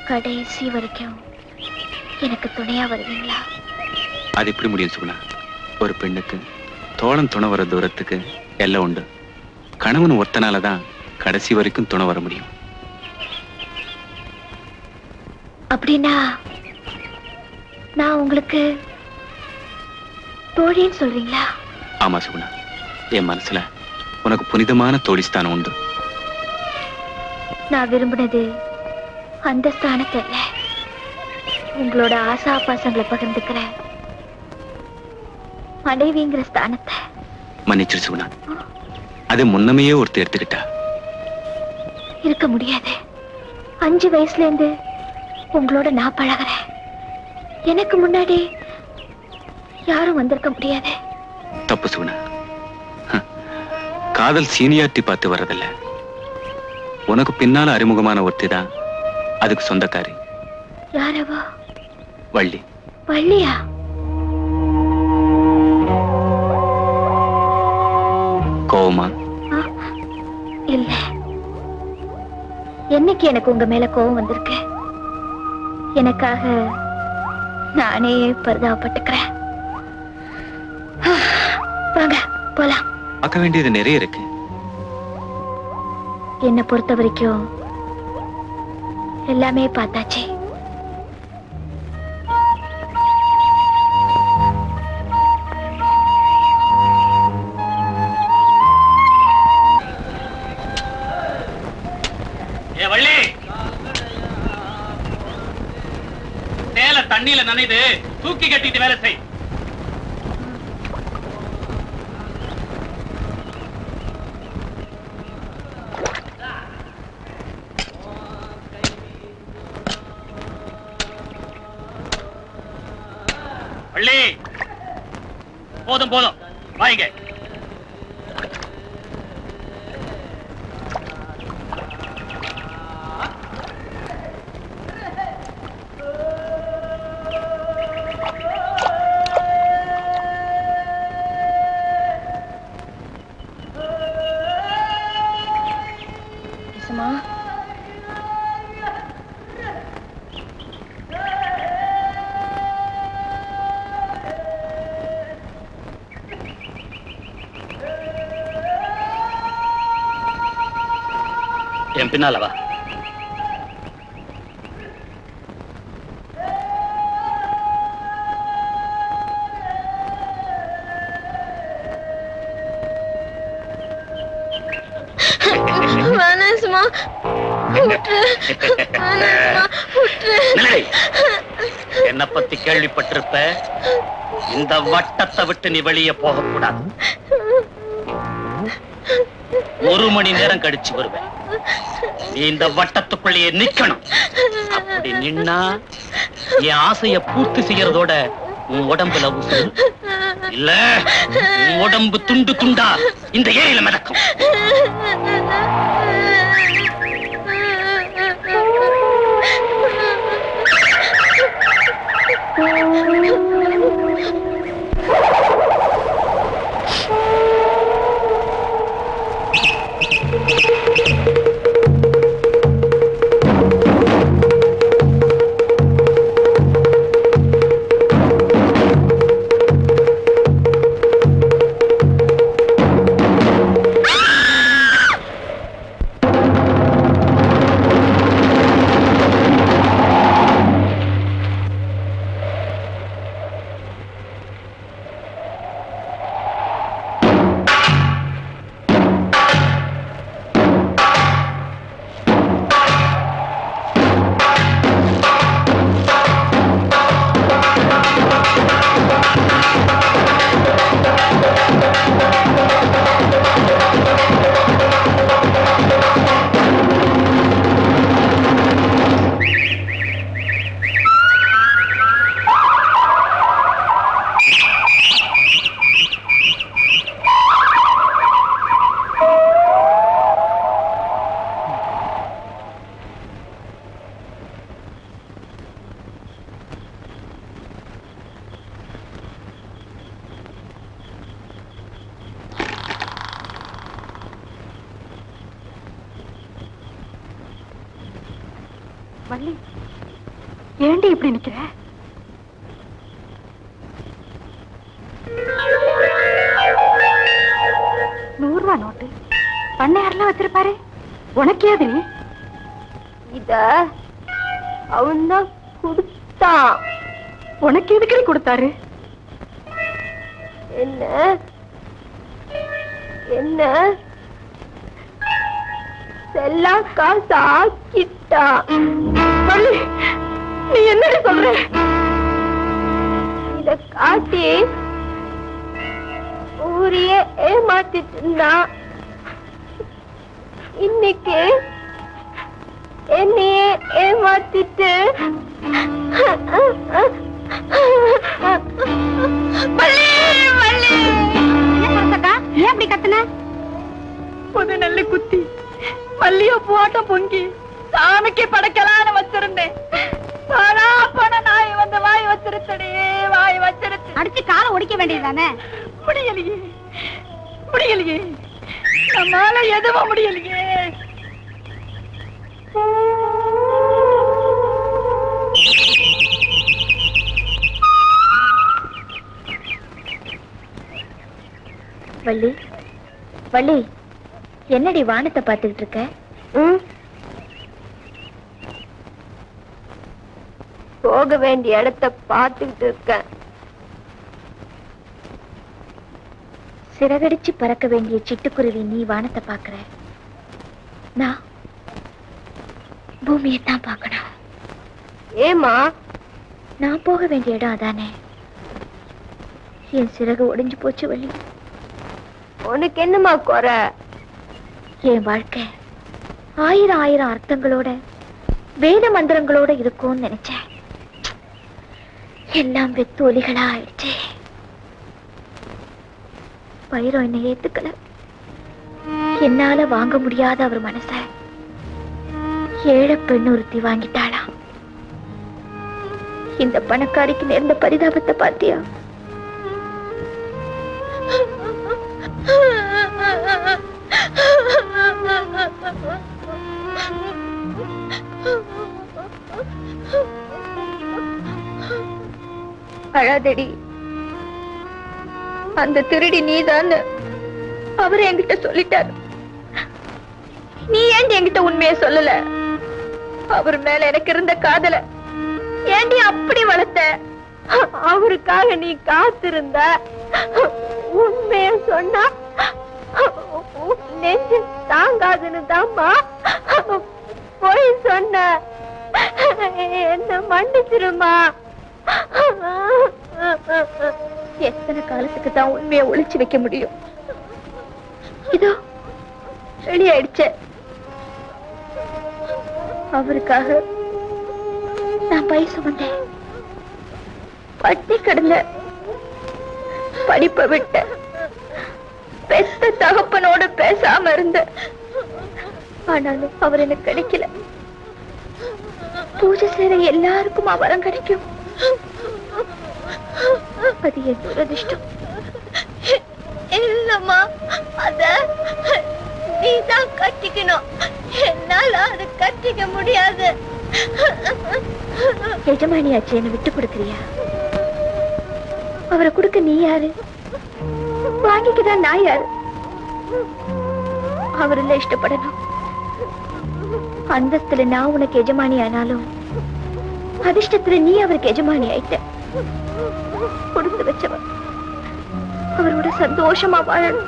கடைசி வரைக்கும் எனக்கு துணையா வருவீங்களா அது எப்படி முடியும் சுகுணா ஒரு பெண்ணுக்கு தோழன் துணை வர தூரத்துக்கு எல்லாம் உண்டு கணவன் ஒருத்தனால தான் கடைசி வரைக்கும் துணை வர முடியும் அப்படின்னா நான் உங்களுக்கு தோழின்னு சொல்றீங்களா ஆமா சுகுணா என் மனசுல உனக்கு புனிதமான தோழி ஸ்தானம் உண்டு நான் விரும்பினது அந்த ஸ்தானத்தை இல்ல உங்களோட ஆசா பாசங்களை பகிர்ந்துக்கிற மனைவிங்கிற ஸ்தானத்தை மன்னிச்சிரு சுகுணா அது முன்னமையே ஒருத்தர் எடுத்துக்கிட்டா இருக்க முடியாது அஞ்சு வயசுல இருந்து உங்களோட நான் பழகுறேன் எனக்கு முன்னாடி யாரும் வந்திருக்க முடியாது தப்பு சுகுணா ஹ, காதல் சீனியாரிட்டி பார்த்து வர்றதில்ல உனக்கு பின்னால அறிமுகமான ஒருத்தி தான் அதுக்கு சொந்தக்காரி யாரவோ வள்ளி வள்ளியா கோவமா ஆ, இல்ல என்னைக்கு எனக்கு உங்க மேல கோபம் வந்திருக்கு எனக்காக நானே பரிதாபப்பட்டுக்கிறேன் வாங்க போலாம் பார்க்க வேண்டியது நிறைய இருக்கு என்னை பொறுத்த வரைக்கும் எல்லாமே பார்த்தாச்சு ஏ வள்ளி சேல தண்ணியில நனைது தூக்கி கட்டிட்டு வேலை செய் வள்ளி போதும் போதும் வாங்க சும்மா என் பின்னால வா வேணாம் சும்மா விட்டுரு வேணாம் சும்மா விட்டுரு நிலை. என்னை பத்தி கேள்விப்பட்டிருப்ப இந்த வட்டத்தை விட்டு நீ வெளியே போகக்கூடாது ஒரு மணி நேரம் கழிச்சு வருவேன் நீ இந்த வட்டத்துக்குள்ளேயே நிக்கணும் அப்படி நின்னா என் ஆசைய பூர்த்தி செய்யறதோட உன் உடம்புல உசுறு இல்ல உன் உடம்பு துண்டு துண்டா இந்த ஏரியில மிதக்கும் வள்ளி ஏண்டி இப்படி நிக்கிற நூறு ரூபா நோட்டு பண்ணையாரெல்லாம் வச்சிருப்பாரு உனக்கு ஏது நீ இத அவன்தான் கொடுத்தான் உனக்கு எதுக்கு கொடுத்தாரு என்ன என்ன செல்லா காசு ஆக்கிட்டான் வள்ளி நீ என்னடி சொல்ற இத காட்டி ஊரையே ஏமாத்திட்டு இருந்தான் இன்னைக்கு என்னையே ஏமாத்திட்டு வள்ளி வள்ளி ஏன் அப்படி கத்துன புது நெல்லு குத்தி மல்லிய போட்டம் பொங்கி சாமிக்கு படைக்கலான்னு வச்சிருந்தேன் ஆனா பண நாய் வந்து வாய் வச்சிருத்தடி வாய் வச்சிருச்சு அடிச்சு காலை ஒடிக்க வேண்டியதுதானே முடியலையே முடியலையே நம்மால எதுவும் முடியலையே வள்ளி வள்ளி என்னடி வானத்தை பார்த்துக்கிட்டு இருக்க போக வேண்டிய இடத்த பார்த்துக்கிட்டு இருக்கேன் சிறகடிச்சு பறக்க வேண்டிய சிட்டுக்குருவி நீ வானத்தை பார்க்கற நான் பூமியை தான் பார்க்கணும் ஏமா நான் போக வேண்டிய இடம் அதானே என் சிறகு ஒடிஞ்சு போச்சு வள்ளி உனக்கு என்னமா குறை என் வாழ்க்கை ஆயிரம் ஆயிரம் அர்த்தங்களோட வேத மந்திரங்களோட இருக்கும்னு நினைச்சேன் எல்லாம் வெத்து ஒலிகளா ஆயிடுச்சு வைரம் என்னை ஏத்துக்கல என்னால வாங்க முடியாத அவர் மனச ஏழை பெண் ஒருத்தி வாங்கிட்டாளாம் இந்த பணக்காரிக்கு நேர்ந்த பரிதாபத்தை பாத்தியா அழாதடி அந்த திருடி நீதான் அவர் என்கிட்ட சொல்லிட்டாரு நீ ஏன்டி என்கிட்ட உண்மையை சொல்லல அவர் மேல எனக்கு இருந்த காதல ஏண்டி அப்படி வளர்த்த அவருக்காக நீ காத்திருந்த உண்மைய சொன்னா உன் நெஞ்சு தாங்காதுன்னு தாம்மா போய் சொன்ன என்ன மன்னிச்சிருமா எத்தனை காலத்துக்கு தான் உண்மையை ஒளிச்சு வைக்க முடியும் இதோ வெளியாயிடுச்சே அவருக்காக நான் பை சுமந்தேன் பட்டி கிடந்த படிப்பை விட்ட பெத்த தகப்பனோட பேசாம இருந்த ஆனாலும் அவர் எனக்கு கிடைக்கல பூஜை செய்யற எல்லாருக்கும் வரம் கிடைக்கும் அது என் துரதிர்ஷ்டம் இல்லம்மா அத நீதான் கட்டிக்கணும் என்னால அது கட்டிக்க முடியாது எஜமானியாச்சு என்ன விட்டு கொடுக்கறியா அவரை கொடுக்க நீ யாரு வாங்கிக்கதான் நான் யாரு அவரில் இஷ்டப்படணும் அந்தஸ்துல நான் உனக்கு எஜமானி ஆனாலும் அதிர்ஷ்டத்துல நீ அவருக்கு எஜமானி ஆயிட்ட கொடுத்து வச்சவன் அவரோட சந்தோஷமா வாழணும்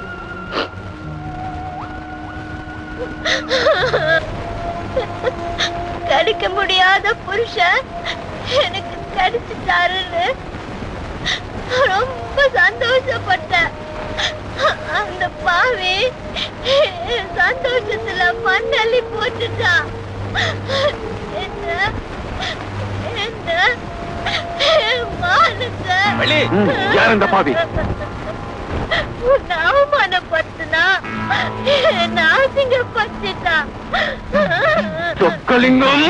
கிடைக்க முடியாத புருஷன் எனக்கு கிடைச்சிட்டாருன்னு ரொம்ப சந்தோஷப்பட்டேன் அந்த பாவி என் சந்தோஷத்துல மண்ணள்ளி போட்டுட்டான் என்ன என்ன என் மானத்தை வள்ளி, யார் இந்த பாவி? உன்னை அவமானப்படுத்தினா என்ன அசிங்கப்படுத்திட்டான் சொக்கலிங்கம்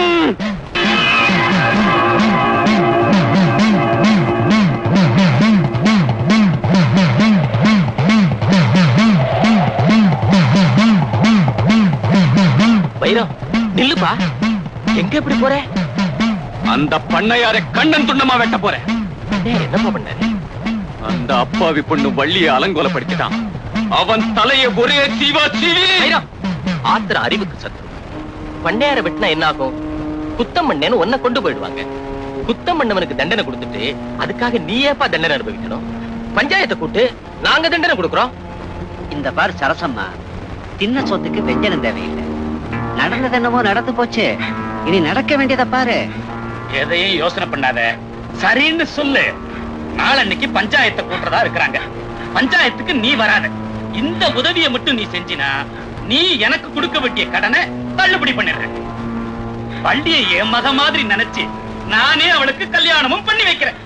வைரம் நில்லுப்பா எங்க இப்படி போற அந்த பண்ணையாரை கண்ணன் துண்டமா வெட்ட போறேன் என்னப்பா பண்ணாரு அந்த அப்பாவி பொண்ணு வள்ளியை அலங்கோலப்படுத்திட்டான் அவன் தலையை ஒரே சீவா சீவி ஆத்திர அறிவுக்கு சத்து பண்ணையார வெட்டினா என்ன ஆகும் குத்தம் பண்ணேன்னு ஒன்ன கொண்டு போயிடுவாங்க குத்தம் பண்ணவனுக்கு தண்டனை கொடுத்துட்டு அதுக்காக நீ ஏப்பா தண்டனை அனுபவிக்கணும் பஞ்சாயத்தை கூட்டு நாங்க தண்டனை கொடுக்கறோம் இந்த பார் சரசம்மா தின்ன சொத்துக்கு வெஞ்சனம் தேவையில்லை நடந்தது என்னமோ நடந்து போச்சு இனி நடக்க வேண்டியதை பாரு எதையும் யோசனை பண்ணாத சரின்னு சொல்லு நாளன்னைக்கு பஞ்சாயத்தை கூட்டுறதா இருக்கிறாங்க பஞ்சாயத்துக்கு நீ வராத இந்த உதவியை மட்டும் நீ செஞ்சினா நீ எனக்கு கொடுக்க வேண்டிய கடனை தள்ளுபடி பண்ணிடுற பள்ளியை என் மக மாதிரி நினைச்சு நானே அவளுக்கு கல்யாணமும் பண்ணி வைக்கிறேன்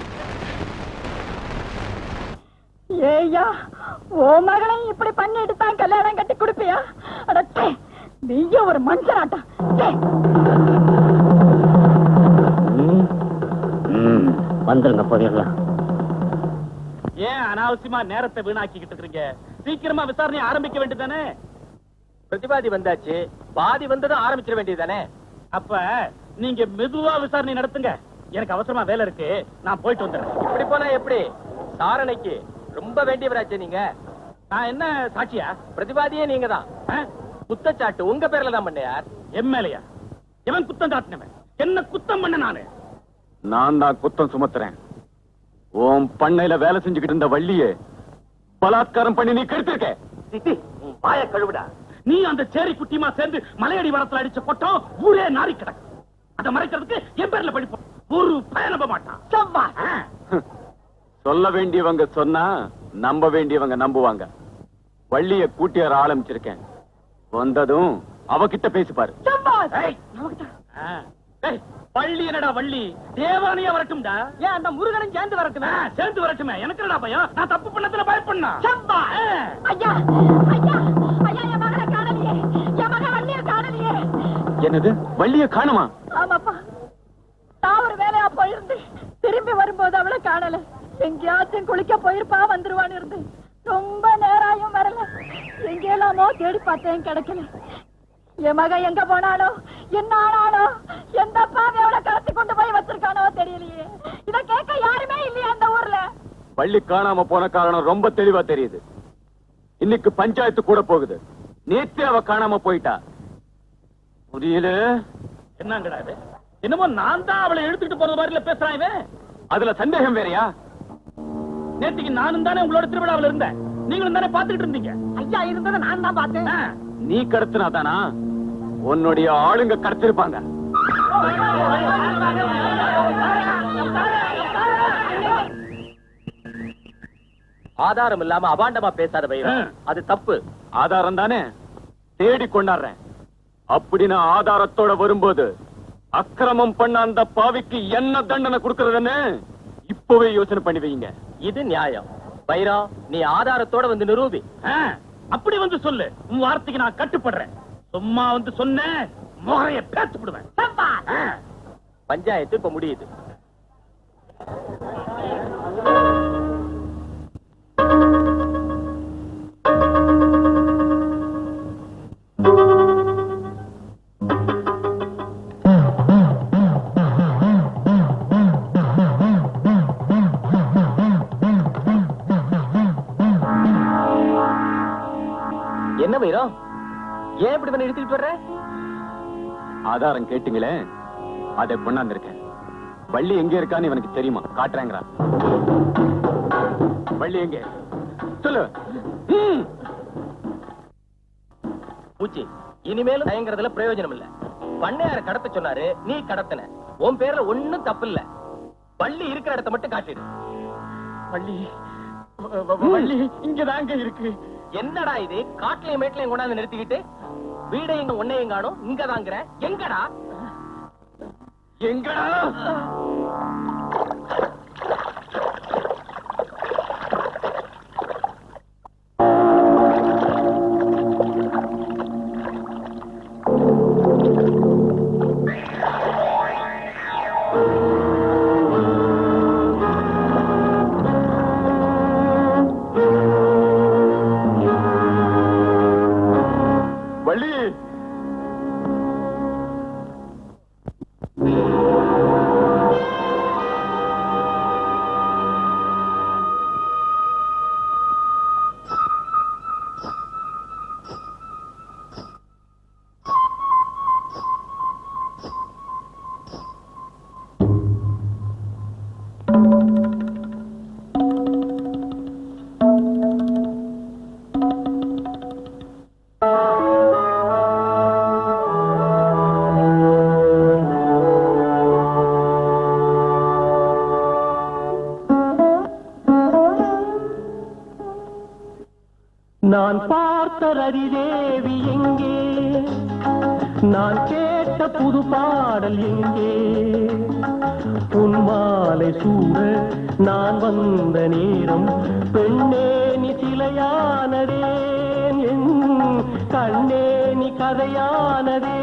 ஏய்யா ஓ மகளையும் இப்படி பண்ணிட்டு தான் கல்யாணம் கட்டி கொடுப்பியா அடச்சே நீயும் ஒரு மனுஷனாட்டா ச்சே. வந்துருங்க போயிடலாம் ஏன் அனாவசியமா நேரத்தை வீணாக்கிக்கிட்டு இருக்கீங்க சீக்கிரமா விசாரணை ஆரம்பிக்க வேண்டியதானே பிரதிவாதி வந்தாச்சு பாதி வந்ததும் ஆரம்பிச்சிட வேண்டியதுதானே அப்ப நீங்க மெதுவா விசாரணை நடத்துங்க எனக்கு அவசரமா வேலை இருக்கு நான் போயிட்டு வந்துடுறேன் இப்படி போனா எப்படி சாரணைக்கு ரொம்ப வேண்டியவராச்சே நீங்க நான் என்ன சாட்சியா பிரதிவாதியே நீங்க தான் குத்தச்சாட்டு உங்க பேர்ல தான் பண்ணையார் எம்எல்ஏயா எவன் குத்தம் காட்டினவன் என்ன குத்தம் பண்ண நானு நான் தான் குத்தம் சுமத்துறேன் உன் பண்ணையில வேலை செஞ்சுக்கிட்டு இருந்த வள்ளியே பலாத்காரம் பண்ணி நீ கெடுத்திருக்க பாய கழுவிடா நீ அந்த சேரி குட்டியுமா சேர்ந்து மலையடி வரத்துல அடிச்ச கொட்டம் ஊரே நாரி கிடக்கு அதை மறைக்கிறதுக்கு என் பேர்ல படிப்போம் ஒரு பய நம்ப மாட்டான் செவ்வா சொல்ல வேண்டியவங்க சொன்னா நம்ப வேண்டியவங்க நம்புவாங்க வள்ளிய கூட்டியார ஆரம்பிச்சிருக்கேன் வந்ததும் அவகிட்ட பேசி பாரு வள்ளி என்னடா வள்ளி தேவானியா வரட்டும்டா ஏன் அந்த முருகனும் சேர்ந்து வரட்டுமே ஆ, சேர்ந்து வரட்டுமே எனக்கு என்னடா பயம் நான் தப்பு பண்ணதுல பயப்படணும் செவ்வா ஐயா ஐயா ஐயா என் மகளை காணலையே என் மகன் வள்ளிய காணலையே என்னது வள்ளிய காணுமா ஆமாப்பா நான் ஒரு வேலையா போயிருந்து திரும்பி வரும்போது அவளை காணல எங்கேயாச்சும் குளிக்க போயிருப்பா வந்துருவான்னு இருந்து ரொம்ப நேராயும் வரல எங்கேலாமோ தேடி பார்த்தேன் கிடைக்கல என் மகன் எங்க போனாலோ என்ன ஆனாலோ எந்த பாவி அவளை கடத்தி கொண்டு போய் வச்சிருக்கானோ தெரியலையே இத கேட்க யாருமே இல்லையா அந்த ஊர்ல வள்ளி காணாம போன காரணம் ரொம்ப தெளிவா தெரியுது இன்னைக்கு பஞ்சாயத்து கூட போகுது நேத்தே அவ காணாம போயிட்டா புரியல என்னங்கடா இது என்னமோ நான் தான் அவளை எடுத்துக்கிட்டு போறது மாதிரில பேசுறான் இவன் அதுல சந்தேகம் வேறயா நேத்திக்கு நானும் தானே உங்களோட திருவிழாவில் இருந்தேன் நீங்களும் தானே பாத்துக்கிட்டு இருந்தீங்க ஐயா இருந்ததை நான் தான் பார்த்தேன் நீ கடத்தினாதானா உன்னுடைய ஆளுங்க கடத்திருப்பாங்க ஆதாரம் இல்லாம அபாண்டமா பேசாத பையன் அது தப்பு ஆதாரம் தானே தேடி கொண்டாடுறேன் அப்படின்னு ஆதாரத்தோட வரும்போது அக்கிரமம் பண்ண அந்த பாவிக்கு என்ன தண்டனை கொடுக்கறதுன்னு இப்பவே யோசனை பண்ணி வைங்க இது நியாயம் பைரா நீ ஆதாரத்தோட வந்து நிரூபி ஆ, அப்படி வந்து சொல்லு உன் வார்த்தைக்கு நான் கட்டுப்படுறேன் சும்மா வந்து சொன்ன முறைய பேத்து விடுவேன் ஆ. பஞ்சாயத்து இப்ப முடியுது என்ன பைரம் ஏன் இப்படி பண்ணி இழுத்துக்கிட்டு வர்ற ஆதாரம் கேட்டீங்களே அதை கொண்டாந்துருக்கேன் வள்ளி எங்க இருக்கான்னு இவனுக்கு தெரியுமா காட்டுறேங்கிறா வள்ளி எங்க சொல்லு ம். பூச்சி இனிமேலும் தயங்குறதுல பிரயோஜனம் இல்ல பண்ணையார கடத்த சொன்னாரு நீ கடத்தன உன் பேர்ல ஒண்ணும் தப்பு இல்ல பள்ளி இருக்கிற இடத்த மட்டும் காட்டிடு வள்ளி வ- வ- வள்ளி இங்கதாங்க இருக்கு என்னடா இது காட்டுலயும் மேட்லயும் கொண்டாந்து நிறுத்திக்கிட்டு வீடையும் உன்னையும் காணும் இங்க தாங்கிற எங்கடா எங்கடா வள்ளி நான் பார்த்த ரதிதேவி எங்கே நான் கேட்ட புது பாடல் எங்கே உன் மாலை சூட நான் வந்த நேரம் பெண்ணே நீ சிலையானதே என் கண்ணே நீ கதையானதே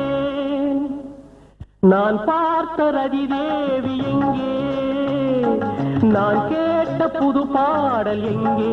நான் பார்த்த ரதிதேவி எங்கே நான் கேட்ட புது பாடல் எங்கே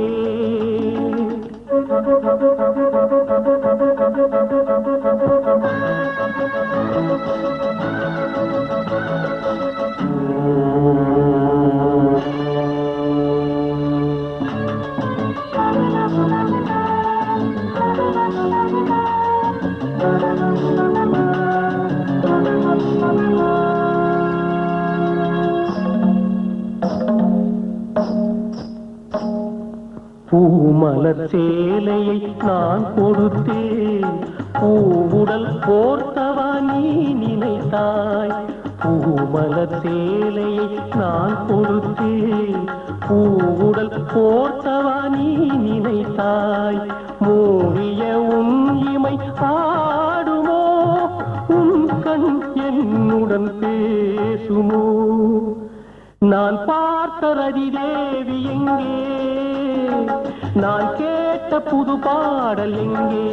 பூமலர் சேலையை நான் கொடுத்தேன் பூவுடல் போர்த்தவா நீ நினைத்தாய் பூமலர் சேலையை நான் கொடுத்தேன் பூவுடல் போர்த்தவா நீ நினைத்தாய் மூடிய உன் இமை ஆடுமோ உன் கண் என்னுடன் பேசுமோ நான் பார்த்த ரதிதேவி எங்கே நான் கேட்ட புது பாடல் எங்கே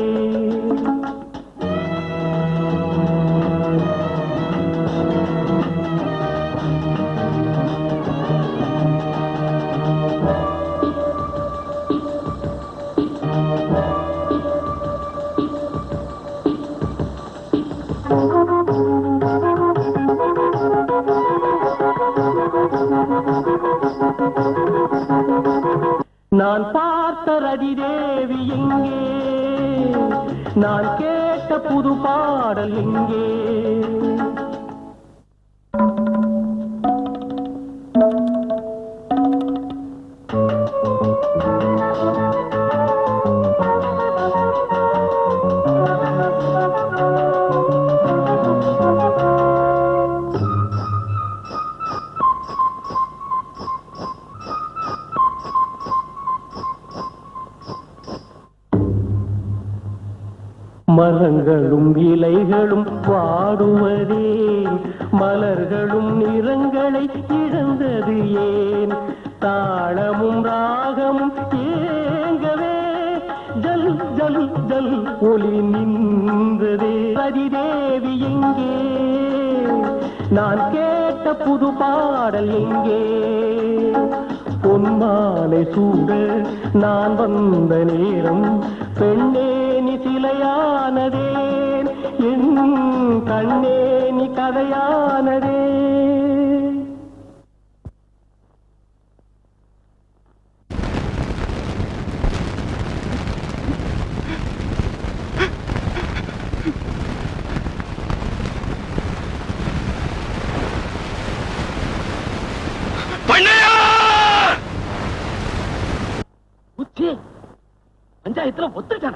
நான் பார்த்த ரதிதேவி எங்கே நான் கேட்ட புது பாடல் எங்கே மரங்களும் இலைகளும் வாடுவதே மலர்களும் நிறங்களை இழந்தது ஏன் தாளமும் ராகமும் ஏங்கவே ஜல் ஜல் ஜல் ஒளி நின்றதே ரதிதேவி எங்கே நான் கேட்ட புது பாடல் எங்கே பொன்மாலை சூட நான் வந்த நேரம் பெண்ணே நீ சிலையானதேன் என் கண்ணே நீ கதையானதே புத்தி பஞ்சாயத்துல ஒத்துட்டானா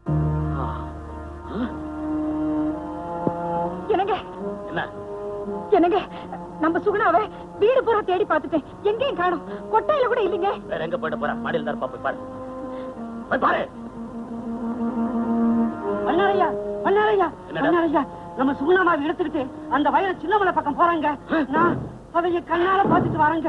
என்னங்க என்ன என்னங்க நம்ம சுகுணாவை வீடு பூரா தேடி பார்த்துட்டேன் எங்கேயும் காணோம் கொட்டாயில கூட இல்லைங்க வேற எங்க போயிட்டு போற மாடியில் தான் இருப்பா, போய் பாரு போய் பாரு மன்னாரையா மன்னாரையா என்னடா? மன்னாரையா நம்ம சுகுணாமாவை எடுத்துக்கிட்டு அந்த வயல சின்னமலை பக்கம் போறாங்க நான் அதைய கண்ணால பாத்துட்டு வரேங்க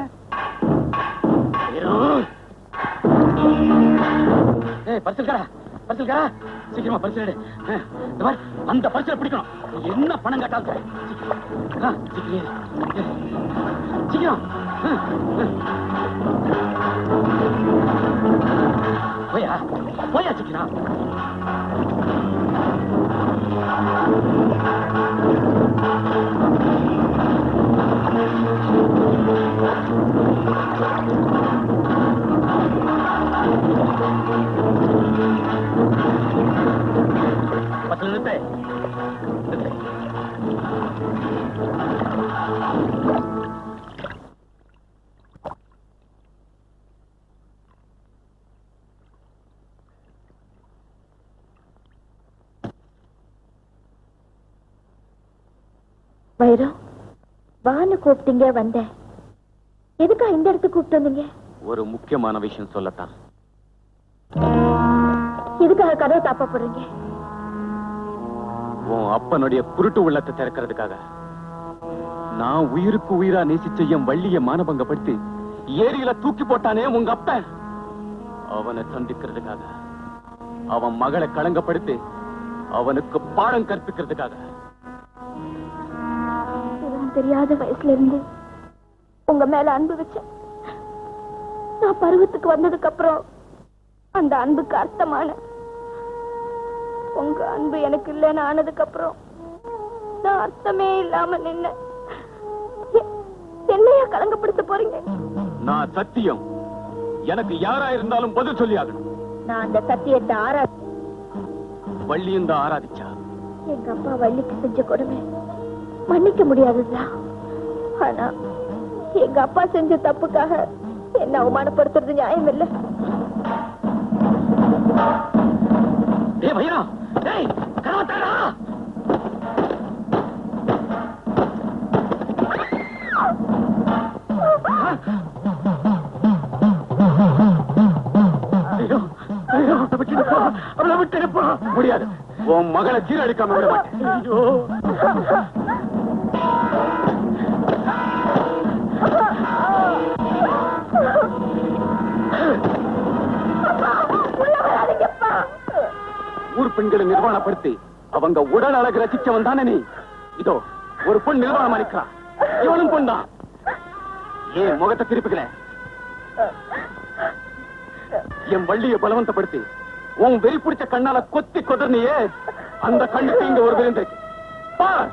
ஏய் பரிசல்காரா பரிசல்காரா சீக்கிரமா பரிசல் எடு ஆ, இந்த பாரு, அந்த பரிசலை பிடிக்கணும் நீ என்ன பணம் கேட்டாலும் தரேன். சீக்கிரம். ஆ, சீக்கிரம் ஏறு. ஏறு. சீக்கிரம் ஆ, ஆ. போயா போயா சீக்கிரம் பஸ்ல நிறுத்து நிறுத்து. வைரம் வான்னு கூப்பிட்டீங்க வந்தேன் எதுக்கா இந்த இடத்துக்கு கூப்பிட்டு வந்தீங்க ஒரு முக்கியமான விஷயம் சொல்லத்தான் எதுக்காக கதவை தாப்பா போடுறீங்க உன் அப்பனுடைய குருட்டு உள்ளத்தை திறக்கிறதுக்காக நான் உயிருக்கு உயிரா நேசிச்ச என் வள்ளிய மானபங்கப்படுத்தி ஏரியில தூக்கி போட்டானே உங்க அப்பன் அவனை சந்திக்கிறதுக்காக அவன் மகளை களங்கப்படுத்தி அவனுக்கு பாடம் கற்பிக்கிறதுக்காக விவரம் தெரியாத வயசுல இருந்து உங்க மேல அன்பு வச்சேன் நான் பருவத்துக்கு வந்ததுக்கு அப்புறம் அந்த அன்புக்கு அர்த்தமான உங்க அன்பு எனக்கு இல்லைன்னு ஆனதுக்கு அப்புறம் நான் அர்த்தமே இல்லாம நின்ன என்னையா கலங்கப்படுத்த போறீங்க நான் சத்தியம் எனக்கு யாரா இருந்தாலும் பதில் சொல்லி ஆகணும் நான் அந்த சத்தியத்தை ஆரா வள்ளியும் தான் ஆராதிச்சா எங்க அப்பா வள்ளிக்கு செஞ்ச கொடுமை மன்னிக்க முடியாதுதான் ஆனா எங்க அப்பா செஞ்ச தப்புக்காக என்ன அவமானப்படுத்துறது நியாயம் இல்ல டேய் பையா டேய் கரவத்தாடா ஐயோ, ஐயோ, அவளை விட்டுடுப்பா, அவளை விட்டுடுப்பா. முடியாது உன் மகளை சீரழிக்காம விட மாட்டேன் ஐயோ ஊர் பெண்களை நிர்வாணப்படுத்தி அவங்க உடல் அழகு ரசிச்சவன் தானே நீ இதோ ஒரு பொண் நிர்வாணம் அளிக்கிறான் இவனும் பொண்ணான் ஏன் முகத்தை திருப்பிக்கல என் வள்ளியை பலவந்தப்படுத்தி உன் வெறி பிடிச்ச கண்ணால கொத்தி கொதர்னியே அந்த கண்ணுக்கு இங்க ஒரு விருந்து இருக்கு. பார்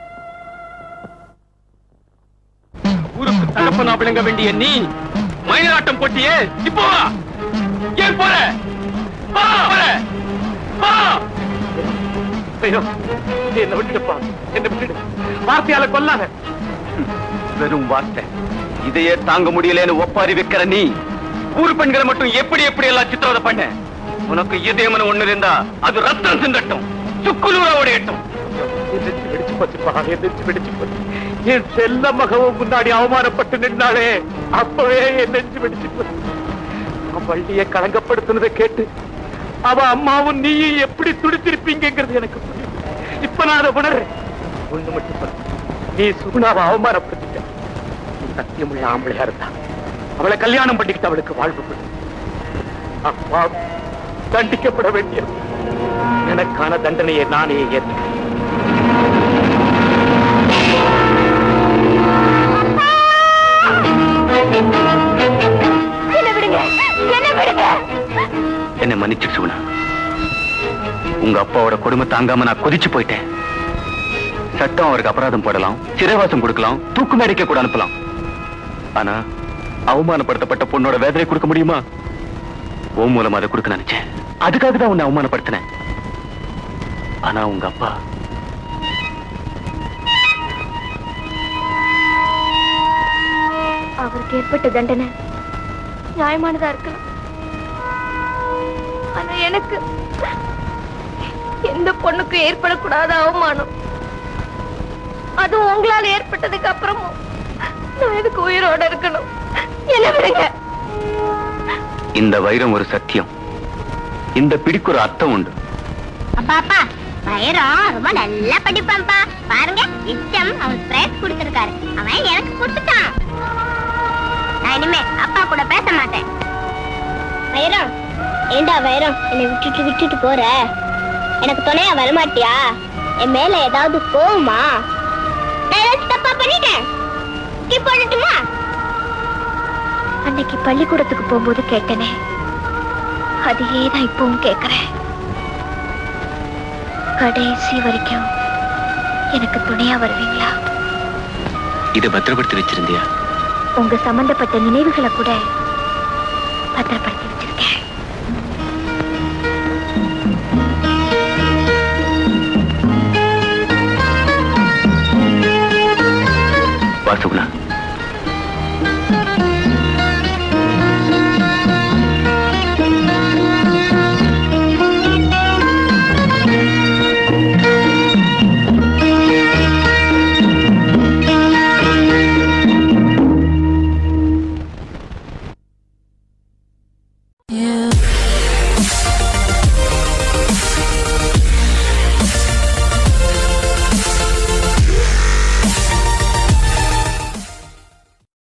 ஊருக்கு தகப்பனா விளங்க வேண்டிய நீ மயிலாட்டம் போட்டியே இப்போ வா ஏன் போற வா போற வா ஐயோ என்ன விட்டுடுப்பா என்ன விட்டுடு வார்த்தையால கொல்லாத வெறும் வார்த்தை இதையே தாங்க முடியலன்னு ஒப்பாரி வைக்கிற நீ ஊர் பெண்களை மட்டும் எப்படி எப்படி எல்லாம் சித்திரவதை பண்ண உனக்கு இதயமன ஒண்ணு இருந்தா அது ரத்தம் சிந்தட்டும் சுக்குலூர உடையட்டும் எந்திரிச்சு வெடிச்சு போச்சுப்பா எந்திரிச்சு வெடிச்சு போச்சு என் செல்ல மகவும் முன்னாடி அவமானப்பட்டு நின்னாலே அப்பவே என் நெஞ்சு வெடிச்சு போச்சு நான் வள்ளிய களங்கப்படுத்தினதை கேட்டு அவ அம்மாவும் நீயும் எப்படி துடிச்சிருப்பீங்கிறது எனக்கு புரியும் இப்ப நான் அதை உணர்றேன் ஒண்ணு மட்டும் சொல்லு. நீ சுகுணாவை அவமானப்படுத்திட்ட நீ சத்தியமுள்ள ஆம்பளையா இருந்தா அவளை கல்யாணம் பண்ணிக்கிட்டு அவளுக்கு வாழ்வு கொடு. அப்பா தண்டிக்கப்பட வேண்டிய எனக்கான தண்டனையை நானே ஏற்கிறேன் என்ன விடுங்க என்ன விடுங்க என்னை மன்னிச்சு சுகுணா உங்க அப்பாவோட கொடுமை தாங்காம நான் கொதிச்சு போயிட்டேன் சட்டம் அவருக்கு அபராதம் போடலாம் சிறைவாசம் கொடுக்கலாம் தூக்கு மேடைக்க கூட அனுப்பலாம் ஆனா அவமானப்படுத்தப்பட்ட பொண்ணோட வேதனை கொடுக்க முடியுமா உன் மூலமா அதை கொடுக்க நினைச்சேன் அதுக்காக தான் உன்னை அவமானப்படுத்தினேன் ஆனா உங்க அப்பா அவருக்கு ஏற்பட்ட தண்டனை நியாயமானதா இருக்கலாம் ஆனா எனக்கு எந்த பொண்ணுக்கும் ஏற்படக்கூடாத அவமானம் அதுவும் உங்களால ஏற்பட்டதுக்கு அப்புறமும் நான் எதுக்கு உயிரோட இருக்கணும் என்ன விடுங்க இந்த வைரம் ஒரு சத்தியம் இந்த பிடிக்கு ஒரு அர்த்தம் உண்டு அப்பா அப்பா வைரம் ரொம்ப நல்லா படிப்பான்ப்பா பாருங்க இஷ்டம் அவன் பிரைஸ் கொடுத்திருக்காரு அவன் எனக்கு கொடுத்துட்டான் நான் இனிமே அப்பா கூட பேச மாட்டேன் வைரம் ஏண்டா வைரம் என்னை விட்டுட்டு விட்டுட்டு போற எனக்கு துணையா வரமாட்டியா என் மேல ஏதாவது கோவமா நான் ஏதாச்சும் தப்பா பண்ணிட்டேன் இப்படி போடட்டுமா அன்னைக்கு பள்ளிக்கூடத்துக்கு போகும்போது கேட்டனே அதையே தான் இப்பவும் கேட்கிறேன் கடைசி வரைக்கும் எனக்கு துணையா வருவீங்களா இதை பத்திரப்படுத்தி வச்சிருந்தியா உங்க சம்பந்தப்பட்ட நினைவுகளை கூட பத்திரப்படுத்தி வச்சிருக்கேன் வாசுகுணா